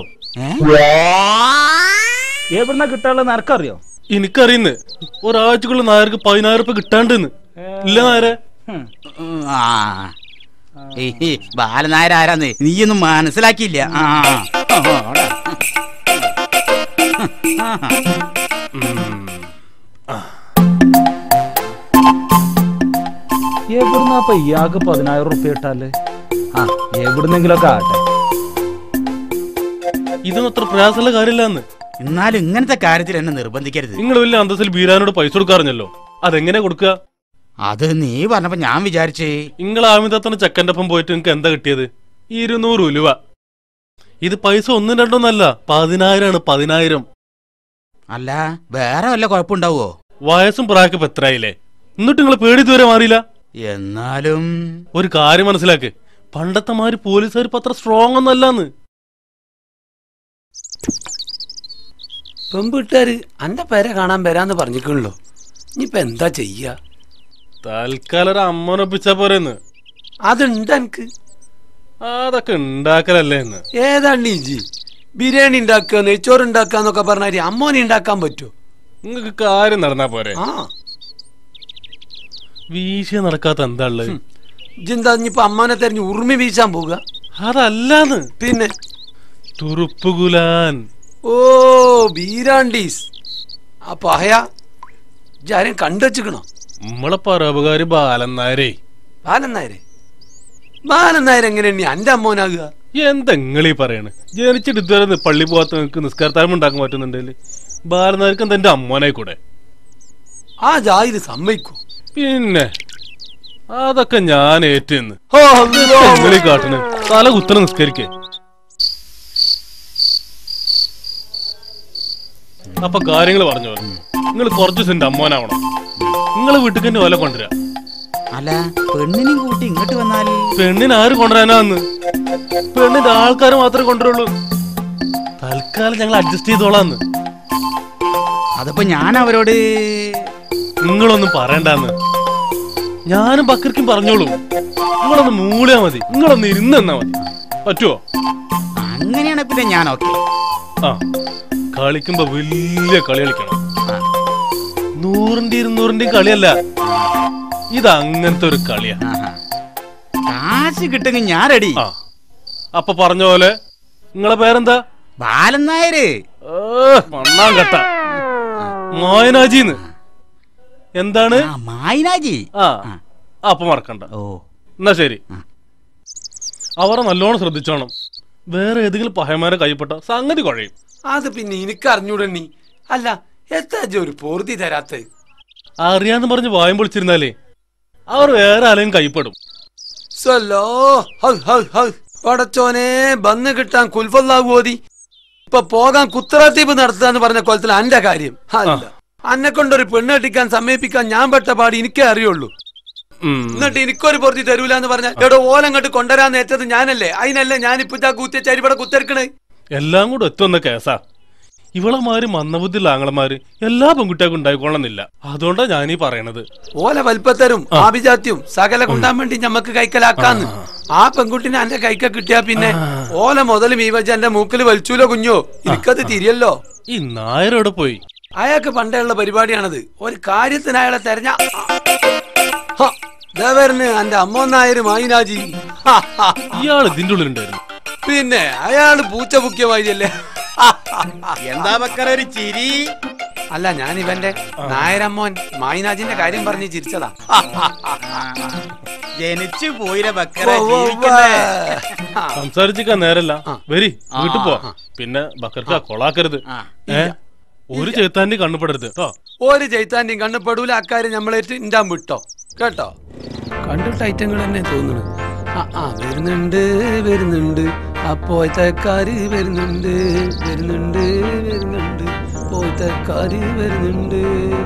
എവിടുന്ന കിട്ടാനുള്ളത് നിനക്കറിയോ എനിക്കറിയുന്നു ഒരാഴ്ചക്കുള്ള നായർക്ക് പതിനായിരം രൂപ കിട്ടാണ്ടെന്ന് ഇല്ല നായരെ ആ ഈ ബാലനായർ ആരാന്ന് നീയൊന്നും മനസ്സിലാക്കിയില്ല ആ ആ, അവിടെ. എവിടുന്നാ ഇയാൾക്ക് പതിനായിരം റുപ്യ ഇട്ടാല് ആ എവിടുന്നെങ്കിലൊക്കെ ആട്ടെ ഇതൊന്നും അത്ര പ്രയാസമുള്ള കാര്യമില്ലാന്ന് എന്നാലും ഇങ്ങനത്തെ കാര്യത്തിൽ എന്നെ നിർബന്ധിക്കരുത് നിങ്ങൾ വലിയ അന്തസ്സിൽ ബീരാനോട് പൈസ കൊടുക്കാറിഞ്ഞല്ലോ അതെങ്ങനെ കൊടുക്കുക അത് നീ പറഞ്ഞപ്പോ ഞാൻ വിചാരിച്ചേ നിങ്ങൾ ആമിതത്തന്നെ ചെക്കൻ്റെ ഒപ്പം പോയിട്ട് നിങ്ങൾക്ക് എന്താ കിട്ടിയത് ഇരുന്നൂറ് ഉലുവ ഇത് പൈസ ഒന്നും രണ്ടൊന്നല്ല പതിനായിരമാണ് പതിനായിരം അല്ല വേറെ വല്ല കുഴപ്പമുണ്ടാവോ വയസ്സും പ്രായക്കും ഇപ്പൊ എത്രയായില്ലേ എന്നിട്ട് നിങ്ങൾ പേടി ഇതുവരെ മാറിയില്ല എന്നാലും ഒരു കാര്യം മനസ്സിലാക്ക് പണ്ടത്തെ മാതിരി പോലീസുകാർ ഇപ്പൊ അത്ര സ്ട്രോങ് ഒന്നല്ലാന്ന് പെൺപിട്ടാര് അന്റെ പേരെ കാണാൻ വരാന്ന് പറഞ്ഞിക്കണല്ലോ ഇനിയിപ്പൊ എന്താ ചെയ്യാ തൽക്കാലം ഒരു അമ്മനൊപ്പിച്ചാ പോരെന്ന് അതുണ്ട് എനിക്ക് അതൊക്കെ ഉണ്ടാക്കലല്ലേ എന്ന് ഏതാണ്ട് ഇജി ബിരിയാണി ഉണ്ടാക്കുക നെയ്ച്ചോറ് ഉണ്ടാക്കുക എന്നൊക്കെ പറഞ്ഞാൽ അമ്മോനെ ഉണ്ടാക്കാൻ പറ്റുമോ നിങ്ങക്ക് കാര്യം നടന്നാ പോരെ ആ വീശിയ നടക്കാത്ത എന്താ ഉള്ളത് ഇജെന്താ ഇനിയിപ്പോ അമ്മാനെ തെരഞ്ഞ് ഉറുമി വീശാൻ പോവുക അതല്ലാന്ന് പിന്നെ തുറുപ്പുകുലാൻ ഓ ബീരാണ്ടീസ് ആ പഹയ ഇജാരും കണ്ടുവച്ചിക്കണോ നമ്മളെ പരോപകാരി ബാലൻ നായരേ ബാലൻ നായരെ ബാലൻ നായർ എങ്ങനെയാണ് അന്റെ അമ്മോനാകുക എന്തെങ്ങളീ പറയണ് ജനിച്ചിട്ട് ഇതുവരെ നി- പള്ളി പോകാത്ത നിനക്ക് നിസ്കാരത്താരം ഉണ്ടാക്കാൻ പറ്റുന്നുണ്ടല്ലേ ബാലനായർക്ക് എന്താ എന്റെ അമ്മോനായി കൂടെ ആ ജാതിയിൽ സമ്മതിക്കൂ പിന്നെ അതൊക്കെ ഞാൻ ഏറ്റെന്ന് ഓ, അള്ളോ. നിങ്ങളീ കാട്ടിന് തല കുത്തനെ നിസ്കരിക്കേ അപ്പൊ കാര്യങ്ങൾ പറഞ്ഞു നിങ്ങൾ കുറച്ച് സെന്റ് അമ്മോനാവണം നിങ്ങൾ വീട്ടിൽ തന്നെ ഓല കൊണ്ടുവരാ അല്ല പെണ്ണിനെയും കൂട്ടി ഇങ്ങോട്ട് വന്നാൽ പെണ്ണിന് ആര് കൊണ്ടുവരാനാന്ന് പെണ്ണിന്റെ ആൾക്കാർ മാത്രമേ കൊണ്ടുവരുള്ളൂ തൽക്കാലം ഞങ്ങൾ അഡ്ജസ്റ്റ് ചെയ്തോളാന്ന് അതിപ്പോ ഞാൻ അവരോട് നിങ്ങളൊന്നും പറയണ്ടാന്ന് ഞാനും ബക്കർക്കും പറഞ്ഞോളൂ നിങ്ങളൊന്ന് മൂളിയാ മതി നിങ്ങളൊന്ന് ഇരുന്നെന്നാ മതി പറ്റുമോ അങ്ങനെയാണ് പിന്നെ ഞാൻ ഓക്കെ ആ കളിക്കുമ്പോ വലിയ കളി കളിക്കണം നൂറിന്റെ ഇരുന്നൂറിന്റെയും കളിയല്ല ഇത് അങ്ങനത്തെ ഒരു കളിയാ കാശ് കിട്ടുമെങ്കിൽ ഞാൻ റെഡി അപ്പൊ പറഞ്ഞ പോലെ നിങ്ങളെ പേരെന്താ ബാലൻ നായര് മണ്ണാൻ കട്ട മോയനാജിന്ന് എന്താണ് മായനാജി ആ അപ്പൊ മറക്കണ്ട ഓ എന്നാ ശരി അവരെ നല്ലോണം ശ്രദ്ധിച്ചോണം വേറെ ഏതെങ്കിലും പഹയമാരെ കൈപ്പെട്ട സംഗതി കുഴയും അത് പിന്നെ എനിക്ക് അറിഞ്ഞൂടണ്ണി അല്ല എത്താ ഇജ്ജ് ഒരു പൂർത്തി തരാത്ത അറിയാന്ന് പറഞ്ഞ് വായം പൊളിച്ചിരുന്നാലേ അവർ വേറെ ആരെയും കൈപ്പെടും സ്വല്ലോ ഹൗ ഹൗ ഹൗ പടച്ചോനെ ബന്ന് കിട്ടാൻ കുൽഫല്ലാവോതി ഇപ്പൊ പോകാൻ കുത്തറാത്തീപ് നടത്താന്ന് പറഞ്ഞ കൊലത്തിൽ അന്റെ കാര്യം അല്ല അന്നെ കൊണ്ടൊരു പെണ്ണ് കെട്ടിക്കാൻ സമീപിക്കാൻ ഞാൻ പെട്ട പാടി എനിക്കേ അറിയുള്ളൂ എന്നിട്ട് എനിക്കൊരു പൊറുതി തരൂല എന്ന് പറഞ്ഞാൽ എടോ ഓലങ്ങോട്ട് കൊണ്ടുവരാൻ നേറ്റത് ഞാനല്ലേ അതിനല്ലേ ഞാനിപ്പോ ഇതാ കുത്തിയ ചരിപടെ കുത്തിരിക്കണേ എല്ലാം കൂടെ എത്തുന്ന കേസാ ഇവളമാര് മന്ദബുദ്ധിയുള്ള ആങ്ങളമാര് എല്ലാ പെൺകുട്ടികൾക്കും ഉണ്ടായിക്കൊള്ളുന്നില്ല അതുകൊണ്ടാ ഞാനീ പറയണത് ഓല വലിപ്പത്തരും ആഭിജാത്യം സകല കൊണ്ടാൻ വേണ്ടി ഞമ്മക്ക് കൈക്കലാക്കാന്ന് ആ പെൺകുട്ടിനെ എന്റെ കൈക്ക കിട്ടിയാ പിന്നെ ഓല മുതലും ഈ വച്ച എന്റെ മൂക്കിൽ വലിച്ചൂലോ കുഞ്ഞോ എനിക്കത് തിരിയല്ലോ ഈ നായരോടെ പോയി അയാൾക്ക് പണ്ടേ ഉള്ള പരിപാടിയാണത് ഒരു കാര്യത്തിന് അയാളെ തെരഞ്ഞ ഹ, ദേ വരുന്നു എന്റെ അമ്മോന്നായൊരു മായിനാജി ഇയാൾ ഇതിന്റെ ഉള്ളിലുണ്ടായിരുന്നു പിന്നെ അയാള് പൂച്ച മുഖ്യ മാതിരിയല്ലേ എന്താ ബക്കറ ഒരു ചിരി അല്ല ഞാൻ ഇവന്റെ നായരമ്മോൻ മായിനാജിന്റെ കാര്യം പറഞ്ഞ് ചിരിച്ചതാ ജനിച്ചു പോയിര ബക്കറ ഉവ്വ് ഉവ്വ്. ജീവിക്കണ്ടേ സംസാരിച്ചിക്കാൻ നേരല്ല വരി വീട്ടിൽ പോ പിന്നെ ബക്കർക്ക് കൊളാക്കരുത് ഏ ഒരു ചേത്താന്റെ കണ്ണുപെടരുത് കേട്ടോ ഒരു ചൈത്താന്റെയും കണ്ണുപെടൂല അക്കാര്യം നമ്മളേറ്റ് ഇണ്ടാൻ വിട്ടോ കേട്ടോ കണ്ടിട്ട് ഐറ്റങ്ങൾ തന്നെ തോന്നുന്നു ആ ആ വരുന്നുണ്ട് വരുന്നുണ്ട് അപ്പോഴത്തേക്കാര് വരുന്നുണ്ട് വരുന്നുണ്ട് വരുന്നുണ്ട് പോയത്തേക്കാര് വരുന്നുണ്ട്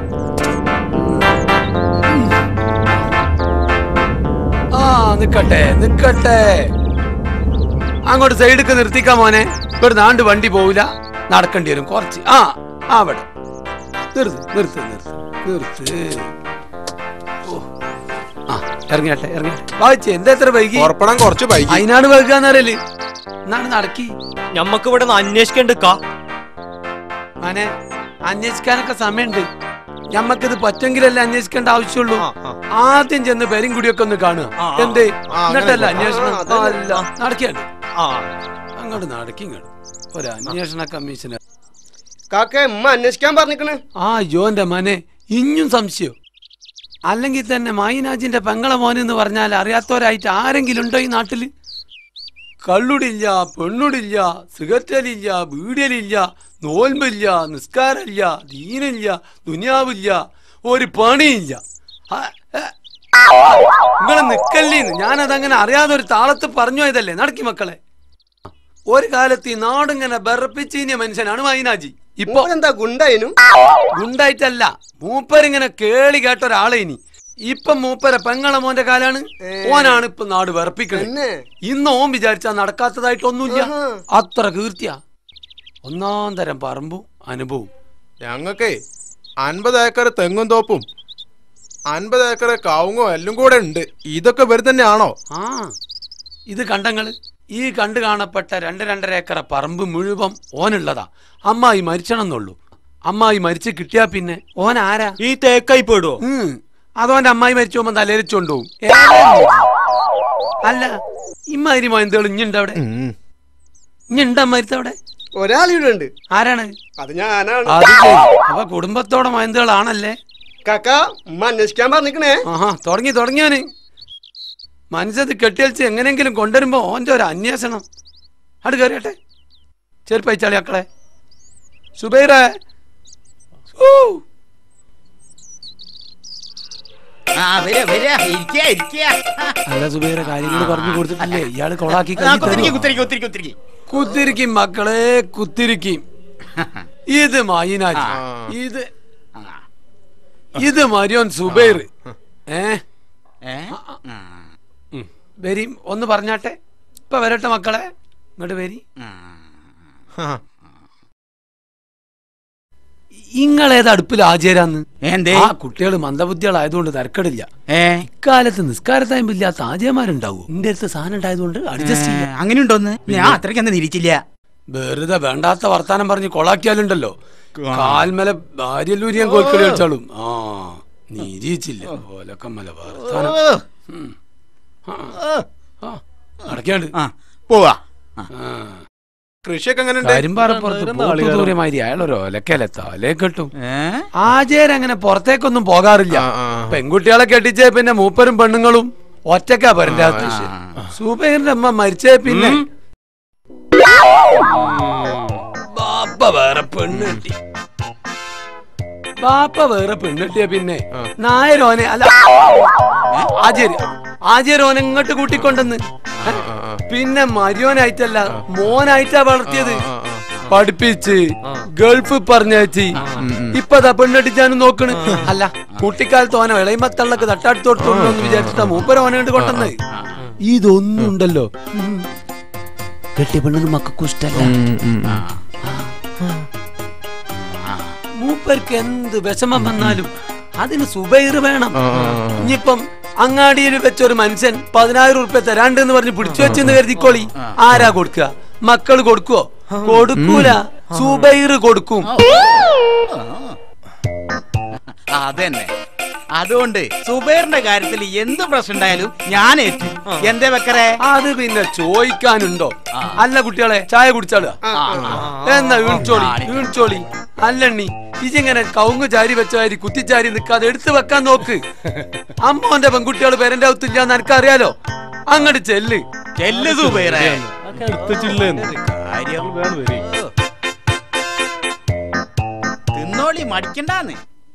ആ നിക്കട്ടെ നിക്കട്ടെ അങ്ങോട്ട് സൈഡിക്ക് നിർത്തിക്കാൻ മോനെ ഇവിടെ നാണ്ട് വണ്ടി പോവില്ല നടക്കേണ്ടി വരും കുറച്ച് ആ ആ അവിടെ നിർത്ത് നിർത്ത് നിർത്ത് നിർത്ത് ഓ. ആ ഇറങ്ങിയാട്ടെ ഇറങ്ങിയാട്ടെ വായിച്ചേ എന്താ എത്ര വൈകി പുറപ്പെടാൻ കുറച്ച് വൈകി അതിനാണ് വൈകാന്നറിയല് എന്നാണ് നടക്കി ഞമ്മക്ക് ഇവിടെ അന്വേഷിക്കണ്ടിക്കാ മാനെ അന്വേഷിക്കാനൊക്കെ സമയമുണ്ട് ഞമ്മക്കിത് പറ്റെങ്കിലല്ലേ അന്വേഷിക്കേണ്ട ആവശ്യമുള്ളൂ ആദ്യം ചെന്ന് പേരും കൂടിയൊക്കെ ഒന്ന് കാണുക എന്തേ ആ, അങ്ങനെ എന്നിട്ടല്ല പോ. അന്വേഷണം ആ, അതന്നെ. അല്ല നടക്കിയാണ് അങ്ങോട്ട് നടക്കി ഇങ്ങോട്ട് ഒരു അന്വേഷണ കമ്മീഷണർ കാക്ക ഉമ്മ അന്വേഷിക്കാൻ പറഞ്ഞിക്കണ് ആ ജോന്റെ മനെ ഇഞ്ഞും സംശയം അല്ലെങ്കിൽ തന്നെ മായിനാജിന്റെ പെങ്ങളെ മോനെന്ന് പറഞ്ഞാൽ അറിയാത്തവരായിട്ട് ആരെങ്കിലും ഉണ്ടോ ഈ നാട്ടില് കള്ളുടില്ല പെണ്ണുടില്ല സിഗരറ്റലില്ല ബീഡിയലില്ല നോൽമ്പില്ല നിസ്കാരമില്ല ദീനില്ല ദുനിയാവില്ല ഒരു പണിയില്ല നിങ്ങൾ നിക്കല്ലേന്ന് ഞാനതങ്ങനെ അറിയാതെ ഒരു താളത്ത് പറഞ്ഞു പോയതല്ലേ നടക്കി മക്കളെ ഒരു കാലത്ത് ഈ നാടിങ്ങനെ ബെറപ്പിച്ചീനിയ മനുഷ്യനാണ് മൈനാജി ഇപ്പൊ എന്താ ഗുണ്ടായിനും ഗുണ്ടായിട്ടല്ല മൂപ്പരിങ്ങനെ കേളി കേട്ട ഒരാളെ ഇനി ഇപ്പൊ മൂപ്പര പെങ്ങളെ മോന്റെ കാലാണ് ഓനാണ് ഇപ്പൊ നാട് വിറപ്പിക്കണേ ഇന്ന് ഓൻ വിചാരിച്ചാ നടക്കാത്തതായിട്ടൊന്നുമില്ല അത്ര കീർത്തിയാ ഒന്നാം തരം പറമ്പും അനുഭവം ഞങ്ങൾക്കേ അൻപത് ഏക്കർ തെങ്ങും തോപ്പും അൻപത് ഏക്കർ കവുങ്ങോ എല്ലാം കൂടെ ഉണ്ട് ഇതൊക്കെ ഇവർ തന്നെയാണോ ആ ഇത് കണ്ടങ്ങള് ഈ കണ്ടു കാണപ്പെട്ട രണ്ട് രണ്ടര ഏക്കറ പറമ്പ് മുഴുവൻ ഓനുള്ളതാ അമ്മായി മരിച്ചണമെന്നുള്ളൂ അമ്മായി മരിച്ച് കിട്ടിയാ പിന്നെ ഓൻ ആരാ ഈ തേക്കായി പെടുവോ അതോന്റെ അമ്മായി മരിച്ചു പോകുമ്പോ തലരിച്ചോണ്ടുപോകും അല്ല ഇമ്മാതിരി മൊയന്തകൾ ഇഞ്ഞുണ്ട് അവിടെ ഇഞ്ഞുണ്ട് അമ്മാരിത്തെ അവിടെ ഒരാളിവിടെ ഉണ്ട് ആരാണ് അത് ഞാനാണ് അത് ശരി. അപ്പൊ കുടുംബത്തോടെ മൊയന്തകളാണല്ലേ കാക്ക ഉമ്മ അന്വേഷിക്കാൻ പറഞ്ഞിക്കണേ ആഹാ തുടങ്ങി തുടങ്ങിയോന് മനസ്സത് കെട്ടിയലിച്ച് എങ്ങനെയെങ്കിലും കൊണ്ടുവരുമ്പോ ഓന്റെ ഒരു അന്വേഷണം അത് കയറിയട്ടെ ചെരുപ്പയച്ചാളി മക്കളെ സുബൈറേ ഊ. ആ വരാ വരാ ഇരിക്കാ ഇരിക്കാ അല്ല സുബൈറെ കാര്യങ്ങൾ പറഞ്ഞു കൊടുത്തിട്ടില്ലേ ഇയാള് കൊളാക്കി ആ, കുത്തിരിക്ക്, കുത്തിരിക്ക്, കുത്തിരിക്ക്, കുത്തിരിക്ക്. കുത്തിരിക്കും മക്കളെ കുത്തിരിക്കും ഇത് മായിനാജി ഇത് ഇത് മരിയോൻ സുബൈർ ഏ വരി ഒന്ന് പറഞ്ഞാട്ടെ ഇപ്പൊ വരട്ടെ മക്കളെ ഇങ്ങോട്ട് വരി ഇങ്ങളേത് അടുപ്പിൽ ആചാരാന്ന് എന്തേ? ആ കുട്ടികൾ മന്ദബുദ്ധികളായതുകൊണ്ട് തരക്കടില്ല ഇക്കാലത്ത് നിസ്കാരത്തായ്മില്ലാത്ത ആചാര്യന്മാരുണ്ടാവൂ എന്റെ അടുത്ത് സാധനം ഉണ്ടായതുകൊണ്ട് അഡ്ജസ്റ്റ് ചെയ്യാം അങ്ങനെ ഉണ്ടോന്ന് ഞാൻ അത്രയ്ക്കൊന്നും നിരീച്ചില്ല വെറുതെ വേണ്ടാത്ത വർത്താനം പറഞ്ഞ് കൊളാക്കിയാലുണ്ടല്ലോ കാൽമല ഭാര്യല്ലൂരിയാൻ കോൽക്കളി കളിച്ചാളും ആ നിരീച്ചില്ല ഓലക്കമ്മല വർത്താനം ഉം. ആ, ആ, അടയ്ക്കാണ്ട് പോവാ കൃഷിയൊക്കെ എങ്ങനെ കരിമ്പാറപ്പുറത്ത് ദൂരമാതിരി അയാളൊരു ഒലക്കല തലേ കെട്ടും ആചാരം അങ്ങനെ പുറത്തേക്കൊന്നും പോകാറില്ല പെൺകുട്ടികളെ കെട്ടിച്ചേ പിന്നെ മൂപ്പരും പെണ്ണുങ്ങളും ഒറ്റക്കാ പരന്റെ സൂബൈറിന്റെ അമ്മ മരിച്ചേ പിന്നെ ബാപ്പ വേറെ പെണ്ണെട്ടി ബാപ്പ വേറെ പെണ്ണെട്ടിയ പിന്നെ നായരോനെ അല്ല ആചാര്യ ആചാരോനെ ഇങ്ങോട്ട് കൂട്ടിക്കൊണ്ടെന്ന് പിന്നെ മരിയോനായിട്ടല്ല മോനായിട്ടാ വളർത്തിയത് പഠിപ്പിച്ച് ഗൾഫ് പറഞ്ഞേച്ചി ഇപ്പതാ പെണ്ണടിച്ചാനും നോക്കണ് അല്ല കുട്ടിക്കാലത്ത് ഓന ഇളയമത്തള്ളക്ക് തട്ടാടുത്തോട്ടോളൂ എന്ന് വിചാരിച്ചിട്ടാ മൂപ്പര ഓനെ കൊണ്ട് കൊണ്ടെന്ന് ഇതൊന്നും ഉണ്ടല്ലോ കെട്ടിയ പെണ്ണിന് മക്കൾക്കും ഇഷ്ടല്ല മൂപ്പർക്ക് എന്ത് വിഷമം വന്നാലും അതിന് സുബൈർ വേണം ഇനിയിപ്പം അങ്ങാടിയിൽ വെച്ചൊരു മനുഷ്യൻ പതിനായിരം ഉറുപ്പ്യ തരാണ്ട് എന്ന് പറഞ്ഞ് പിടിച്ചു വെച്ചെന്ന് കരുതിക്കോളി ആരാ കൊടുക്കുക മക്കള് കൊടുക്കുവോ കൊടുക്കൂല സുബൈർ കൊടുക്കും അതന്നെ അതുകൊണ്ട് സുബൈറിന്റെ കാര്യത്തിൽ എന്ത് പ്രശ്നം ഉണ്ടായാലും ഞാൻ ഏറ്റു എന്തേ വെക്കറേ അത് പിന്നെ ചോദിക്കാനുണ്ടോ അല്ല കുട്ടികളെ ചായ കുടിച്ചാളുക എന്നാ വീണിച്ചോളി വീണിച്ചോളി അല്ലണ്ണി ഇജിങ്ങനെ കവുങ്ങ് ചാരി വെച്ചാരി കുത്തിച്ചാരി നിക്കാതെ എടുത്തു വെക്കാൻ നോക്ക് അമ്മോന്റെ പെൺകുട്ടികൾ പേരന്റെ അകത്തില്ല എന്ന് എനിക്കറിയാലോ അങ്ങോട്ട് ചെല്ല് ചെല്ല് സുബൈറേ കാര്യം തിന്നോളി മടിക്കണ്ടാന്ന്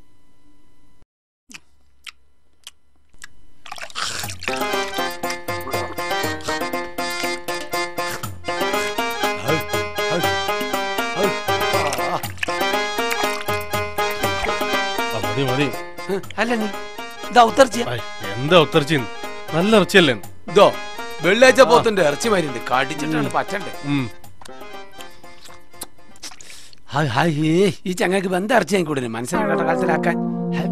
മതി മതി അല്ല നീ ഇതാ ഉത്തർച്ചിയ എന്താ ഉത്തർച്ചി നല്ല ഇറച്ചിയല്ലേ ഇതോ വെള്ളിയാഴ്ച പോത്തിന്റെ ഇറച്ചി മരുന്ന് കടിച്ചിട്ടാണ് പച്ചണ്ടേ ഉം. ഹായ് ഹായ് ഏ, ഈ ചങ്ങക്ക് ബന്ധ ഇറച്ചി ഞാൻ കൂടുതൽ മനസ്സിലാക്കി കേട്ട കാലത്തിലാക്കാൻ ഹായ്.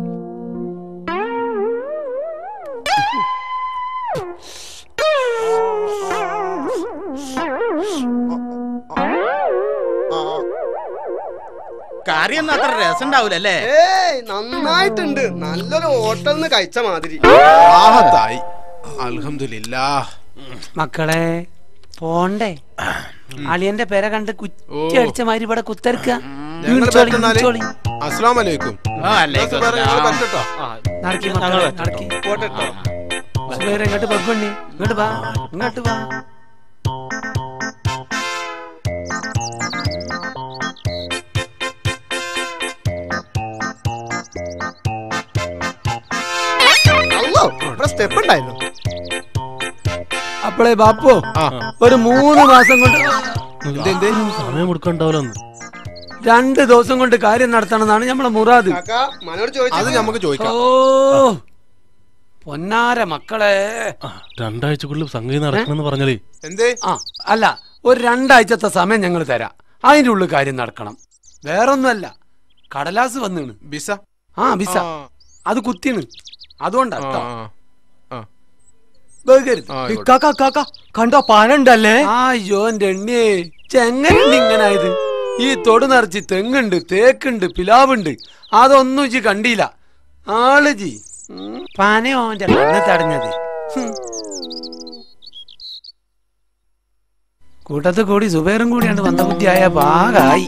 കറിയൊന്നും അത്ര രസം ഉണ്ടാവൂലല്ലേ ഏയ് നന്നായിട്ടുണ്ട് നല്ലൊരു ഹോട്ടലിൽ നിന്ന് കഴിച്ച മാതിരി ആഹത്തായി അൽഹംദുലില്ലാ മക്കളെ പോണ്ടേ അളിയന്റെ പേര കണ്ട് കുറ്റി അടിച്ച മാതിരി ഇവിടെ കുത്തരക്ക ഞങ്ങൾ പറ്റുന്നാല് അസ്സലാം വലൈക്കും വലൈക്കും വേറെ ഞങ്ങൾ അസ്സലാം. പറ്റട്ടോ നടക്കി മക്കളെ നടക്കി പോട്ടെട്ടോ സുബൈറെ ഇങ്ങോട്ട് പഗ്ഗണ്ണി ഇങ്ങോട്ട് വാ ഇങ്ങോട്ട് വാ അല്ലോ ഇവിടെ സ്റ്റെപ്പ് ഉണ്ടായിരുന്നു അപ്പോളേ ബാപ്പു ഒരു മൂന്ന് മാസം കൊണ്ട് സമയം കൊടുക്കണ്ടാവില്ലെന്ന് രണ്ട് ദിവസം കൊണ്ട് കാര്യം നടത്തണമെന്നാണ് നമ്മളെ മുറാദ് കാക്കാ മനോട് ചോദിച്ചു അത് നമുക്ക് ചോദിക്കാം ഓ പൊന്നാര മക്കളെ രണ്ടാഴ്ചക്കുള്ളിൽ സംഗതി നടക്കണമെന്ന് പറഞ്ഞാലേ എന്തേ ആ അല്ല ഒരു രണ്ടാഴ്ചത്തെ സമയം ഞങ്ങൾ തരാം അതിന്റെ ഉള്ളിൽ കാര്യം നടക്കണം വേറൊന്നുമല്ല കടലാസ് വന്നിണ് ബിസ ആ ബിസ അത് കുത്തിണ് അതുകൊണ്ടാ കേട്ടോ ആ. ബഹുകരുത്. ആ, ആയിക്കോട്ടെ. കാക്ക കാക്ക കണ്ടോ പാനുണ്ടല്ലേ അയ്യോ എന്റെ എണ്ണിയേ ചെങ്ങനുണ്ട് ഇങ്ങനായത് ഈ തൊട് നിറച്ച് തെങ്ങുണ്ട് തേക്കുണ്ട് പിലാവുണ്ട് അതൊന്നും ഇജി കണ്ടില്ല ആള് ജി ഉം. പനയോ എന്റെ കണ്ണ് തടഞ്ഞത് ഹും. കൂട്ടത്ത് കൂടി സുബേറും കൂടിയാണ് മന്ദബുദ്ധിയായ പാകായി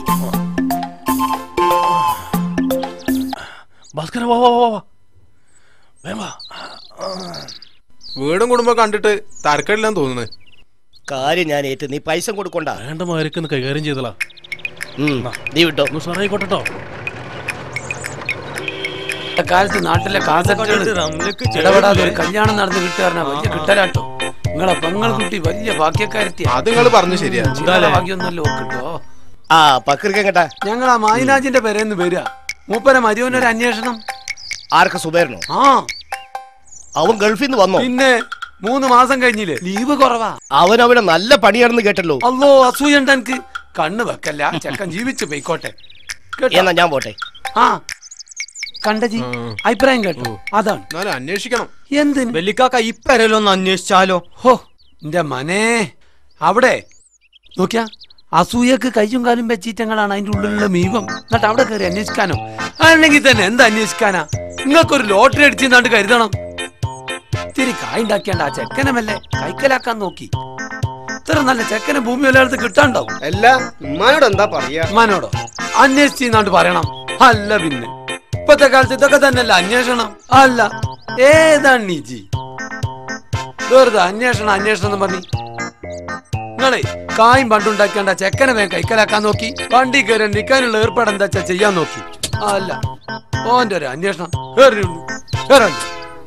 ഭാസ്കര വാ വാ വാ വാ വേഗം വാ വീടും കുടുംബം കണ്ടിട്ട് തരക്കടില്ലെന്ന് തോന്നുന്നു കാര്യം ഞാൻ ഏറ്റ് നീ പൈസ കൊടുക്കണ്ട വേണ്ട മാരൊക്കെ കൈകാര്യം ചെയ്തലാ നീ വിട്ടോ ഒന്ന് സാറായിക്കോട്ടോ കാലത്ത് നാട്ടിലെ കാസറ്റുകൾ ഇടപെടാതെ ഒരു കല്യാണം നടന്ന് കിട്ടുകാരനാ വലിയ കിട്ടലാട്ടോ നിങ്ങളെ പെങ്ങൾ കുട്ടി വലിയ ഭാഗ്യക്കാരത്തി അത് നിങ്ങള് പറഞ്ഞു ശരിയാ. ഭാഗ്യമൊന്നുമല്ലോ കിട്ടോ ആ പക്രിക്കട്ടാ ഞങ്ങൾ ആ മായിനാജിന്റെ പേരെന്ന് വരിക മൂപ്പര മരിയോനൊരു അന്വേഷണം ആർക്ക് സുബേറിനോ ആ അവൻ ഗൾഫിൽ നിന്ന് വന്നോ പിന്നെ മൂന്ന് മാസം കഴിഞ്ഞില്ലേ ലീവ് കുറവാ അവൻ അവിടെ നല്ല പണിയാണെന്ന് കേട്ടല്ലോ അല്ലോ അസൂയണ്ട എനിക്ക് കണ്ണ് വെക്കല്ല ചെക്കൻ ജീവിച്ചു പോയിക്കോട്ടെ കേട്ടോ? എന്നാ ഞാൻ പോട്ടെ ആ കണ്ടജി അഭിപ്രായം കേട്ടോ അതാണ് എന്നാലും അന്വേഷിക്കണം എന്തിന് വെല്ലിക്കാക്ക ഇപ്പരല്ലോ ഒന്ന് അന്വേഷിച്ചാലോ ഹോ എന്റെ മനെ അവിടെ നോക്കിയാ അസൂയക്ക് കയ്യും കാലും വെച്ചിട്ടങ്ങളാണ് അതിന്റെ ഉള്ളിലുള്ള മീവം എന്നിട്ട് അവിടെ കയറി അന്വേഷിക്കാനോ അല്ലെങ്കിൽ തന്നെ എന്താ അന്വേഷിക്കാനാ നിങ്ങൾക്കൊരു ലോട്ടറി അടിച്ചെന്നാണ്ട് കരുതണം ഇത്തിരി കായുണ്ടാക്കിയാണ്ട് ആ ചെക്കനെ മെല്ലെ കൈക്കലാക്കാൻ നോക്കി ഇത്ര നല്ല ചെക്കനെ ഭൂമി വല്ലയിടത്ത് കിട്ടാണ്ടാവും അല്ല ഉമ്മാനോട് എന്താ പറയാ ഉമ്മാനോടോ അന്വേഷിച്ചാണ്ട് പറയണം അല്ല പിന്നെ ഇപ്പത്തെ കാലത്ത് ഇതൊക്കെ തന്നെയല്ല അന്വേഷണം അല്ല ഏതാണ് നീജി വെറുതെ അന്വേഷണം അന്വേഷണം എന്ന് പറഞ്ഞു നിങ്ങളെ കായും പണ്ടുണ്ടാക്കിയാണ്ട് ആ ചെക്കനെ വേഗം കൈക്കലാക്കാൻ നോക്കി വണ്ടി കയറി നിൽക്കാനുള്ള ഏർപ്പാട് എന്താ വെച്ചാ ചെയ്യാൻ നോക്കി അല്ല ഓന്റെ ഒരു അന്വേഷണം കേറിയുള്ളൂ കേറണ്ട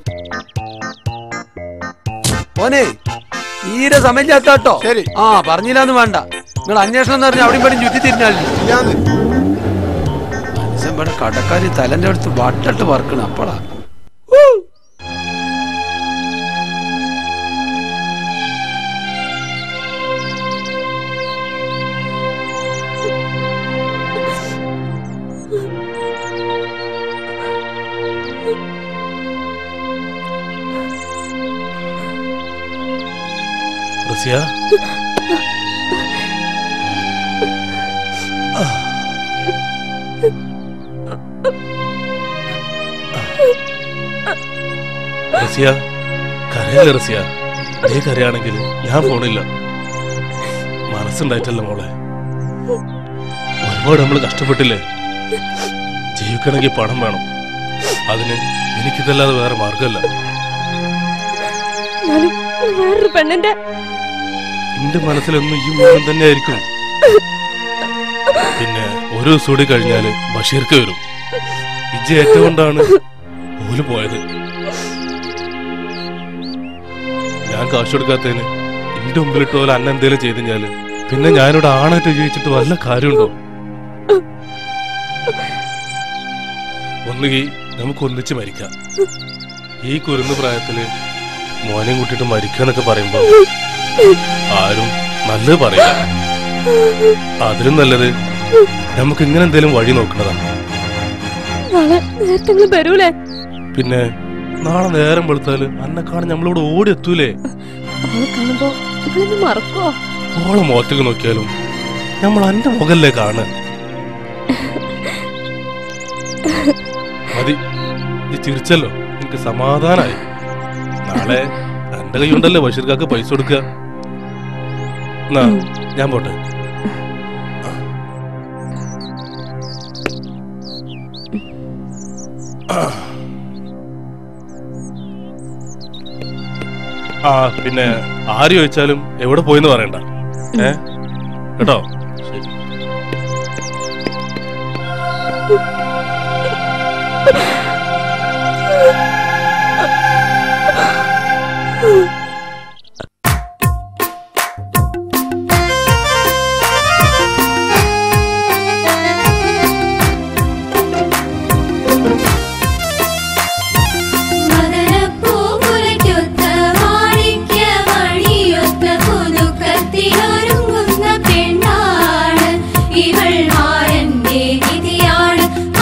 ഓനെ തീരെ സമയമില്ലാട്ടോ ശരി ആ പറഞ്ഞില്ലാന്ന് വേണ്ട നിങ്ങൾ അന്വേഷണം എന്ന് പറഞ്ഞാൽ അവിടെയും പടിയും ചുറ്റി തിരിഞ്ഞാലേ മനുഷ്യൻ ഇവിടെ കടക്കാരി തലന്റെ അടുത്ത് വട്ടിട്ട് പറക്കണം അപ്പളാ റസിയ റസിയ കരയല്ലേ റസിയ നീ കരയാണെങ്കിൽ ഞാൻ പോണില്ല മനസ്സുണ്ടായിട്ടല്ല മോളെ ഒരുപാട് നമ്മൾ കഷ്ടപ്പെട്ടില്ലേ ജീവിക്കണമെങ്കിൽ പണം വേണം അതിന് എനിക്കിതല്ലാതെ വേറെ മാർഗമല്ല എന്നാലും വേറൊരു പെണ്ണിന്റെ എന്റെ മനസ്സിലൊന്നും ഈ മോഹൻ തന്നെയായിരിക്കും പിന്നെ ഒരു ദിവസം കൂടി കഴിഞ്ഞാല് ബഷീർക്ക് വരും ഇജ്ജ് ഏറ്റുകൊണ്ടാണ് ഓല് പോയത് ഞാൻ കാശ് കൊടുക്കാത്തതിന് എന്റെ മുമ്പിലിട്ട് പോലെ അന്ന എന്തേലും ചെയ്ത് കഴിഞ്ഞാല് പിന്നെ ഞാനിവിടെ ആണായിട്ട് ജീവിച്ചിട്ട് വല്ല കാര്യമുണ്ടോ ഒന്നുകിൽ നമുക്ക് ഒന്നിച്ച് മരിക്കാം ഈ കുരുന്ന് പ്രായത്തില് മോനെയും കൂട്ടിയിട്ട് മരിക്കാന്നൊക്കെ പറയുമ്പോ ആരും നല്ലത് പറയില്ല അതിലും നല്ലത് നമുക്ക് ഇങ്ങനെ എന്തേലും വഴി നോക്കുന്നതാണ് നാളെ നേരത്തെ നിങ്ങൾ വരൂലേ പിന്നെ നാളെ നേരം വെളുത്താല് അന്നെ കാണാൻ നമ്മളിവിടെ ഓടി എത്തൂലേ അവളെ കാണുമ്പോ നിങ്ങളൊന്ന് മറക്കോ ഓളെ മുഖത്തേക്ക് നോക്കിയാലും നമ്മൾ അന്റെ മുഖല്ലേ കാണ മതി ഈ ചിരിച്ചല്ലോ എനിക്ക് സമാധാനായി നാളെ എന്റെ കൈ ഉണ്ടല്ലോ ബഷീർക്കാക്ക് പൈസ കൊടുക്കുക എന്നാ ഞാൻ പോട്ടെ ആ പിന്നെ ആര് ചോദിച്ചാലും എവിടെ പോയിന്ന് പറയണ്ട ഏ കേട്ടോ ശരി മദനപ്പൂമുലയ്ക്കൊത്ത മാണിക്യമണിയൊത്ത പുതുക്കത്തിലൊരുങ്ങുന്ന പെണ്ണാണ് ഇവൾ മാരന്റെ വിധിയാണ്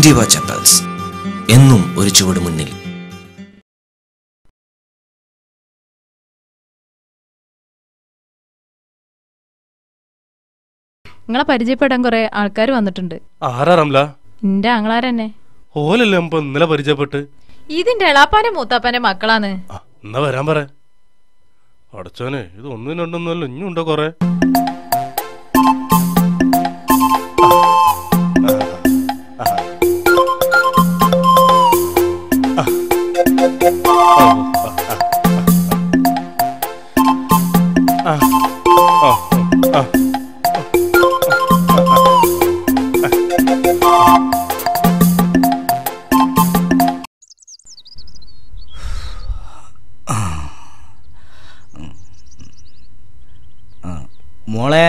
ഇന്ത്യവ ചപ്പൽസ് എന്നും ഒരു ചുവട് മുന്നിൽ നിങ്ങളെ പരിചയപ്പെടാൻ കുറെ ആൾക്കാർ വന്നിട്ടുണ്ട് ആരാ റംല എന്റെ ആങ്ങളാരെന്നെ ഓലല്ലേ ഇപ്പൊ ഇന്നലെ പരിചയപ്പെട്ട് ഇതിന്റെ എളാപ്പാന്റെ മൂത്താപ്പാന്റെ മക്കളാണ് എന്നാ വരാൻ പറ അടച്ചോനെ ഇത് ഒന്നും രണ്ടൊന്നുമല്ല ഇനിയുണ്ടോ കൊറേ മോളെ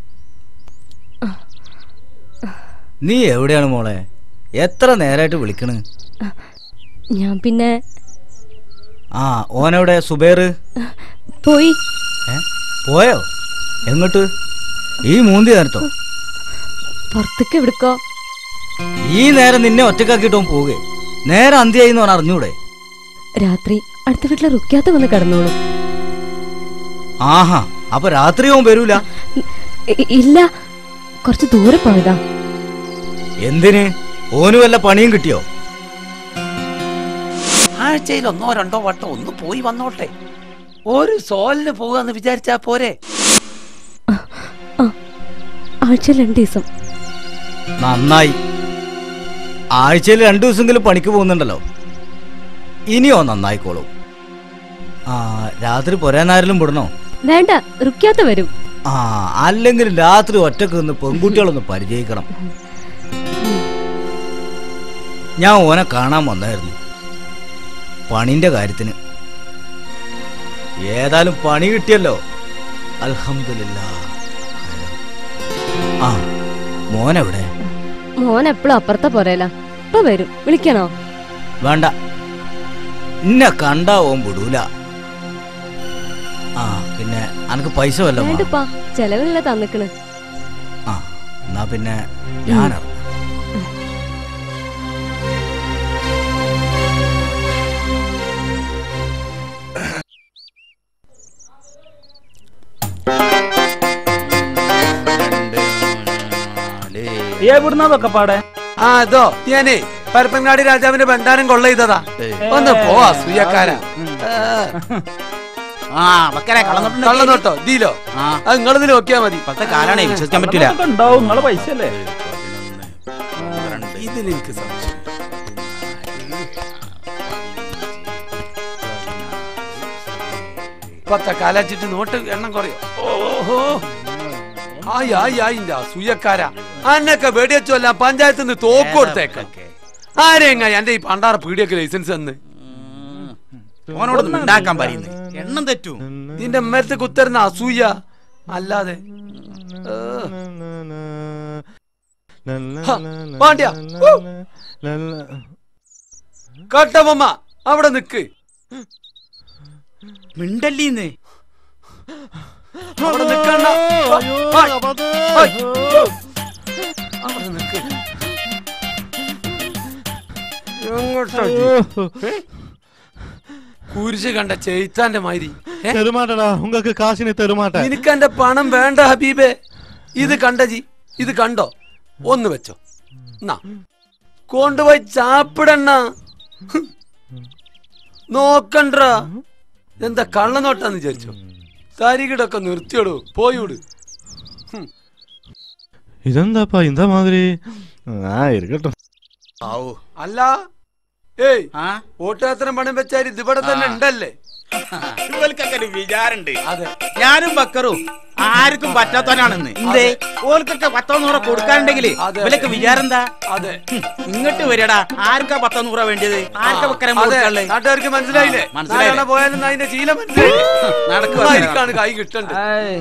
നീ എവിടെയാണ് മോളെ എത്ര നേരായിട്ട് വിളിക്കണ് ഞാൻ പിന്നെ ആ ഓനെവിടെ സുബേർ പോയി ഏ പോയോ എങ്ങോട്ട് ഈ മൂന്തി നേരത്തോ പുറത്തേക്ക് എവിടുക്കോ ഈ നേരം നിന്നെ ഒറ്റക്കാക്കിയിട്ട് ഓൻ പോവുകയെ നേരെ അന്ത്യായി എന്ന് ഓൻ അറിഞ്ഞൂടെ രാത്രി അടുത്ത വീട്ടിലെ റുക്കാത്ത വന്ന് കിടന്നോളൂ ആഹാ അപ്പൊ രാത്രി ഓൻ വരൂല ഇ- ഇല്ല കുറച്ച് ദൂരെ പോയതാ എന്തിന് ഓന് വല്ല പണിയും കിട്ടിയോ ആഴ്ചയിൽ ഒന്നോ രണ്ടോ വട്ടം ഒന്ന് പോയി വന്നോട്ടെ ഒരു സോലിന് പോകാന്ന് വിചാരിച്ചാ പോരെ ആഴ്ചയിൽ രണ്ട് ദിവസം നന്നായി ആഴ്ചയിൽ രണ്ടു ദിവസമെങ്കിലും പണിക്ക് പോകുന്നുണ്ടല്ലോ ഇനിയോ നന്നായിക്കോളും ആ രാത്രി പൊരേനാരിലും വിടണോ വേണ്ട റുക്കാത്ത വരും ആ അല്ലെങ്കിൽ രാത്രി ഒറ്റക്ക് നിന്ന് പെൺകുട്ടികളൊന്ന് പരിചയിക്കണം ഞാൻ ഓനെ കാണാൻ വന്നായിരുന്നു പണിന്റെ കാര്യത്തിന് ഏതായാലും പണി കിട്ടിയല്ലോ അൽഹംദുലില്ല ആ മോനെവിടെ മോൻ എപ്പോഴും അപ്പുറത്തെ പോരേല ഇപ്പൊ വരും വിളിക്കണോ വേണ്ട ഇന്നെ കണ്ടാ ഓൻ വിടൂല ആ പിന്നെ അനക്ക് പൈസ വല്ല വേണ്ടപ്പാ ചെലവിനുള്ള തന്നിക്കണ് ആ എന്നാ പിന്നെ ഞാൻ എവിടുന്നതൊക്കെ പാടെ ആ അതോ ഞാനേ പരപ്പൻകാടി രാജാവിന്റെ ഭണ്ഡാരം കൊള്ള ചെയ്തതാ ഒന്ന് പോവാ സൂയക്കാരാ ആ മക്കരെ കള്ളനോട്ടുണ്ട് കള്ളനോട്ടോ ദീലോ അത് നിങ്ങളിതിൽ നോക്കിയാ മതി ഇപ്പത്തെ കാലാണേ വിശ്വസിക്കാൻ പറ്റൂല അതൊക്കെ ഉണ്ടാവും നിങ്ങളെ പൈസ അല്ലേ ഇതിൽ എനിക്ക് സംശയം ഇപ്പത്തെ കാലാച്ചിട്ട് നോട്ട് എണ്ണം കുറയോ ഓഹോ ആയി ആയി ആയി ഇന്റെ അസൂയക്കാരാ അന്നൊക്കെ വെടിവെച്ചല്ല പഞ്ചായത്ത് നിന്ന് തോക്ക് കൊടുത്തേക്ക ആരെങ്ങ എന്റെ ഈ പണ്ടാറ പീടിയൊക്കെ ലൈസൻസ് തന്ന് ഓനോട് ഉണ്ടാക്കാൻ പറയുന്നു എണ്ണം തെറ്റൂ നിന്റെ അമ്മയത്തെ കുത്തരുന്ന അസൂയ അല്ലാതെ ഏ. ഹ, പാണ്ഡ്യ ഊ. കട്ടമ്മ അവിടെ നിക്ക് മിണ്ടല്ലീന്ന് അവിടെ നിക്കണ്ട ഹായ്. ഹായ്. അവിടെ നിക്ക് എങ്ങോട്ടാ ഇജ്ജ്? ഏ? കുരിശ് കണ്ട ചെയ്ത്താന്റെ മാതിരി ഏ? തെരുമാട്ടടാ ഉങ്ങൾക്ക് കാശിന് തെരുമാട്ട നിനക്ക് എന്റെ പണം വേണ്ട ഹബീബേ ഇത് കണ്ടജി ഇത് കണ്ടോ ഒന്ന് വെച്ചോ എന്നാ കൊണ്ടുപോയി ചാപ്പിടണ്ണ നോക്കണ്ട എന്താ കള്ളനോട്ടാന്ന് വിചാരിച്ചോ തരികിടൊക്കെ നിർത്തിയോടൂ പോയിവിട് ഇതെന്താപ്പാ ഇന്ത മാതിരി ആ ഇരിക്കട്ടെ അല്ല ഏയ് ഓട്ടോത്രം പണം വെച്ചാൽ ഇതിവിടെ തന്നെ ഉണ്ടല്ലേ ഇവൽക്കൊക്കെ ഒരു വിചാരണ്ട് ഞാനും ബക്കറും ആർക്കും പറ്റാത്തവനാണെന്ന് എന്തേ ഓൽക്കൊക്കെ പത്തോ നൂറോ കൊടുക്കാനുണ്ടെങ്കിൽ ഇവലൊക്കെ വിചാരം എന്താ അതെ ഇങ്ങോട്ട് വരികടാ ആർക്കാ പത്തോ നൂറോ വേണ്ടിയത് ആർക്കാ ബക്കരം അതെ, കൊടുക്കാനുള്ളത് നാട്ടുകാർക്ക് മനസ്സിലായില്ലേ ആ, മനസ്സിലായില്ലേ? നാരായണ പോയാലും അതിന്റെ ശീലം മനസ്സിലായില്ലേ നടക്കുക. നന്നായിരിക്കാണ് കൈ കിട്ടണ്ടത്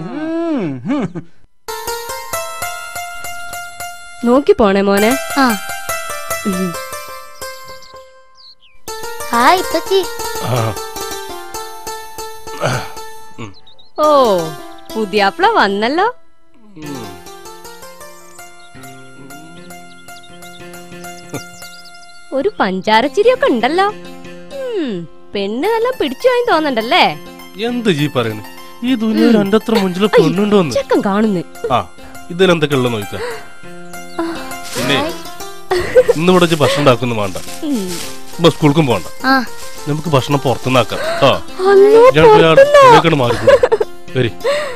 നോക്കി പോണേ മോനെ ആ ഹായ് ഇപ്പച്ചി ഓ പുതിയാപ്ല വന്നല്ലോ ഒരു പഞ്ചാരച്ചിരിയൊക്കെ ഉണ്ടല്ലോ ഉം, പെണ്ണ് നല്ല പിടിച്ചു വാങ്ങി തോന്നണ്ടല്ലേ എന്ത് ജി പറയുന്നു ഈ ദുനിയാവിൽ എന്റെ അത്ര മുഞ്ചിലെ പെണ്ണുണ്ടോന്ന് ചെക്കൻ കാണുന്നു ആ ഇതിലെന്തൊക്കെ ഉള്ളത് നോക്കാം പിന്നെ ഇന്ന് ഇവിടെ വെച്ച് ഭക്ഷണം ഉണ്ടാക്കുന്നു വേണ്ട ഉം. ഇപ്പൊ സ്കൂൾക്കും പോണ്ട ആ നമുക്ക് ഭക്ഷണം പുറത്തുനിന്നാക്കാം കേട്ടോ അല്ലോ, ഞാൻ പുറത്തുനിന്നോ? ഇതിലേക്കാണ് മാറിക്കൂടെ വരി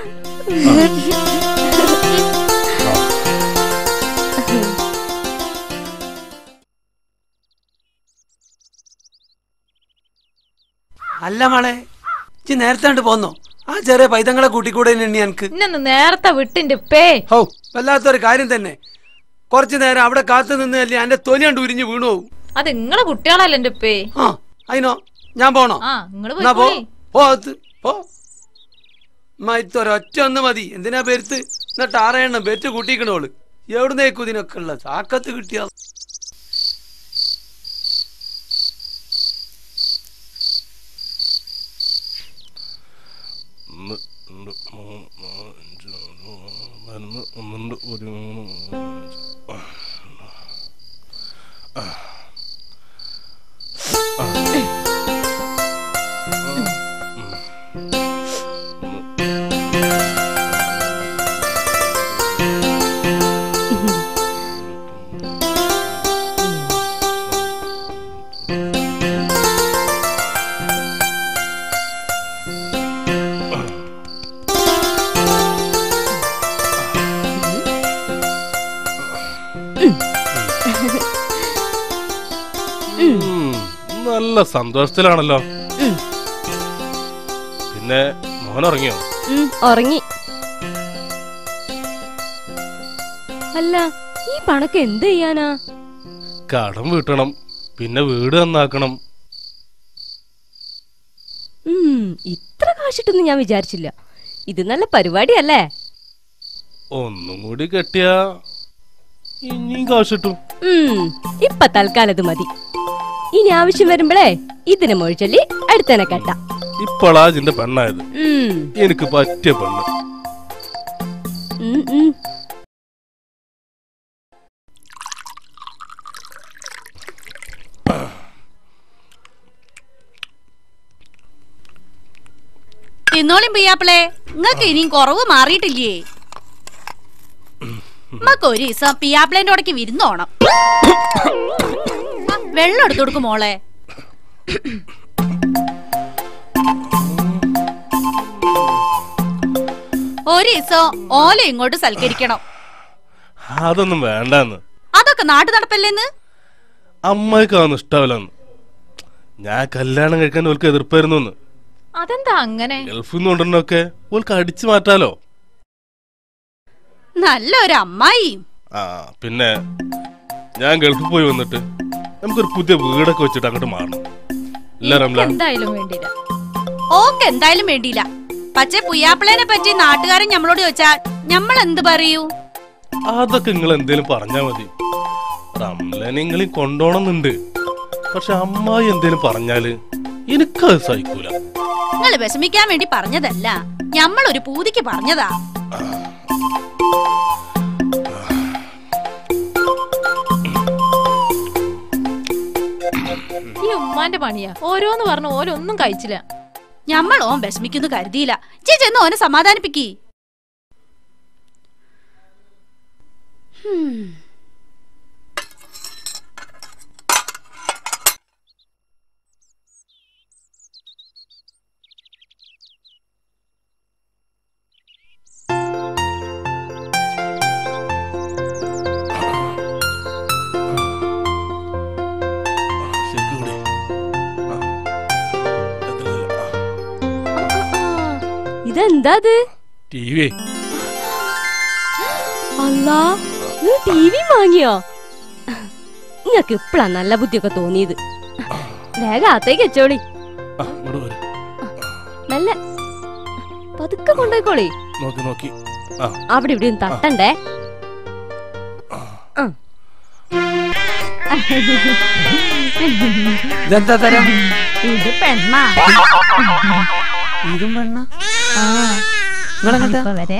അല്ല മോളെ ഇജ്ജ് നേരത്തെ കണ്ട് പോന്നോ ആ ചെറിയ പൈതങ്ങളെ കൂട്ടിക്കൂടെ എണ്ണി എനിക്ക് ഇന്നൊന്ന് നേരത്തെ വിട്ടിന്റെ പേ ഹോ വല്ലാത്തൊരു കാര്യം തന്നെ കുറച്ചു നേരം അവിടെ കാത്തു നിന്നല്ലേ എന്റെ തൊലി കണ്ട് ഉരിഞ്ഞു വീണു പോകും അത് നിങ്ങളെ കുട്ടികളല്ല എന്റെ പേ ആ അതിനോ ഞാൻ പോണോ ആ നിങ്ങള് എന്നാ പോ പോയി പോ അകത്ത്, പോ മറ്റൊരൊറ്റ ഒന്ന് മതി എന്തിനാ പെരുത്ത് എന്നിട്ട് ആറെണ്ണം ബെറ്റ് കൂട്ടിക്കണോള് എവിടുന്നേക്കും ഇതിനൊക്കെ ഉള്ള ചാക്കത്ത് കിട്ടിയ ഒന്ന് രണ്ട് മൂന്ന് നാല് അഞ്ച് ആറ് മരുന്ന് ഒന്നുണ്ട് ഒരു മൂന്ന് നാല് അഞ്ച് ആ. ആ. ആ. ഉം, നല്ല സന്തോഷത്തിലാണല്ലോ ഉം. പിന്നെ മോൻ ഉറങ്ങിയോ ഉം, ഉറങ്ങി അല്ല ഈ പണക്ക് എന്ത് ചെയ്യാനാ കടം വീട്ടണം പിന്നെ വീട് നന്നാക്കണം ഉം, ഇത്ര കാശിട്ടൊന്നും ഞാൻ വിചാരിച്ചില്ല ഇത് നല്ല പരിപാടിയല്ലേ ഒന്നും കൂടി കെട്ടിയാ ഇനിയും കാശ് കിട്ടും ഉം, ഇപ്പൊ തൽക്കാലം ഇത് മതി ഇനി ആവശ്യം വരുമ്പളേ ഇതിനെ മൊഴിച്ചൊല്ലി അടുത്തനെ കെട്ടാം ഇപ്പോഴാ ഇതിന്റെ പെണ്ണായത് ഉം, എനിക്ക് പറ്റിയ പെണ്ണ് ഉം, ഉം. തിന്നോളിയും പിയ്യാപ്പിളെ നിങ്ങക്ക് ഇനിയും കുറവ് മാറിയിട്ടില്ലേ നമ്മക്ക് ഒരു ദിവസം പിയാപ്പിളേന്റെ ഉടക്ക് വിരുന്നോണം ആ, വെള്ളം എടുത്തു കൊടുക്കും മോളെ ഒരു ദിവസം ഓല ഇങ്ങോട്ട് സൽക്കരിക്കണം അതൊന്നും വേണ്ടെന്ന് അതൊക്കെ നാട്ടു നടപ്പല്ലേന്ന് അമ്മായിക്ക് അതൊന്നും ഇഷ്ടാവില്ലെന്ന് ഞാൻ കല്യാണം കഴിക്കാൻ ഓൾക്ക് എതിർപ്പായിരുന്നു എന്ന് അതെന്താ അങ്ങനെ ഗൾഫിൽ നിന്ന് കൊണ്ടുവരണൊക്കെ ഓൾക്ക് അടിച്ചു മാറ്റാലോ നല്ലൊരു അമ്മായി ആ പിന്നെ ഞാൻ ഗൾഫിൽ പോയി വന്നിട്ട് നമുക്കൊരു പുതിയ വീടൊക്കെ വെച്ചിട്ട് അങ്ങോട്ട് മാറണം ഇല്ല റംല എന്തായാലും വേണ്ടില്ല ഓക്ക് എന്തായാലും വേണ്ടിയില്ല പക്ഷേ പുയ്യാപ്പിളേനെ പറ്റി നാട്ടുകാരൻ ഞമ്മളോട് ചോദിച്ചാൽ ഞമ്മൾ എന്ത് പറയൂ അതൊക്കെ നിങ്ങൾ എന്തേലും പറഞ്ഞാ മതി റംലനെ നിങ്ങളീ കൊണ്ടോണമെന്നുണ്ട് പക്ഷെ അമ്മായി എന്തേലും പറഞ്ഞാല് എനിക്കത് സഹിക്കൂല നിങ്ങൾ വിഷമിക്കാൻ വേണ്ടി പറഞ്ഞതല്ല ഞമ്മൾ ഒരു പൂതിക്ക് പറഞ്ഞതാ ഈ ഉമ്മാന്റെ പണിയാ ഓരോന്ന് പറഞ്ഞു ഓരോന്നും കഴിച്ചില്ല ഞമ്മൾ ഓൻ വിഷമിക്കുന്നു കരുതിയില്ല ചേ ചെന്ന് ഓനെ സമാധാനിപ്പിക്കി ശരിക്കും കൂടി ഇതെന്താ ഇത് ടി വി അല്ലാ നീ ടി വി വാങ്ങിയോ നിങ്ങക്ക് ഇപ്പഴാ നല്ല ബുദ്ധിയൊക്കെ തോന്നിയത് വേഗം അകത്തേക്ക് വെച്ചോളി ഇങ്ങോട്ട് വരും നല്ല പതുക്കെ കൊണ്ടുപോയിക്കോളി നോക്കി നോക്കി ആ അവിടെ ഇവിടെ ഒന്ന് തട്ടണ്ടേ ആ. ഇതെന്താ തരം ഇത് പെണ്ണാ ഇതും പെണ്ണ ആ നിങ്ങളെങ്ങട്ടാ? ഇപ്പൊ വരെ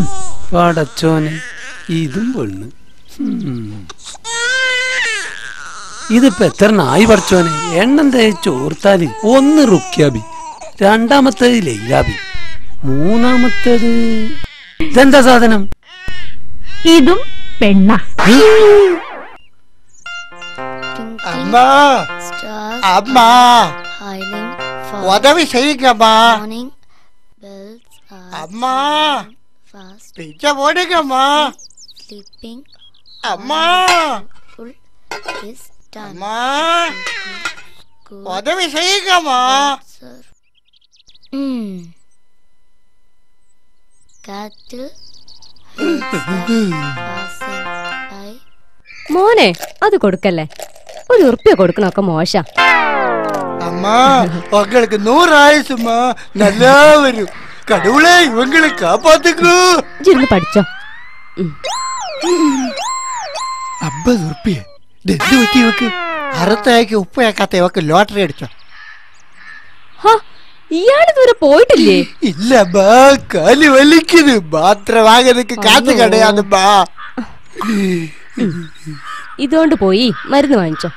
പടച്ചോനെ ഇതും പെണ്ണ് ഉം. ഇതിപ്പോ എത്ര നായി പഠിച്ചോനെ എണ്ണം തേച്ചോർത്താല് ഒന്ന് റുക്യാബി രണ്ടാമത്തേത് ലൈലാബി മൂന്നാമത്തേത് ഇതെന്താ സാധനം ഇതും പെണ്ണ അമ്മാ അമ്മാ ഉദവി ചെയ്യിക്കമ്മാ അമ്മാ പിച്ച പോടുക്കമ്മാ Sleeping അമ്മാ is done. അമ്മാ ഉദവി ചെയ്യിക്കമ്മാ ഉം. കാറ്റിൽ മോനെ അത് കൊടുക്കല്ലേ ഒരു ഉറുപ്പ്യ കൊടുക്കണൊക്കെ മോശ அம்மா உங்களுக்கு நூறு ஆயுசுமா நல்லா வரும் கடவுளே இவங்களை காப்பாத்துக்கு ഇരുന്ന് പഠിച്ചോ അമ്പത് ഉറുപ്പിയ എന്ത് പറ്റി ഇവക്ക് അറുത്തയക്ക് ഉപ്പയാക്കാത്ത ഇവക്ക് ലോട്ടറി അടിച്ചോ ഇയാള് ദൂരെ പോയിട്ടില്ലേ ഇല്ല ബാ കാല് വലിക്കുന്നു മാത്രം വാങ്ങുന്നക്ക് കാത്ത് കടയാന്ന് ബാ ഇതുകൊണ്ട് പോയി മരുന്ന് വാങ്ങിച്ചോ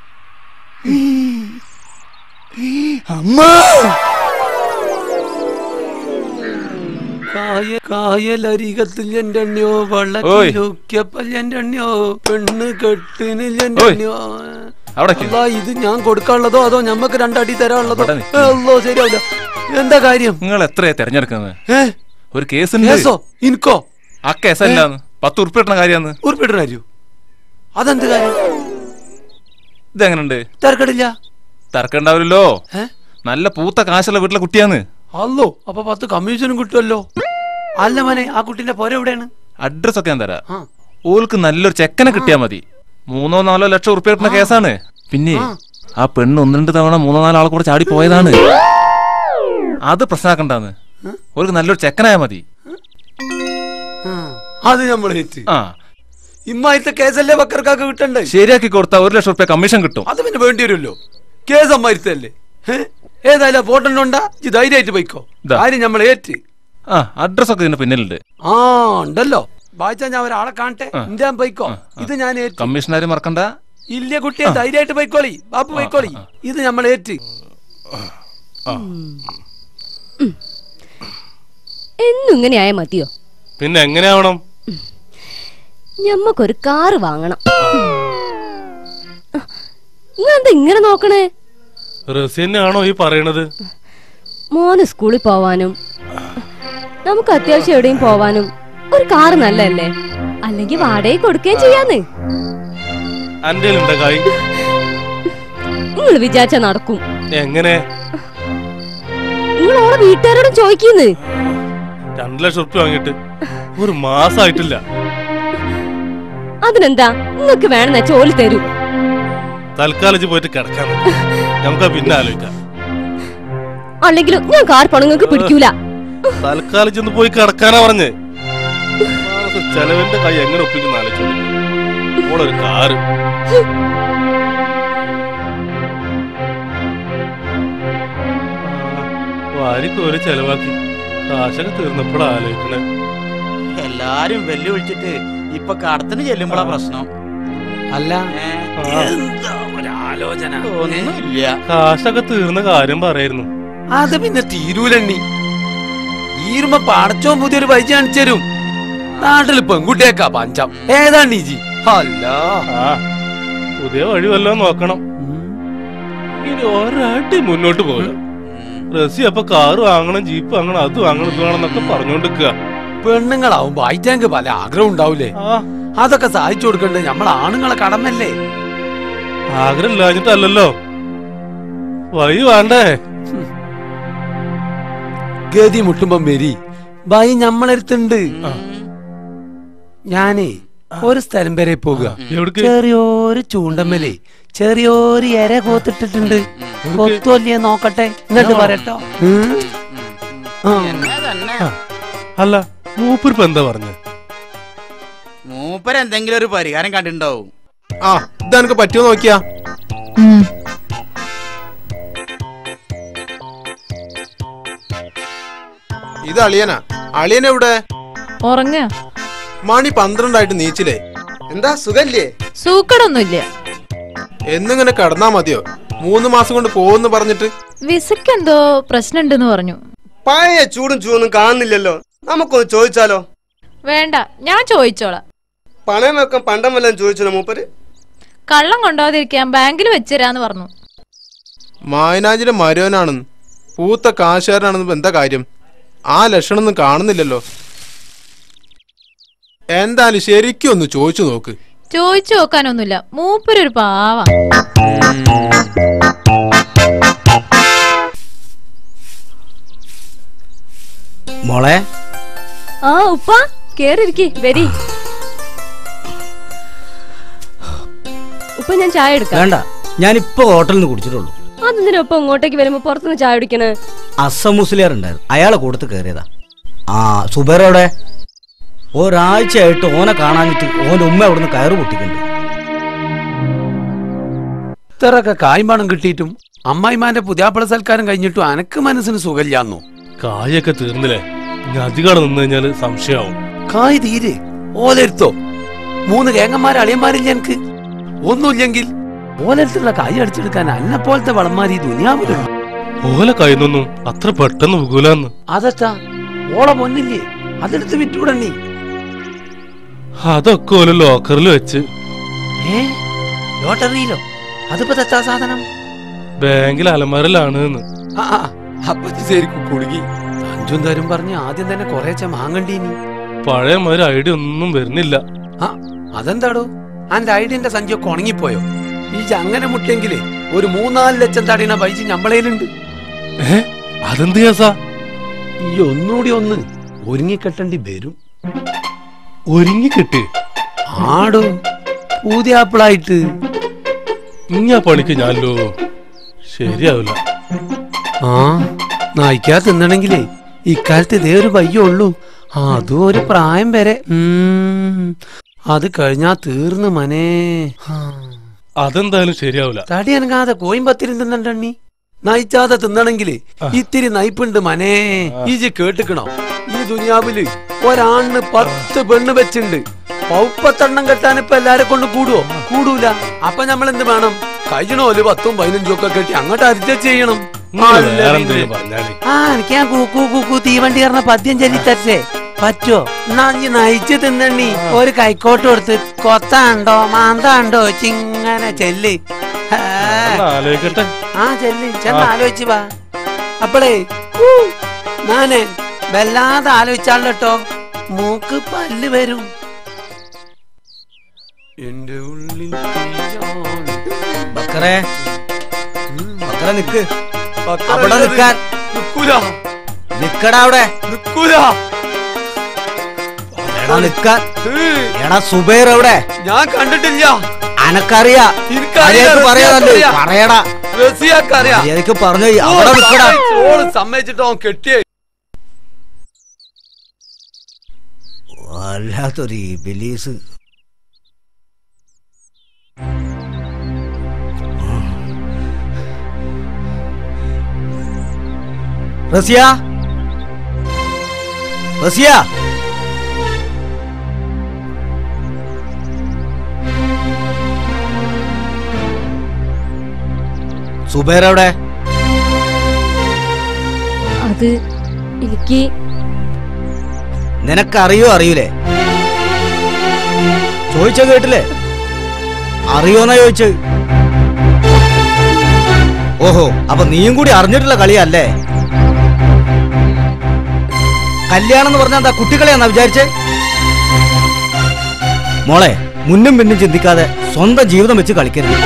അമ്മ കായ കായലരികത്തിൽ എന്റെ എണ്ണിയോ ഓയ്. വള്ളക്കിലൊക്കെപ്പൽ എന്റെ എണ്ണിയോ പെണ്ണ് കെട്ടിനിൽ എന്റെ ഓയ്. എണ്ണിയോ അവിടെ അല്ലാ, ഇത് ഞാൻ കൊടുക്കാനുള്ളതോ അതോ ഞമ്മക്ക് രണ്ടടി തരാനുള്ളതോ ഇവിടെ നിക്ക്. അല്ലോ ശരിയാവില്ല എന്താ കാര്യം നിങ്ങൾ എത്രയാ തെരഞ്ഞെടുക്കുന്നത് ഏ? ഒരു കേസുണ്ട് കേസോ ഇൻകോ ആ കേസല്ലാന്ന് പത്ത് ഉറുപ്പ് കിട്ടണ കാര്യന്ന് ഉറുപ്പിട്ട കാര്യോ അതെന്ത് കാര്യം ഇതെങ്ങനുണ്ട് തിരക്കടില്ല തർക്കണ്ടാവില്ലല്ലോ നല്ല പൂത്ത കാശുള്ള വീട്ടിലെ കുട്ടിയാന്ന് അല്ലോ അപ്പൊ പത്ത് കമ്മീഷനും കിട്ടുമല്ലോ അല്ല മനെ ആ കുട്ടിന്റെ പോര എവിടെയാണ് അഡ്രസ് ഒക്കെ ഞാൻ തരാം ആ. ഓൾക്ക് നല്ലൊരു ചെക്കനെ കിട്ടിയാ മതി മൂന്നോ നാലോ ലക്ഷം ഉറുപ്പ്യ കിട്ടുന്ന കേസാണ് പിന്നെ ആ പെണ്ണ് ഒന്ന് രണ്ട് തവണ മൂന്നോ നാലോ ആളെ കൂടെ ചാടി പോയതാണ് അത് പ്രശ്നമാക്കണ്ടാന്ന് ഓൾക്ക് നല്ലൊരു ചെക്കനായ മതി അത് നമ്മൾ ഏറ്റ് ആ ഇമ്മായിരത്തെ കേസല്ലേ ബക്കർക്കാക്ക് കിട്ടണ്ടേ ശരിയാക്കി കൊടുത്താൽ ഒരു ലക്ഷം ഉറുപ്പ്യ കമ്മീഷൻ കിട്ടും അത് പിന്നെ വേണ്ടി വരുമല്ലോ കേസ് അമ്മായിരത്തല്ലേ ഏതായാലും ഫോട്ടോ ഉണ്ടാ ഇത് ധൈര്യമായിട്ട് പോയിക്കോ ഇതാ. കാര്യം നമ്മൾ ഏറ്റ് ആ അഡ്രസ് ഒക്കെ ഇതിന്റെ പിന്നിലുണ്ട് ആ ഉണ്ടല്ലോ വായിച്ചാ ഞാൻ ഒരാളെ കാണട്ടെ ഇന്റെ ഞാൻ പോയിക്കോ ഇത് ഞാൻ ഏറ്റ് കമ്മീഷണർ മറക്കണ്ട ഇല്ല കുട്ടിയെ ധൈര്യമായിട്ട് പോയിക്കോളി ബാപ്പു പോയിക്കോളി ഇത് നമ്മൾ ഏറ്റ് എന്നും ഇങ്ങനെയായ മതിയോ പിന്നെ എങ്ങനെയാവണം ഞമ്മക്കൊരു കാറ് വാങ്ങണം നിങ്ങൾ എന്താ ഇങ്ങനെ നോക്കണേ റസി തന്നെയാണോ ഈ പറയണത് മോന് സ്കൂളിൽ പോവാനും നമുക്ക് അത്യാവശ്യം എവിടെയും പോവാനും ഒരു കാറ് നല്ലതല്ലേ അല്ലെങ്കിൽ വാടകയ്ക്ക് കൊടുക്കുകയും ചെയ്യാന്ന് അന്റെ ഉണ്ട കായ് നിങ്ങൾ വിചാരിച്ച നടക്കും എങ്ങനെ നിങ്ങൾ ഓളെ വീട്ടുകാരോടും ചോദിക്കുന്നു രണ്ടു ലക്ഷം ഉറുപ്പ്യ വാങ്ങിയിട്ട് ഒരു മാസമായിട്ടില്ല അതിനെന്താ നിങ്ങൾക്ക് വേണമെന്ന ചോലി തരൂ തൽക്കാലം ഇജ്ജ് പോയിട്ട് കിടക്കാൻ നോക്ക്. നമുക്ക് പിന്നെ ആലോചിക്കാം അല്ലെങ്കിലും ഞാൻ കാർ പണം നിങ്ങൾക്ക് പിടിക്കൂല തൽക്കാലം ചെന്ന് പോയി കിടക്കാനാ പറഞ്ഞ് മാസം ചെലവിന്റെ കൈ എങ്ങനെ ഒപ്പിക്കുന്ന ആലോചിച്ചു ഓളൊരു കാറ് വാരിക്ക് ഒരു ചെലവാക്കി കാശൊക്കെ തീർന്നപ്പോഴാ ആലോചിക്കണേ എല്ലാരും വെല്ലുവിളിച്ചിട്ട് ഇപ്പൊ കടത്തിന് ചെല്ലുമ്പോഴാ പ്രശ്നം അല്ല എന്താ ഒരാലോചന ഒന്നുമില്ല കാശൊക്കെ തീർന്ന കാര്യം പറയായിരുന്നു അത് പിന്നെ തീരൂലണ്ണി ഈരുമ്പോ പടച്ചോ പുതിയൊരു പൈസ കാണിച്ചു തരും നാട്ടില് പെൺകുട്ടിയേക്കാ പഞ്ചം ഏതാണ് ഈ ജി അല്ല ആ പുതിയ വഴി വല്ലതും നോക്കണം ഇനി ഒരടി മുന്നോട്ട് പോകില്ല റസി അപ്പൊ കാറ് വാങ്ങണം ജീപ്പ് വാങ്ങണം അത് വാങ്ങണം ഇത് വേണം എന്നൊക്കെ പറഞ്ഞോണ്ടിരിക്കുക പെണ്ണുങ്ങളാവുമ്പോ അയറ്റാങ്ക് പല ആഗ്രഹം ഉണ്ടാവൂലേ അതൊക്കെ സഹായിച്ചു കൊടുക്കണ്ടേ നമ്മൾ ആണുങ്ങളെ കടമല്ലേ ആഗ്രഹം ഇല്ലാഞ്ഞിട്ടല്ലല്ലോ വഴി വേണ്ടേ ഗതി മുട്ടുമ്പം വരി ബായി നമ്മളടുത്തുണ്ട് ഞാനേ ഒരു സ്ഥലം വരെ പോകുക എവിടേക്ക്? ചെറിയൊരു ചൂണ്ടമ്മലേ ചെറിയൊരു ഇര കോത്തിട്ടിട്ടുണ്ട് കൊത്തുവല്ലേ നോക്കട്ടെ എന്നിട്ട് പറയട്ടോ ഉം. ആ. അല്ല മൂപ്പരിപ്പ് എന്താ പറഞ്ഞ മൂപ്പര് എന്തെങ്കിലും ഒരു പരിഹാരം കണ്ടിട്ടുണ്ടാവും ആ ഇതെനിക്ക് പറ്റുമോ നോക്കിയാ ഇത് അളിയനാ അളിയൻ എവിടെ ഉറങ്ങ മണി പന്ത്രണ്ടായിട്ട് നീച്ചില്ലേ എന്താ സുഖല്ലേ സൂക്കടൊന്നുമില്ല എന്നിങ്ങനെ കിടന്നാ മതിയോ മൂന്ന് മാസം കൊണ്ട് പോകുന്നു പറഞ്ഞിട്ട് വിസയ്ക്ക് എന്തോ പ്രശ്നമുണ്ടെന്ന് പറഞ്ഞു പഴയ ചൂടും ചൂടും കാണുന്നില്ലല്ലോ നമുക്കൊന്ന് ചോദിച്ചാലോ വേണ്ട ഞാൻ ചോദിച്ചോളാം പണയം വെക്കാൻ പണ്ടം വല്ലതും ചോദിച്ചല്ലോ മൂപ്പര് കള്ളം കൊണ്ടുപോകാതിരിക്കാൻ ബാങ്കിൽ വെച്ചുതരാന്ന് പറഞ്ഞു മായനാജിന്റെ മരുവനാണെന്ന് പൂത്ത കാശുകാരനാണെന്ന് എന്താ കാര്യം ആ ലക്ഷണമൊന്നും കാണുന്നില്ലല്ലോ എന്തായാലും ശരിക്കും ഒന്ന് ചോദിച്ചു നോക്ക് ചോദിച്ചു നോക്കാനൊന്നുമില്ല മൂപ്പരൊരു പാവ മോളെ ആ ഉപ്പ കേറിയിരിക്കി വരി ഉപ്പ ഞാൻ ചായ എടുക്കാം വേണ്ട ഞാനിപ്പോ ഹോട്ടലിൽ നിന്ന് കുടിച്ചിട്ടുള്ളൂ അതെന്തിനാ ഉപ്പ ഇങ്ങോട്ടേക്ക് വരുമ്പോ പുറത്തുനിന്ന് ചായ കുടിക്കണേ അസം മുസ്ലിയാർ ഉണ്ടായിരുന്നു അയാളെ കൊടുത്ത് കയറിയതാ ആ സുബേറോടെ ഒരാഴ്ചയായിട്ട് ഓനെ കാണാഞ്ഞിട്ട് ഓന്റെ ഉമ്മ അവിടുന്ന് കയറ് പൊട്ടിക്കുന്നുണ്ട് ഇത്രയൊക്കെ കായ്മാണം കിട്ടിയിട്ടും അമ്മായിമാന്റെ പുതിയാപ്പള സൽക്കാരം കഴിഞ്ഞിട്ടും അനക്ക് മനസ്സിന് സുഖമില്ലാന്നോ കായൊക്കെ തീർന്നില്ലേ ഇനി അധികം നിന്ന് കഴിഞ്ഞാല് സംശയാവും കായ് തീരെ ഓലെടുത്തോ മൂന്ന് കേങ്ങന്മാർ അളിയന്മാരില്ല എനിക്ക് ഒന്നുമില്ലെങ്കിൽ ഓലെടുത്തുള്ള കായ് അടിച്ചെടുക്കാൻ അന്നെ പോലത്തെ വളന്മാർ ഈ ദുനിയാവിലുണ്ട് ഓല കയ്യിന്നൊന്നും അത്ര പെട്ടെന്ന് വികൂലെന്ന് അതച്ചാ ഓളെ പൊന്നില്ലേ അതെടുത്ത് വിറ്റൂടണ്ണി അതൊക്കെ ഓല ലോക്കറിൽ വെച്ച് ഏ ലോട്ടറിയിലോ അതിപ്പോ തെറ്റാ സാധനം ബാങ്കിൽ അലമാരയിലാണ് എന്ന് ആ ആ, അപ്പൊ ഇത് ശരിക്കും കുടുങ്ങി അഞ്ചും തരും പറഞ്ഞ് ആദ്യം തന്നെ കൊറേച്ച മാങ്ങണ്ടീനി പഴയ മാതിരി ഐഡിയ ഒന്നും വരുന്നില്ല ആ അതെന്താടോ അന്റെ ഐഡിയന്റെ സഞ്ചിയൊക്കെ ഉണങ്ങിപ്പോയോ ഈ അങ്ങനെ മുട്ടെങ്കിലേ ഒരു മൂന്നാല് ലക്ഷം തടീന പൈസ ഞമ്മളേലുണ്ട് ഏ അതെന്ത് കേസാ ഈ ഒന്നുകൂടി ഒന്ന് ഒരുങ്ങിക്കെട്ടേണ്ടി വരും ഒരുങ്ങി കിട്ടി ആടോ പൂതിയാപ്പിളായിട്ട് ഇനി ആ പണിക്ക് ഞാനല്ലോ ശരിയാവില്ല ആ നായിക്കാ തിന്നണെങ്കിലേ ഇക്കാലത്ത് ഇതേ ഒരു പയ്യേ ഉള്ളൂ ആ, അതും ഒരു പ്രായം വരെ ഉം. അത് കഴിഞ്ഞാ തീർന്നു മനേ ആ. അതെന്തായാലും ശരിയാവില്ല തടി അനങ്ങാതെ കോയമ്പത്തിരി തിന്നണ്ടണ്ണി നയിച്ചാതെ തിന്നണെങ്കില് ഇത്തിരി നയിപ്പുണ്ട് മനേ ഈജ് കേട്ടിക്കണോ ഈ ദുനിയാവില് ഒരാണിന് പത്ത് പെണ്ണ് വെച്ചുണ്ട് പൗപ്പത്തെണ്ണം കെട്ടാൻ ഇപ്പൊ എല്ലാരെ കൊണ്ട് കൂടുവോ കൂടൂല അപ്പൊ നമ്മൾ എന്ത് വേണം കഴിയണോല് പത്തും പതിനഞ്ചും ഒക്കെ കെട്ടി അങ്ങോട്ട് അഡ്ജസ്റ്റ് ചെയ്യണം നിങ്ങൾ അല്ല വേറെ പിന്നെ. എന്തെങ്കിലും പറഞ്ഞാല് ആ എനിക്ക് ഞാൻ കൂക്കൂ കൂക്കൂ തീവണ്ടി കയറുന്ന പദ്യം ചൊല്ലി തരേ പറ്റോ എന്നാ ഇഞ്ഞി നയിച്ച് തിന്നണ്ണി ഒരു കൈക്കോട്ട് കൊടുത്ത് കൊത്താണ്ടോ മാന്താണ്ടോ ചിങ്ങനെ ചെല്ല് ആ. ഒന്ന് ആലോചിക്കട്ടെ ആ ചെല്ല് ചെന്ന് ആ. ആലോചിച്ച് വാ അപ്പളേ ഊ, ഞാനേ വല്ലാതെ ആലോചിച്ചാലോ മൂക്ക് പല്ല് വരും എന്റെ ഉള്ളിൽ തീയാണ്. ബക്കറേ ബക്കറ നിക്ക് ബക്കറ അവിടെ ഉള്ളത് നിക്കാൻ നിക്കൂല നിക്കടാ അവിടെ നിക്കൂല എടാ നിക്കാൻ എടാ സുബൈർ എവിടെ ഞാൻ കണ്ടിട്ടില്ല അനക്കറിയാ എനിക്കറിയാം, മര്യാദക്ക് പറയാതല്ലേ റസിയാക്കറിയാം. പറയടാ റസിയാക്കറിയാം. മര്യാദക്ക് പറഞ്ഞു അവിടെ ഓള് നിക്കടാ സമ്മതിച്ചു, ഓള് സമ്മതിച്ചിട്ട് അവൻ കെട്ടിയേ വല്ലാത്തൊരു ബിലീസ് റസിയ റസിയ സുബൈർ എവിടെ അത് എനിക്ക് നിനക്കറിയോ അറിയൂലേ ചോദിച്ച കേട്ടില്ലേ അറിയോന്നാ ചോദിച്ചത് ഓഹോ അപ്പൊ നീയും കൂടി അറിഞ്ഞിട്ടുള്ള കളിയല്ലേ കല്യാണം എന്ന് പറഞ്ഞാൽ എന്താ കുട്ടികളെയാന്നാ വിചാരിച്ചേ മോളെ മുന്നും പിന്നും ചിന്തിക്കാതെ സ്വന്തം ജീവിതം വെച്ച് കളിക്കരുത്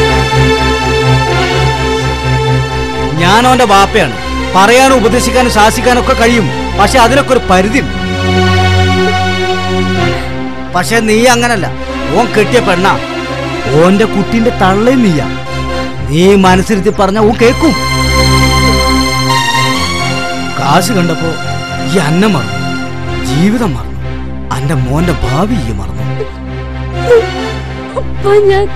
ഞാനവന്റെ ബാപ്പയാണ് പറയാനും ഉപദേശിക്കാനും ശാസിക്കാനും ഒക്കെ കഴിയും പക്ഷെ അതിനൊക്കെ ഒരു പരിധി ഉണ്ട്. പക്ഷെ നീ അങ്ങനല്ല ഓൻ കെട്ടിയ പെണ്ണ ഓന്റെ കുട്ടിന്റെ തള്ളയും നീയാ നീ മനസ്സിരുത്തി പറഞ്ഞ ഓ കേക്കും കാശ് കണ്ടപ്പോ ഈ അന്നം മറന്നു ജീവിതം മറന്നു അന്റെ മോന്റെ ഭാവി ഈ മറന്നു അപ്പൊ ഞാൻ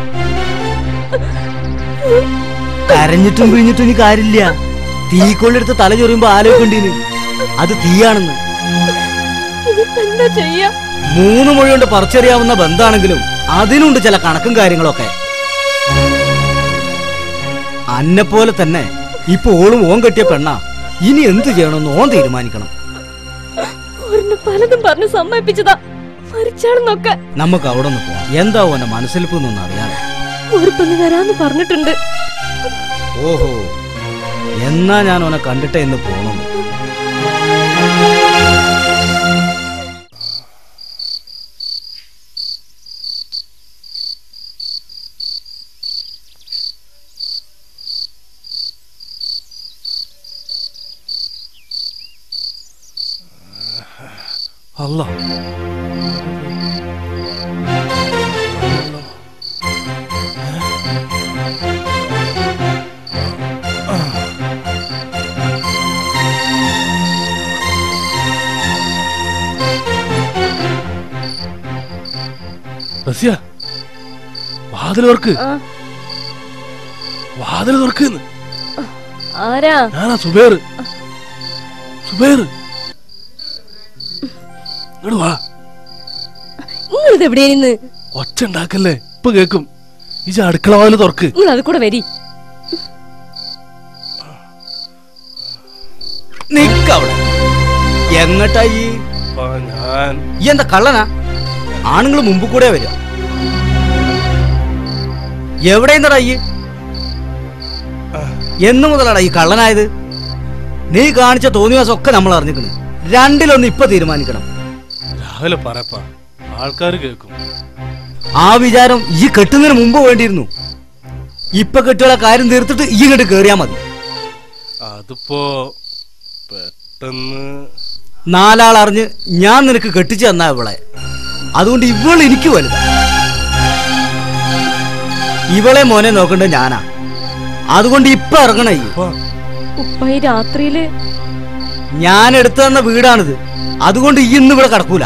കരഞ്ഞിട്ടും പിഴിഞ്ഞിട്ടും ഇനി കാര്യമില്ല തീക്കൊള്ളെടുത്ത് തല ചൊറിയുമ്പോ ആലോചിക്കണ്ടീന് അത് തീയാണെന്ന് ഇതിപ്പോ എന്താ ചെയ്യാ മൂന്ന് മൊഴി കൊണ്ട് പറിച്ചറിയാവുന്ന ബന്ധാണെങ്കിലും അതിനുണ്ട് ചില കണക്കും കാര്യങ്ങളൊക്കെ അന്നെ പോലെ തന്നെ ഇപ്പൊ ഓളും ഓൻ കെട്ടിയ പെണ്ണാ ഇനി എന്ത് ചെയ്യണമെന്ന് ഓൻ തീരുമാനിക്കണം ഓരെന്നെ പലതും പറഞ്ഞ് സമ്മതിപ്പിച്ചതാ മരിച്ചാണെന്നൊക്കെ നമുക്ക് അവിടെ നിന്ന് പോവാം എന്താ ഓന്റെ മനസ്സിലിപ്പൊന്നൊന്നും അറിയാതെ ഓർപ്പൊന്ന് വരാന്ന് പറഞ്ഞിട്ടുണ്ട് ഓഹോ എന്നാ ഞാൻ ഓനെ കണ്ടിട്ടേ ഇന്ന് പോണുള്ളൂ അല്ല റസിയ വാതിൽ തുറക്ക് വാതിൽ തുറക്കുന്ന് ആരാ ഞാനാ സുബേർ സുബേർ ഇങ്ങോട്ട് വാ നിങ്ങളിത് എവിടെയായിരുന്നു ഒച്ച ഉണ്ടാക്കല്ലേ ഇപ്പൊ കേക്കും ഈ അടുക്കള വാതിൽ തുറക്ക് നിങ്ങൾ അത് കൂടെ വരി നിക്കവിടെ എങ്ങട്ടാ ഈ ഞാൻ ഈ എന്താ കള്ളനാ ആണുങ്ങൾ മുമ്പ് കൂടെ വരിക എവിടെയെന്നടാ ഈ എന്ന് മുതലാടാ ഈ കള്ളനായത് നീ കാണിച്ച തോന്നിയാസം ഒക്കെ നമ്മൾ അറിഞ്ഞിക്കണ് രണ്ടിലൊന്ന് ഇപ്പൊ തീരുമാനിക്കണം രാവിലെ പറയപ്പാ ആൾക്കാർ കേൾക്കും ആ വിചാരം ഈ കെട്ടുന്നതിന് മുമ്പ് വേണ്ടിയിരുന്നു ഇപ്പൊ കെട്ടുകളെ കാര്യം തീർത്തിട്ട് ഈ ഇങ്ങോട്ട് കേറിയാ മതി അതിപ്പോ പെട്ടെന്ന് നാലാൾ അറിഞ്ഞ് ഞാൻ നിനക്ക് കെട്ടിച്ചു തന്നാ ഇവളെ അതുകൊണ്ട് ഇവൾ എനിക്ക് വലുതാ ഇവളെ മോനെ നോക്കേണ്ടത് ഞാനാ അതുകൊണ്ട് ഇപ്പൊ ഇറങ്ങണ ഈ ഉപ്പ ഈ രാത്രിയില് ഞാൻ എടുത്തു തന്ന വീടാണിത് അതുകൊണ്ട് ഈ ഇന്ന് ഇവിടെ കിടക്കൂല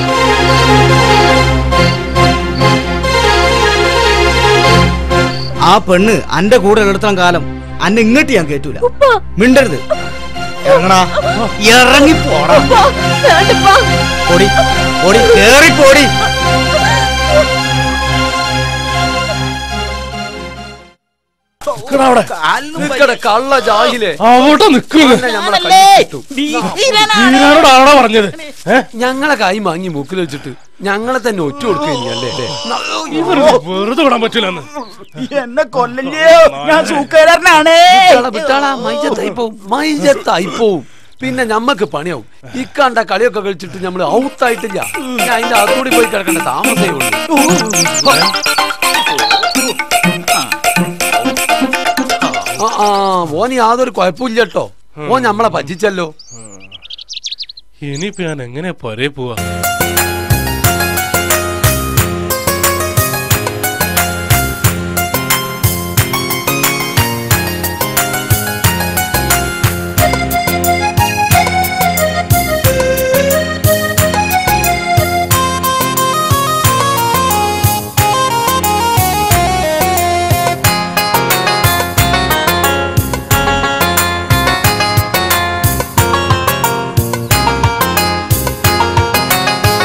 ആ പെണ്ണ് അന്റെ കൂടെ എടുത്തോളം കാലം അന്നെ ഇങ്ങോട്ട് ഞാൻ കേറ്റൂല മിണ്ടരുത് ഇറങ്ങടാ ഇറങ്ങി പോടാ പൊടി പൊടി കേറി പോടി കള്ള ജാഹിലേ അവിടെ നിൽക്കുന്നു നീനാരോടാണോ പറഞ്ഞത് ഞങ്ങളെ കൈ വാങ്ങി മൂക്കിൽ വെച്ചിട്ട് ഞങ്ങളെ തന്നെ ഒറ്റ കൊടുക്കുകയല്ലേ ഇവർക്ക് വെറുതെ വിടാൻ പറ്റില്ലെന്ന് എന്നെ കൊല്ലല്ലേ ഞാൻ സൂക്കേരനാണേ മൈജത്തായി പോവും മൈജത്തായി പോവും പിന്നെ ഞമ്മക്ക് പണിയാവും ഇക്കാണ്ട കളിയൊക്കെ കളിച്ചിട്ട് നമ്മള് ഔത്തായിട്ടില്ല ഞാൻ അതിന്റെ അകത്തൂടി പോയി കിടക്കേണ്ട താമസേ ഉള്ളൂ ആ, ആ ഓന് യാതൊരു കുഴപ്പമില്ല കേട്ടോ ഓൻ നമ്മളെ പറ്റിച്ചല്ലോ ഇനിയിപ്പോ ഞാൻ എങ്ങനെ പൊരേ പോവാ ആ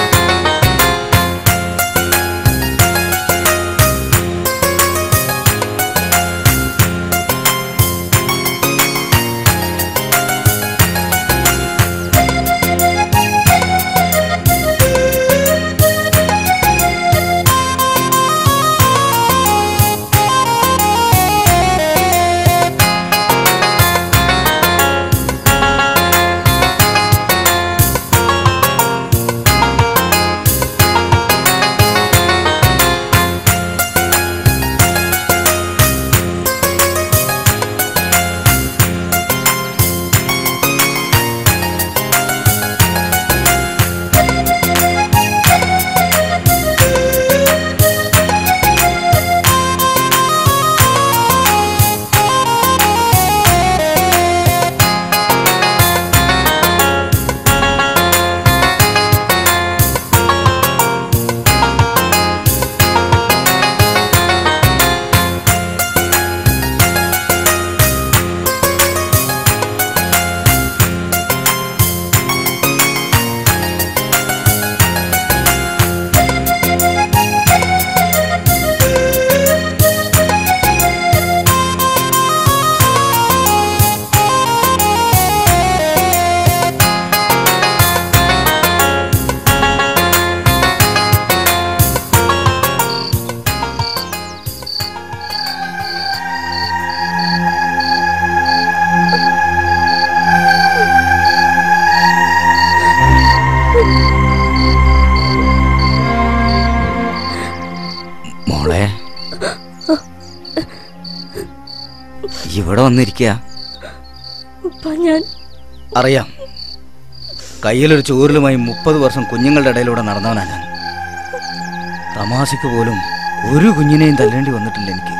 ഇവിടെ വന്നിരിക്കുക ഉപ്പ ഞാൻ അറിയാം കയ്യിലൊരു ചോറിലുമായി മുപ്പത് വർഷം കുഞ്ഞുങ്ങളുടെ ഇടയിലൂടെ നടന്നവനാ ഞാൻ തമാശക്ക് പോലും ഒരു കുഞ്ഞിനെയും തല്ലേണ്ടി വന്നിട്ടില്ല എനിക്ക്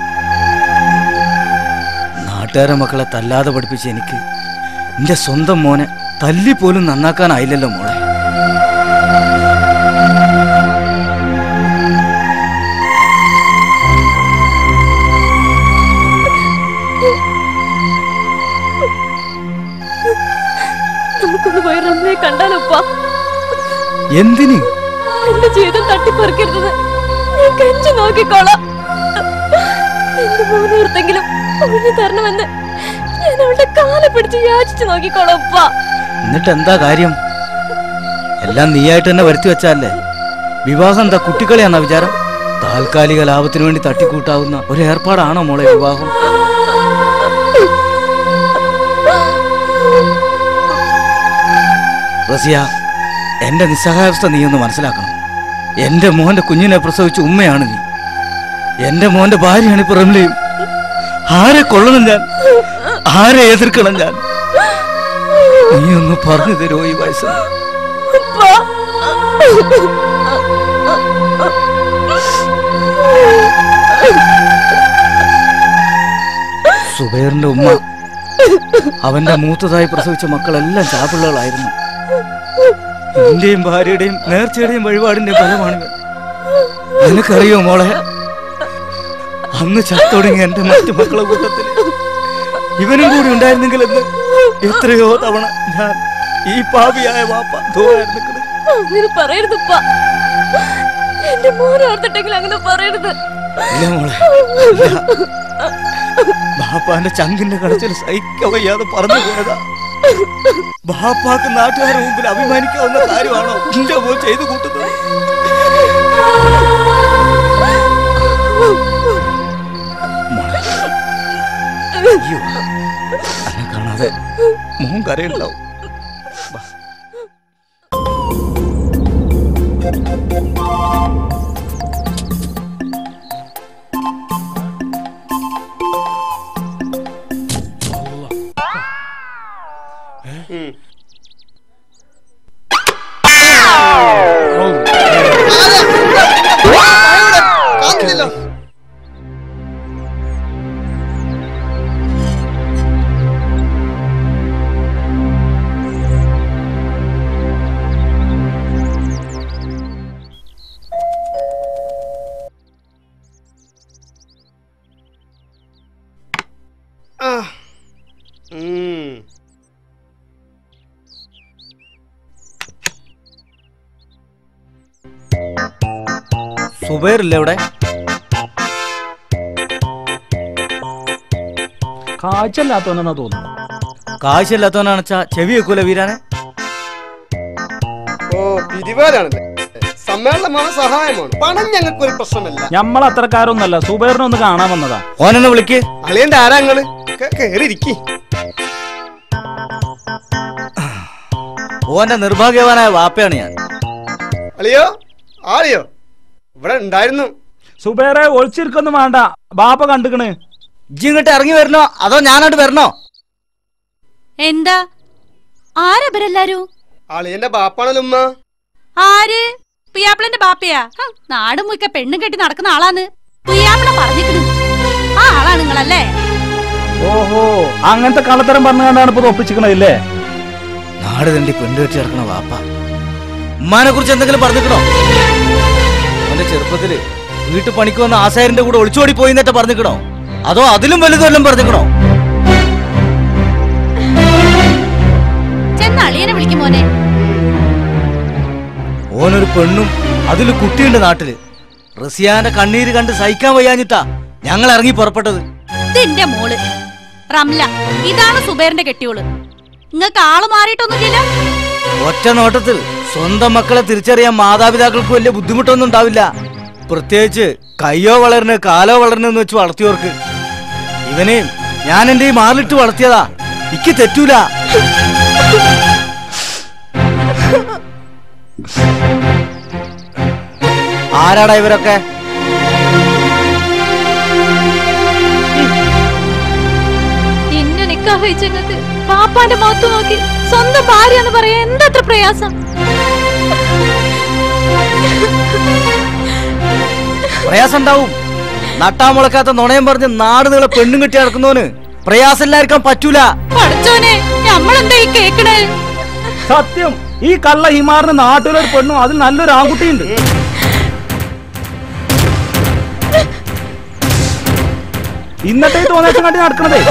നാട്ടുകാരെ മക്കളെ തല്ലാതെ പഠിപ്പിച്ച എനിക്ക് എന്റെ സ്വന്തം മോനെ തല്ലിപ്പോലും നന്നാക്കാനായില്ലല്ലോ മോളെ നമുക്കൊന്ന് പോയി റമ്മയെ കണ്ടാലൊപ്പ എന്തിന് എന്റെ ജീവിതം തട്ടിപ്പറിക്കരുത് ഞാൻ കെഞ്ചി നോക്കിക്കോളാം എന്റെ മോനെ ഓർത്തെങ്കിലും ഒഴിഞ്ഞു തരണമെന്ന് ഞാൻ അവളുടെ കാലെ പിടിച്ച് യാചിച്ചു നോക്കിക്കോളാം ഉപ്പ എന്നിട്ട് എന്താ കാര്യം എല്ലാം നീയായിട്ട് തന്നെ വരുത്തി വെച്ചല്ലേ വിവാഹം എന്താ കുട്ടികളെയാണോ വിചാരം താൽക്കാലിക ലാഭത്തിന് വേണ്ടി തട്ടിക്കൂട്ടാവുന്ന ഒരു ഏർപ്പാടാണോ മോളെ വിവാഹം റസിയ എന്റെ നിസ്സഹായാവസ്ഥ നീ ഒന്ന് മനസ്സിലാക്കണം എന്റെ മോന്റെ കുഞ്ഞിനെ പ്രസവിച്ച ഉമ്മയാണ് നീ എന്റെ മോന്റെ ഭാര്യയാണ് ഇപ്പൊ റംലയും ആരെ കൊള്ളണം ഞാൻ ആരെ എതിർക്കണം ഞാൻ നീ ഒന്ന് പറഞ്ഞു തരുമോ ഈ വയസ്സ് സുബൈറിന്റെ ഉമ്മ അവന്റെ മൂത്തതായി പ്രസവിച്ച മക്കളെല്ലാം ചാപ്പിള്ളകളായിരുന്നു എന്റെയും ഭാര്യയുടെയും നേർച്ചയുടെയും വഴിപാടിന്റെ ഫലമാണിത് നിനക്കറിയോ മോളെ അന്ന് ചത്തൊടുങ്ങി എന്റെ മറ്റു മക്കളെ കൂട്ടത്തിൽ ഇവനും കൂടി ഉണ്ടായിരുന്നെങ്കിലെന്ന് എത്രയോ തവണ ഞാൻ ഈ പാപിയായ വാപ്പ ദുആയിരുന്നു അങ്ങനെ പറയരുതുപ്പ എന്റെ മോനെ ഓർത്തിട്ടെങ്കിലും അങ്ങനെ പറയരുത് ഇല്ല മോളെ ഇല്ല. ബാപ്പാന്റെ ചങ്കിന്റെ കടച്ചിൽ സഹിക്കാൻ വയ്യാതെ പറഞ്ഞു പോയതാ ബാപ്പാക്ക് നാട്ടുകാരുടെ മുമ്പിൽ അഭിമാനിക്കാവുന്ന കാര്യമാണോ എന്റെ മോൻ ചെയ്തു കൂട്ടുന്നത് മോളെ, അയ്യോ, എന്നെ കാണാതെ മോൻ കരയുണ്ടാവും കാണുന്നില്ല ആ. ഉം. സുബൈറില്ലേ ഇവിടെ കാഴ്ചല്ലാത്തവനെന്നാ തോന്നുന്നു കാശില്ലാത്തവനാണെച്ചാ ചെവി വെക്കൂല വീരാനെ ഓ പിരിവാരാണല്ലേ സമ്മേളനമാണ് സഹായമാണ് പണം ഞങ്ങൾക്കൊരു പ്രശ്നമല്ല ഞമ്മൾ അത്രക്കാരൊന്നല്ല സുബൈറിനെ ഒന്ന് കാണാൻ വന്നതാ ഓനെന്നെ വിളിക്ക് അളിയന്റെ ആരാ നിങ്ങള് കേറിയിരിക്കി ഓന്റെ നിർഭാഗ്യവാനായ വാപ്പയാണ് ഞാൻ അളിയോ ആളിയോ ഇവിടെ ഉണ്ടായിരുന്നു സുബൈറെ ഒളിച്ചിരിക്കൊന്നും വേണ്ട ബാപ്പ കണ്ടുക്കണ് ഇജ്ജ് ഇങ്ങോട്ട് ഇറങ്ങി വരണോ അതോ ഞാനോട്ട് വരണോ എന്താ ആരാ ഇവരെല്ലാരും അളിയന്റെ ബാപ്പാണല്ലോ ഉമ്മ ആര് പുയ്യാപ്പിളന്റെ ബാപ്പയാ ഹ, നാട് മുഴുക്ക പെണ്ണും കെട്ടി നടക്കുന്ന ആളാന്ന് പുയ്യാപ്പിള പറഞ്ഞിക്കണു ആ ആളാണ് നിങ്ങളല്ലേ ഓഹോ അങ്ങനത്തെ കള്ളത്തരം പറഞ്ഞുകൊണ്ടാണ് ഇപ്പൊ ഒപ്പിച്ചിക്കണല്ലേ നാട് തണ്ടി പെണ്ടുകെട്ടി ഇറക്കണ വാപ്പ ഉമ്മാനെ കുറിച്ച് എന്തെങ്കിലും പറഞ്ഞിക്കണോ അവന്റെ ചെറുപ്പത്തില് വീട്ടു പണിക്ക് വന്ന ആശാരിന്റെ കൂടെ ഒളിച്ചോടി പോയി എന്നിട്ട് പറഞ്ഞിക്കണോ അതോ അതിലും വലുതെല്ലാം പറഞ്ഞിക്കണോ ചെന്ന് അളിയനെ വിളിക്കും മോനെ ഓനൊരു പെണ്ണും അതില് കുട്ടിയുണ്ട് നാട്ടില് റസിയാന്റെ കണ്ണീര് കണ്ട് സഹിക്കാൻ വയ്യാഞ്ഞിട്ടാ ഞങ്ങൾ ഇറങ്ങി പുറപ്പെട്ടത് ഇതെന്റെ മോള് റംല ഇതാണ് സുബൈറിന്റെ കെട്ടിയോള് നിങ്ങൾക്ക് ആള് മാറിയിട്ടൊന്നുമില്ലല്ലോ ഒറ്റ നോട്ടത്തിൽ സ്വന്തം മക്കളെ തിരിച്ചറിയാൻ മാതാപിതാക്കൾക്ക് വലിയ ബുദ്ധിമുട്ടൊന്നും ഉണ്ടാവില്ല പ്രത്യേകിച്ച് കയ്യോ വളരണ കാലോ വളരണെന്ന് വെച്ച് വളർത്തിയവർക്ക് ഇവനെയും ഞാൻ എന്റെ ഈ മാറിലിട്ട് വളർത്തിയതാ ഇക്ക് തെറ്റൂല ആരാടാ ഇവരൊക്കെ നിക്കാഹ് കഴിച്ചങ്ങൾക്ക് പാപ്പാന്റെ മുഖത്ത് നോക്കി സ്വന്തം ഭാര്യ എന്ന് പറയാൻ എന്തത്ര പ്രയാസം പ്രയാസം ഉണ്ടാവും നട്ടാമുളക്കാത്ത നുണയം പറഞ്ഞ് നാട് നീളെ പെണ്ണും കെട്ടി നടക്കുന്നവന് പ്രയാസം ഇല്ലായിരിക്കാൻ പറ്റൂല പഠിച്ചോനെ നമ്മളെന്താ ഈ കേക്കണേ സത്യം ഈ കള്ള ഹിമാറിന് നാട്ടിലൊരു പെണ്ണും അതിൽ നല്ലൊരു ആൺകുട്ടിയുണ്ട് ഇന്നത്തെ തോന്നേഷം കണ്ടി നടക്കണതേ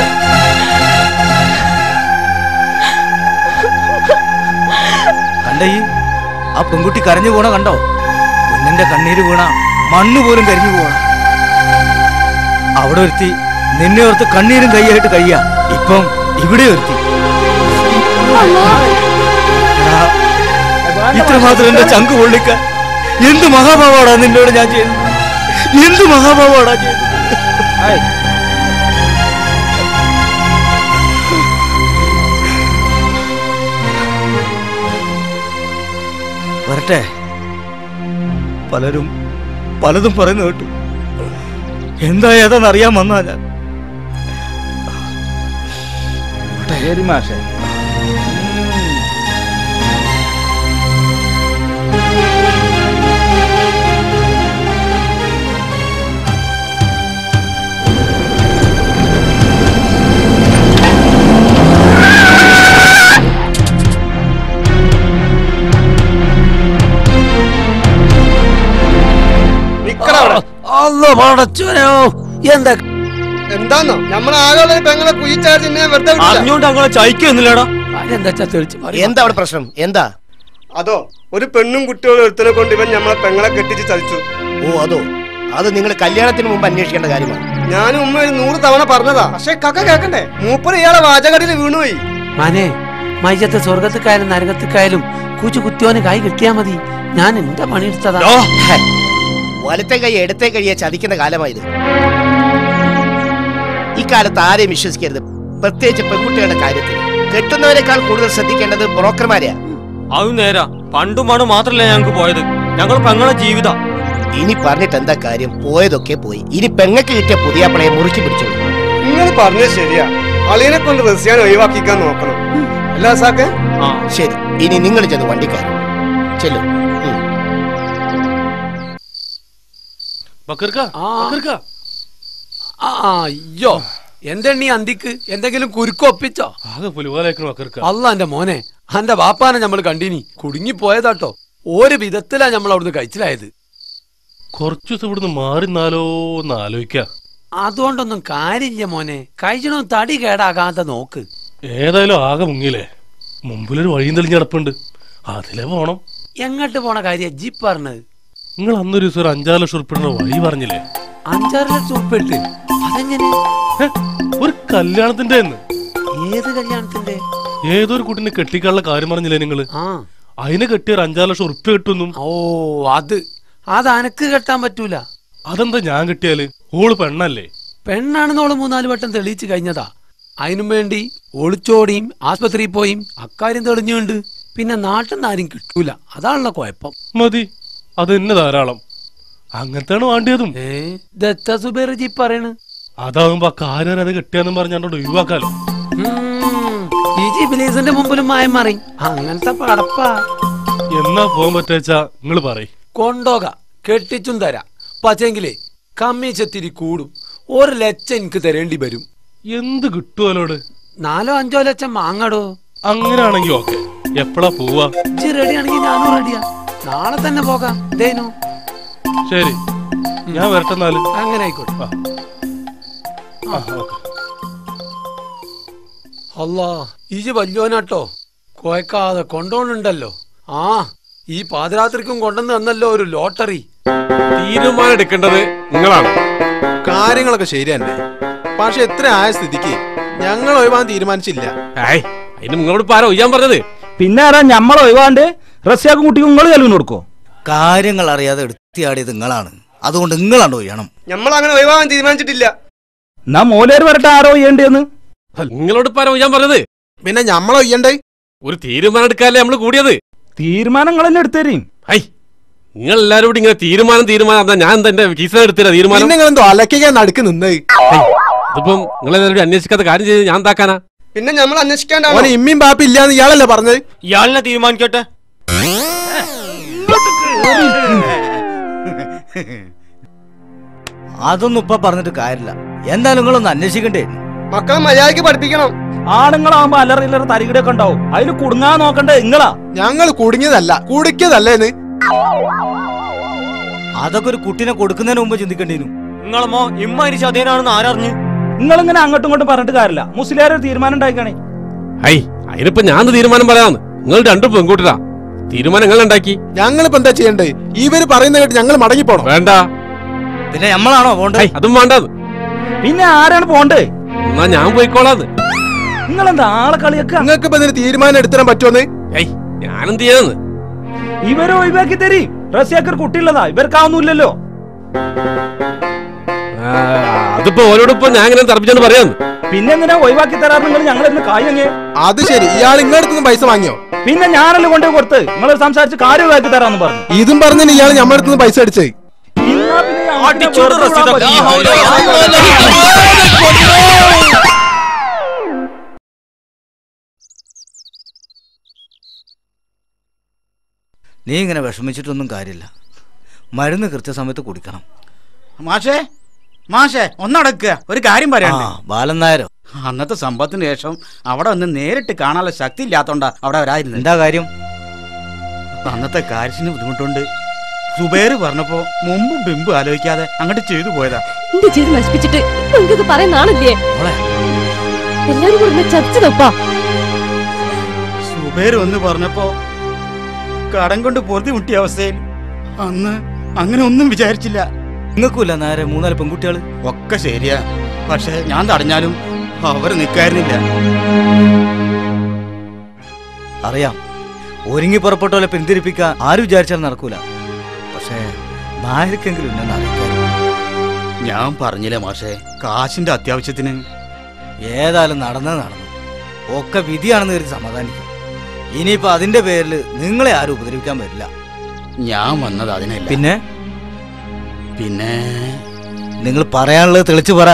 കണ്ട ഈ ആ പെൺകുട്ടി കരഞ്ഞു പോണ കണ്ടോ പെണ്ണിന്റെ കണ്ണീര് വീണ മണ്ണ് പോലും കരിഞ്ഞു പോണ അവിടെ ഒരുത്തി നിന്നെ ഓർത്ത് കണ്ണീരും കൈയായിട്ട് കഴിയ ഇപ്പം ഇവിടെ ഒരുത്തി എടാ, ഇത്രമാത്രം എന്റെ ചങ്ക് പൊള്ളിക്ക എന്ത് മഹാഭാവാടാ നിന്നോട് ഞാൻ ചെയ്തത് എന്ത് മഹാഭാവാടാ ചെയ്തത് വരട്ടെ പലരും പലതും പറയുന്നു കേട്ടു എന്താ ഏതാന്ന് അറിയാൻ വന്നാ ഞാൻ ശരി മാഷേ അല്ലോ പടച്ചോനോ എന്താ എന്താന്നോ നമ്മളാകെ പെങ്ങളെ കുയിച്ചാർജ് വെറുതെ വിട്ടില്ല. അറിഞ്ഞോണ്ട് ഞങ്ങളെ ചൈക്കൊന്നുമില്ലടാ എന്താ തെളിച്ച് എന്താ അവിടെ പ്രശ്നം എന്താ അതോ ഒരു പെണ്ണും കുട്ടികളും ഒരുത്തനെ കൊണ്ട് ഇവൻ നമ്മളെ പെങ്ങളെ കെട്ടിച്ച് ചതിച്ചു ഓ അതോ അത് നിങ്ങൾ കല്യാണത്തിന് മുമ്പ് അന്വേഷിക്കേണ്ട കാര്യമാണ് ഞാനും ഉമ്മ ഒരു നൂറ് തവണ പറഞ്ഞതാ പക്ഷെ കക്ക കേക്കണ്ടേ മൂപ്പർ ഇയാളെ വാചകടിയിൽ വീണുപോയി മാനെ മയ്യത്തെ സ്വർഗത്തിക്കായാലും നരകത്തിക്കായാലും കൂച്ചു കുത്തിയോന് കൈ കിട്ടിയാ മതി ഞാൻ എന്റെ പണിയെടുത്തതാ വലത്തെ കൈ ഇടത്തെ കൈയെ ചതിക്കുന്ന കാലമായത് ഈ കാലത്ത് ആരെയും വിശ്വസിക്കരുത് പ്രത്യേകിച്ച് പെൺകുട്ടികളുടെ കാര്യത്തിൽ കെട്ടുന്നവരെക്കാൾ കൂടുതൽ ശ്രദ്ധിക്കേണ്ടത് ബ്രോക്കർമാരെയാ അത് നേരാ പണ്ടും പണ്ടും മാത്രല്ല ഞങ്ങൾക്ക് പോയത് ഞങ്ങൾ പെങ്ങളെ ജീവിത ഇനി പറഞ്ഞിട്ട് എന്താ കാര്യം പോയതൊക്കെ പോയി ഇനി പെങ്ങക്ക് കിട്ടിയ പുതിയ പളയെ മുറുക്കി പിടിച്ചോളൂ നിങ്ങൾ പറഞ്ഞത് ശരിയാ അളിയനെ കൊണ്ട് റസിയാൻ ഒഴിവാക്കിക്കാൻ നോക്കണം അല്ല സാക്കെ ശരി ഇനി നിങ്ങൾ ചെന്ന് വണ്ടിക്കാർ ചെല്ലു ബക്കർക്ക ബക്കർക്ക ആ അയ്യോ എന്തെണ്ണി അന്തിക്ക് എന്തെങ്കിലും കുരുക്ക് ഒപ്പിച്ചോ ആകെ പുലിവാലേക്കണ ബക്കർക്ക അല്ല എന്റെ മോനെ അന്റെ വാപ്പാനെ നമ്മൾ കണ്ടിനി കുടുങ്ങി പോയതാട്ടോ ഒരു വിധത്തിലാ നമ്മൾ അവിടുന്ന് കഴിച്ചിലായത് കുറച്ചു ദിവസം ഇവിടുന്ന് മാറിന്നാലോ എന്ന് ആലോചിക്ക അതുകൊണ്ടൊന്നും കാര്യമില്ല മോനെ കഴിച്ചണോ തടി കേടാകാതെ നോക്ക് ഏതായാലും ആകെ മുങ്ങിയില്ലേ മുമ്പിലൊരു വഴിയും തെളിഞ്ഞ് കിടപ്പുണ്ട് അതിലെ പോണം എങ്ങോട്ട് പോണ കാര്യ ജി പറഞ്ഞത് നിങ്ങൾ അന്നൊരു ദിവസം ഒരു അഞ്ചാറ് ലക്ഷം ഉറുപ്പിടുന്ന വഴി പറഞ്ഞില്ലേ അഞ്ചാറ് ലക്ഷം ഉറുപ്പിട്ട് അതെങ്ങനെ ഒരു കല്യാണത്തിന്റെ എന്ന് ഏത് കല്യാണത്തിന്റെ ഏതൊരു കുട്ടിനെ കെട്ടിക്കാനുള്ള കാര്യം പറഞ്ഞില്ലേ നിങ്ങള് ആ അതിന് കെട്ടിയ ഒരു അഞ്ചാറ് ലക്ഷം ഉറുപ്പ് കിട്ടുന്നു ഓ അത് അത് അനക്ക് കെട്ടാൻ പറ്റൂല അതെന്താ ഞാൻ കിട്ടിയാല് ഓള് പെണ്ണല്ലേ പെണ്ണാണെന്ന് ഓള് മൂന്നാല് വട്ടം തെളിയിച്ചു കഴിഞ്ഞതാ അതിനും വേണ്ടി ഒളിച്ചോടിയും ആസ്പത്രിയിൽ പോയും അക്കാര്യം തെളിഞ്ഞുണ്ട് പിന്നെ നാട്ടിൽ നിന്ന് ആരും കിട്ടൂല അതാണല്ലോ കുഴപ്പം മതി അത് തന്നെ ധാരാളം അങ്ങനത്താണ് വേണ്ടിയതും ഏ ദത്ത സുബേർ ജി പറയണ് അതാകുമ്പോ ആ കാര്യം അത് കെട്ടിയാന്നും പറഞ്ഞാണ്ട് ഒഴിവാക്കാലോ ഉം, ഈ ജിബിലീസിന്റെ മുമ്പിലും മായം മാറി അങ്ങനത്തെ പടപ്പാ എന്നാ പോകാൻ പറ്റുവെച്ചാ നിങ്ങൾ പറയും കൊണ്ടോക കെട്ടിച്ചും തരാം പക്ഷെങ്കിലേ കമ്മീശത്തിരി കൂടും ഒരു ലക്ഷം എനിക്ക് തരേണ്ടി വരും എന്ത് കിട്ടുമല്ലോട് നാലോ അഞ്ചോ ലക്ഷം വാങ്ങടോ അങ്ങനെയാണെങ്കി ഓക്കെ എപ്പോഴാ പോവാ ഇജ്ജ് റെഡി ആണെങ്കിൽ ഞാനും റെഡിയാ നാളെ തന്നെ പോകാം ദേനു ശരി ഞാൻ വരട്ടെ എന്നാല് അങ്ങനെ ആയിക്കോട്ടെ ആ, ഓക്കെ. അല്ലാ ഇജ് വല്യോനാട്ടോ കോയക്കാതെ കൊണ്ടോണുണ്ടല്ലോ ആ ഈ പാതിരാത്രിക്കും കൊണ്ടുവന്ന് തന്നല്ലോ ഒരു ലോട്ടറി തീരുമാനം എടുക്കേണ്ടത് നിങ്ങളാണ് കാര്യങ്ങളൊക്കെ ശരി തന്നെ പക്ഷെ എത്ര ആയ സ്ഥിതിക്ക് ഞങ്ങൾ ഒഴിവാൻ തീരുമാനിച്ചില്ല അതിന് നിങ്ങളോട് പാര ഒയ്യാൻ പറഞ്ഞത് പിന്നെ ആരാ ഞമ്മൾ ഒഴിവാണ്ട് റഷ്യാക്കും കുട്ടിക്കും നിങ്ങൾ ചെലവിന് കൊടുക്കോ കാര്യങ്ങൾ അറിയാതെ എടുത്തിയാടിയത് നിങ്ങളാണ് അതുകൊണ്ട് നിങ്ങളാണ് ഒയ്യണം നമ്മൾ അങ്ങനെ ഒഴിവാകാൻ തീരുമാനിച്ചിട്ടില്ല നാ മോലേര് വരട്ടെ ആരോ ചെയ്യേണ്ടതെന്ന് നിങ്ങളോട് പാര ഒയ്യാൻ പറഞ്ഞത് പിന്നെ ഞമ്മൾ ഒയ്യണ്ടേ ഒരു തീരുമാനം എടുക്കാല്ലേ നമ്മൾ കൂടിയത് തീരുമാനങ്ങൾ തന്നെ എടുത്തേരും ഐ നിങ്ങൾ എല്ലാരും കൂടി ഇങ്ങനെ തീരുമാനം തീരുമാനം എന്നാ ഞാൻ എന്താ എന്റെ കീസ എടുത്തില്ല തീരുമാനം പിന്നെ നിങ്ങൾ എന്തോ അലക്കിക്കാൻ നടുക്ക് നിന്ന് ഇതിപ്പം നിങ്ങൾ എല്ലാവരും അന്വേഷിക്കാത്ത കാര്യം ചെയ്ത് ഞാൻ എന്താക്കാനാ പിന്നെ നമ്മൾ അന്വേഷിക്കാണ്ടാണോ ഓന് ഇമ്മിയും ബാപ്പ ഇല്ലാന്ന് ഇയാളല്ലേ പറഞ്ഞത് ഇയാളിനെ തീരുമാനിക്കട്ടെ അതൊന്നും ഇപ്പൊ പറഞ്ഞിട്ട് കാര്യമില്ല എന്തായാലും നിങ്ങളൊന്ന് അന്വേഷിക്കണ്ടേ മക്കളെ മര്യാദക്ക് പഠിപ്പിക്കണം ആണുങ്ങളാവുമ്പോ അല്ലറ ഇല്ലറ തരികിടൊക്കെ ഉണ്ടാവും അതിൽ കുടുങ്ങാൻ നോക്കണ്ടേ നിങ്ങളാ ഞങ്ങൾ കുടുങ്ങിയതല്ല കുടിക്കതല്ലേന്ന് അതൊക്കെ ഒരു കുട്ടിനെ കൊടുക്കുന്നതിന് മുമ്പ് ചിന്തിക്കേണ്ടിനു നിങ്ങളമ്മോ ഇമ്മാതിരി ചതയനാണെന്ന് ആരറിഞ്ഞ് നിങ്ങളിങ്ങനെ അങ്ങോട്ടും ഇങ്ങോട്ടും പറഞ്ഞിട്ട് കാര്യമില്ല മുസ്ലിയാർ ഒരു തീരുമാനം ഉണ്ടായിക്കാണേ ഹൈ അതിനിപ്പോ ഞാൻ തീരുമാനം പറയാന്ന് നിങ്ങൾ രണ്ടും പെൺകുട്ടിടാ തീരുമാനം നിങ്ങൾ ഉണ്ടാക്കി ഞങ്ങളിപ്പോ എന്താ ചെയ്യണ്ടേ ഇവര് പറയുന്ന കേട്ട് ഞങ്ങൾ മടങ്ങി പോണം വേണ്ട പിന്നെ നമ്മളാണോ പോണ്ടേ അതും വേണ്ടത് പിന്നെ ആരാണ് പോണ്ടേ എന്നാ ഞാൻ പോയിക്കോളാന്ന് നിങ്ങൾ എന്താ ആളെ കളിയൊക്കെ നിങ്ങൾക്ക് ഇപ്പൊ ഇതിന് തീരുമാനം എടുത്തരാൻ പറ്റുമെന്ന് ഞാനെന്ത് ചെയ്യാന്ന് ഇവരെ ഒഴിവാക്കി തരി റസിയാക്കൊരു കുട്ടിയുള്ളതാ ഇവർക്കാവുന്നില്ലല്ലോ ആ, അതിപ്പോ ഓരോട് ഇപ്പൊ ഞാൻ ഇങ്ങനെ തറപ്പിച്ചെന്ന് പറയാന്ന് പിന്നെ എന്തിനാ ഒഴിവാക്കി തരാറ് നിങ്ങൾ ഞങ്ങൾ ഇന്ന് കായങ്ങ് അത് ശരി ഇയാൾ ഇങ്ങടുത്തുനിന്ന് പൈസ വാങ്ങിയോ പിന്നെ ഞാനല്ലേ കൊണ്ടേ കൊടുത്ത് നിങ്ങൾ സംസാരിച്ച് കാര്യം ഒഴിവാക്കി തരാന്ന് പറഞ്ഞു ഇതും പറഞ്ഞില്ല ഇയാൾ ഞമ്മടുത്തുനിന്ന് പൈസ അടിച്ചേ ഇന്നാ പിന്നെ ഞാൻ അടിച്ചോട് വെറുതെ വിടാൻ റസീദ. പറ്റില്ല. നീ ഇങ്ങനെ വിഷമിച്ചിട്ടൊന്നും കാര്യമില്ല മരുന്ന് കൃത്യസമയത്ത് കുടിക്കണം മാഷേ മാഷേ ഒന്നടക്കുക ഒരു കാര്യം ആ പറയാനുണ്ട് ബാലൻ നായരോ അന്നത്തെ സംഭവത്തിന് ശേഷം അവിടെ ഒന്ന് നേരിട്ട് കാണാനുള്ള ശക്തി ഇല്ലാത്തോണ്ടാ അവിടെ വരായിരുന്നത് എന്താ കാര്യം അന്നത്തെ കാര്യത്തിന് ബുദ്ധിമുട്ടുണ്ട് സുബേർ പറഞ്ഞപ്പോ മുമ്പും ബിമ്പും ആലോചിക്കാതെ അങ്ങോട്ട് ചെയ്തു പോയതാ എന്റെ ജീവിതം നശിപ്പിച്ചിട്ട് നിങ്ങൾക്കിത് പറയാൻ നാണില്ലേ എല്ലാരും കൂടെ ചർച്ച തപ്പാ സുബേർ ഒന്ന് പറഞ്ഞപ്പോ കടം കൊണ്ട് പൊറുതി മുട്ടിയ അവസ്ഥയിൽ അന്ന് അങ്ങനെ ഒന്നും വിചാരിച്ചില്ല നിങ്ങൾക്കുമില്ല നേരെ മൂന്നാല് പെൺകുട്ടികൾ ഒക്കെ ശരിയാ പക്ഷെ ഞാൻ തടഞ്ഞാലും അവര് നിൽക്കായിരുന്നില്ല അറിയാം ഒരുങ്ങി പുറപ്പെട്ടോലെ പിന്തിരിപ്പിക്കാൻ ആര് വിചാരിച്ചാലും നടക്കൂല പക്ഷേ നായർക്കെങ്കിലും എന്നെ അറിയിക്കാൻ ഞാൻ പറഞ്ഞില്ലേ മാഷേ കാശിന്റെ അത്യാവശ്യത്തിന് ഏതായാലും നടന്നത് നടന്നു ഒക്കെ വിധിയാണെന്ന് കരുതി സമാധാനിക്കും ഇനിയിപ്പോ അതിന്റെ പേരിൽ നിങ്ങളെ ആരും ഉപദ്രവിക്കാൻ പറ്റില്ല ഞാൻ വന്നത് അതിനല്ല പിന്നെ പിന്നെ നിങ്ങൾ പറയാനുള്ളത് തെളിച്ചു പറ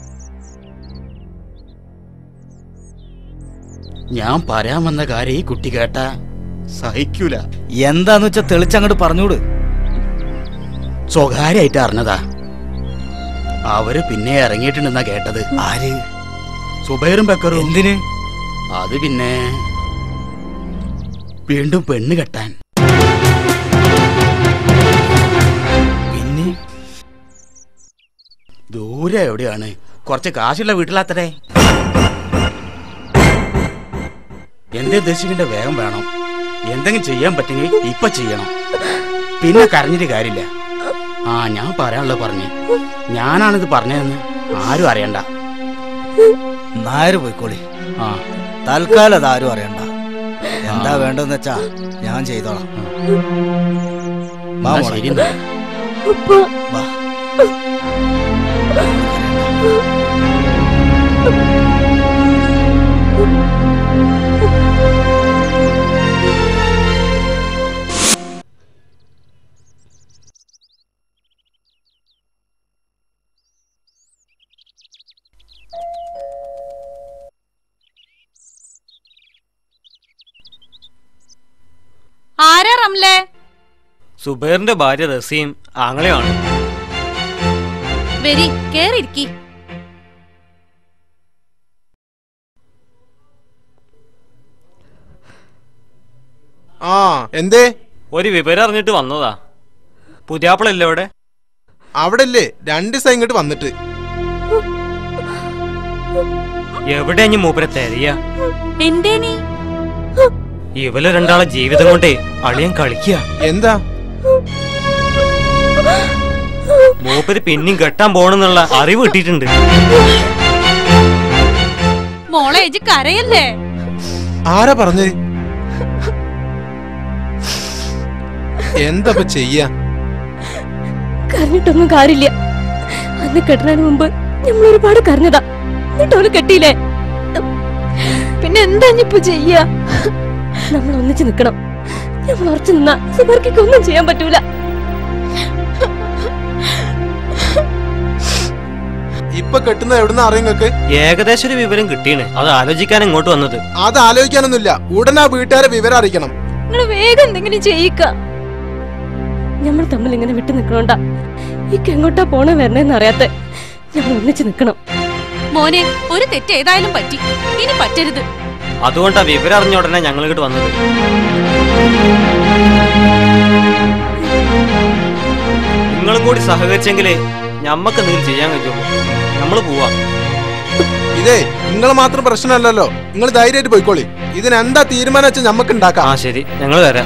ഞാൻ പറയാൻ വന്ന കാര്യം ഈ കുട്ടി കേട്ട സഹിക്കൂല എന്താന്ന് വെച്ചാ തെളിച്ചങ്ങോട്ട് പറഞ്ഞൂട് സ്വകാര്യായിട്ട് അറിഞ്ഞതാ അവര് പിന്നെ ഇറങ്ങിയിട്ടുണ്ടെന്നാ കേട്ടത് ആര് സുബൈറും ബക്കറും എന്തിന് അത് പിന്നെ വീണ്ടും പെണ്ണ് കെട്ടാൻ പിന്നെ ദൂരെ എവിടെയാണ് കുറച്ച് കാശുള്ള വീട്ടിലാത്തരേ എന്തേ ഉദ്ദേശിക്കേണ്ട വേഗം വേണം എന്തെങ്കിലും ചെയ്യാൻ പറ്റുമെങ്കിൽ ഇപ്പൊ ചെയ്യണം പിന്നെ കരഞ്ഞിട്ട് കാര്യമില്ല ആ ഞാൻ പറയാനുള്ളത് പറഞ്ഞു ഞാനാണിത് പറഞ്ഞതെന്ന് ആരും അറിയണ്ട നായര് പോയിക്കോളി ആ തൽക്കാലം അതാരും അറിയണ്ട എന്താ വേണ്ടെന്ന് വെച്ചാ ഞാൻ ചെയ്തോളാം വാ എന്നാ മോളെ. ശരി എന്നാ. വാ. ആരാ റംലേ സുബൈറിന്റെ ഭാര്യ റസീം ആങ്ങളെയാണ് വരി കേറിയിരിക്കി ആ എന്തേ ഒരു വിവരം അറിഞ്ഞിട്ട് വന്നതാ പുതിയാപ്പിളല്ലേ ഇവിടെ അവിടെ അല്ലേ രണ്ട് ദിവസം ഇങ്ങോട്ട് വന്നിട്ട് എവിടെയാ ഇനി മൂപ്പരെ തെരയ എന്തേ നീ ഇവല് രണ്ടാളെ ജീവിതം കൊണ്ടേ അളിയൻ കളിക്കുക എന്താ മൂപ്പര് പിന്നെയും കെട്ടാൻ പോണെന്നുള്ള അറിവ് കിട്ടിയിട്ടുണ്ട് മോളെ ഇജ് കരയല്ലേ ആരാ പറഞ്ഞത് എന്താ ഇപ്പൊ ചെയ്യാ കരഞ്ഞിട്ടൊന്നും കാര്യമില്ല അന്ന് കെട്ടുന്നതിന് മുമ്പ് നമ്മൾ ഒരുപാട് കരഞ്ഞതാ എന്നിട്ട് അവള് കെട്ടിയില്ലേ പിന്നെ എന്താ ഇനിയിപ്പോ ചെയ്യാ നമ്മൾ ഒന്നിച്ച് നിക്കണം നമ്മൾ ഉറച്ചു നിന്നാ സുബർക്കൊക്കെ ഒന്നും ചെയ്യാൻ പറ്റൂല ഇപ്പൊ ഇപ്പൊ കെട്ടുന്നത് എവിടുന്ന അറിയും നിങ്ങക്ക് ഏകദേശം ഒരു വിവരം കിട്ടിയാണ് അത് ആലോചിക്കാൻ ഇങ്ങോട്ട് വന്നത് അത് ആലോചിക്കാനൊന്നുമില്ല ഉടനെ ആ വീട്ടുകാരെ വിവരം അറിയിക്കണം നിങ്ങൾ വേഗം എന്തെങ്കിലും ചെയ്യിക്ക നമ്മൾ തമ്മിൽ ഇങ്ങനെ വിട്ടു നിൽക്കണോണ്ടാ ഇക്ക് എങ്ങോട്ടാ പോണേ വരണേന്ന് അറിയാത്ത ഞങ്ങൾ ഒന്നിച്ച് നിൽക്കണം മോനെ ഒരു തെറ്റ് ഏതായാലും പറ്റി ഇനി പറ്റരുത് അതുകൊണ്ടാ വിവരം അറിഞ്ഞ ഉടനെ ഞങ്ങൾ ഇങ്ങോട്ട് വന്നത് നിങ്ങളും കൂടി സഹകരിച്ചെങ്കിലേ ഞമ്മക്ക് എന്തെങ്കിലും ചെയ്യാൻ കഴിയുള്ളൂ നമ്മൾ പോവാ ഇതേ നിങ്ങൾ മാത്രം പ്രശ്നമല്ലല്ലോ നിങ്ങൾ ധൈര്യമായിട്ട് പോയിക്കോളി ഇതിന് എന്താ തീരുമാനം വെച്ചാൽ നമുക്ക് ഉണ്ടാക്കാം ആ ശരി ഞങ്ങൾ വരാം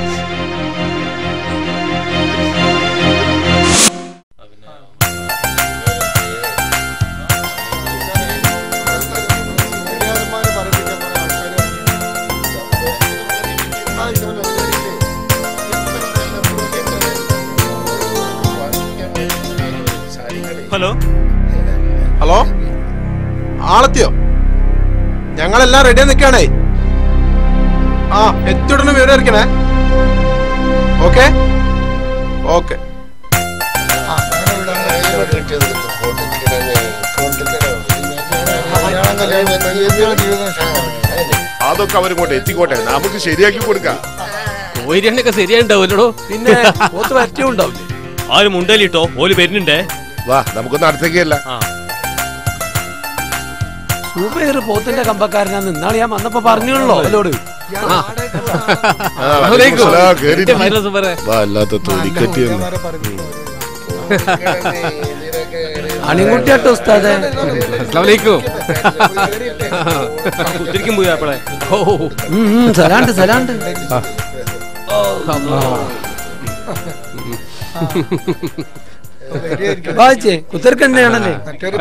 ഹലോ ഹലോ ആളെത്തിയോ ഞങ്ങളെല്ലാം റെഡിയാ നിൽക്കുകയാണേ ആ എത്തിയുടനെ വിവരം അറിയിക്കണേ ഓക്കെ ഓക്കെ അതൊക്കെ അവരിങ്ങോട്ട് എത്തിക്കോട്ടെ നമുക്ക് ശരിയാക്കി കൊടുക്കാം കോയിരണ്ണൊക്കെ ശരിയായിണ്ടാവല്ലോ പിന്നെ പോത്ത് വരറ്റുണ്ടാവില്ലേ ആരും മുണ്ടലിട്ടോ ഓല് വരുന്നുണ്ടേ വാ നമുക്കൊന്ന് അടുത്തേക്കല്ല സുബൈർ പോത്തിന്റെ കമ്പക്കാരനാന്ന് ഇന്നാള് ഞാൻ വന്നപ്പോ പറഞ്ഞുള്ളോ അവരോട് അല്ലാത്ത തൊലിക്കറ്റിയെന്ന് അണിമുട്ടിയാട്ടോ ഉസ്താദെ കുത്തിരിക്കും പോയി അപ്പളെ ഓ ഉം, ഉം, സലാണ്ട് സലാണ്ട് വായിച്ചേ കുത്തിരക്കന്നെയാണല്ലേ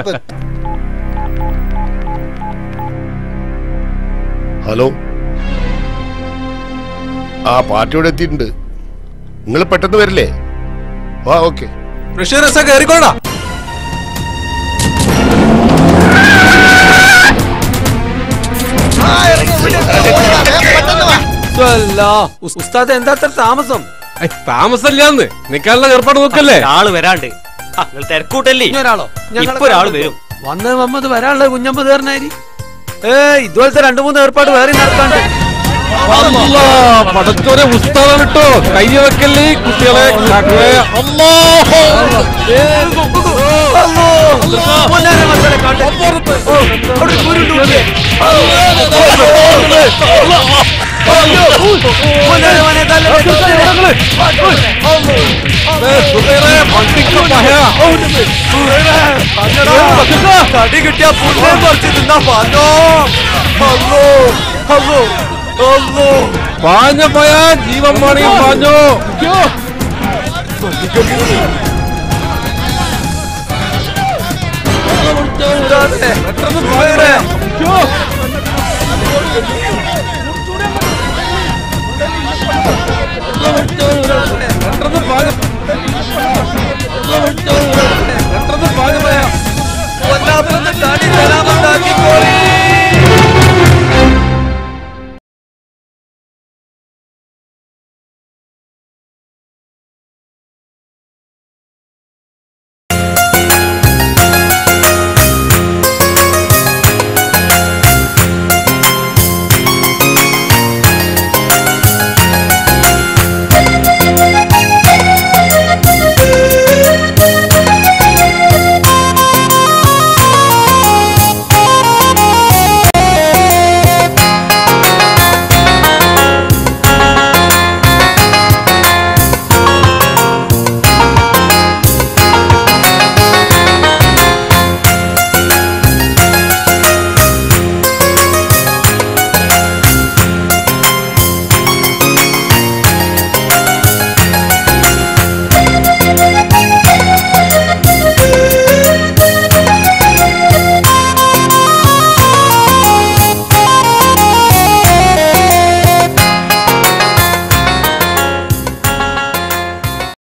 ഹലോ ആ പാർട്ടിയോടെ എത്തിയിട്ടുണ്ട് നിങ്ങൾ പെട്ടെന്ന് വരില്ലേ വാ ഓക്കെ കയറിക്കോടാ ഉസ്താദ് എന്താ അത്ര താമസം താമസമില്ലാന്ന് നിക്കാനുള്ള ഏർപ്പാട് നോക്കല്ലേ ആള് വരാണ്ട് ആ, നിങ്ങൾ തിരക്കൂട്ടല്ലേ ഒരാളോ ഇപ്പൊ ഒരാള് വരും വന്ന് മമ്മത് വരാനുള്ള കുഞ്ഞമ്മ തീർന്നായി ഏ ഇതുപോലത്തെ രണ്ടു മൂന്ന് ഏർപ്പാട് വേറെ നടക്കാണ്ട് അല്ലാ, പടച്ചോനെ ഉസ്താദാണ് കേട്ടോ കൈ വെക്കല്ലേ കുട്ടികളെ കാക്കണേ. തടി കിട്ടിയ പുണ്ണേ പറിച്ച് തിന്നാ പാഞ്ഞോ അല്ലോ അല്ലോ അല്ലോ പാഞ്ഞ പോയാ ജീവൻ വേണമെങ്കിൽ പാഞ്ഞോ തടി തരാമണ്ടാക്കിക്കോളി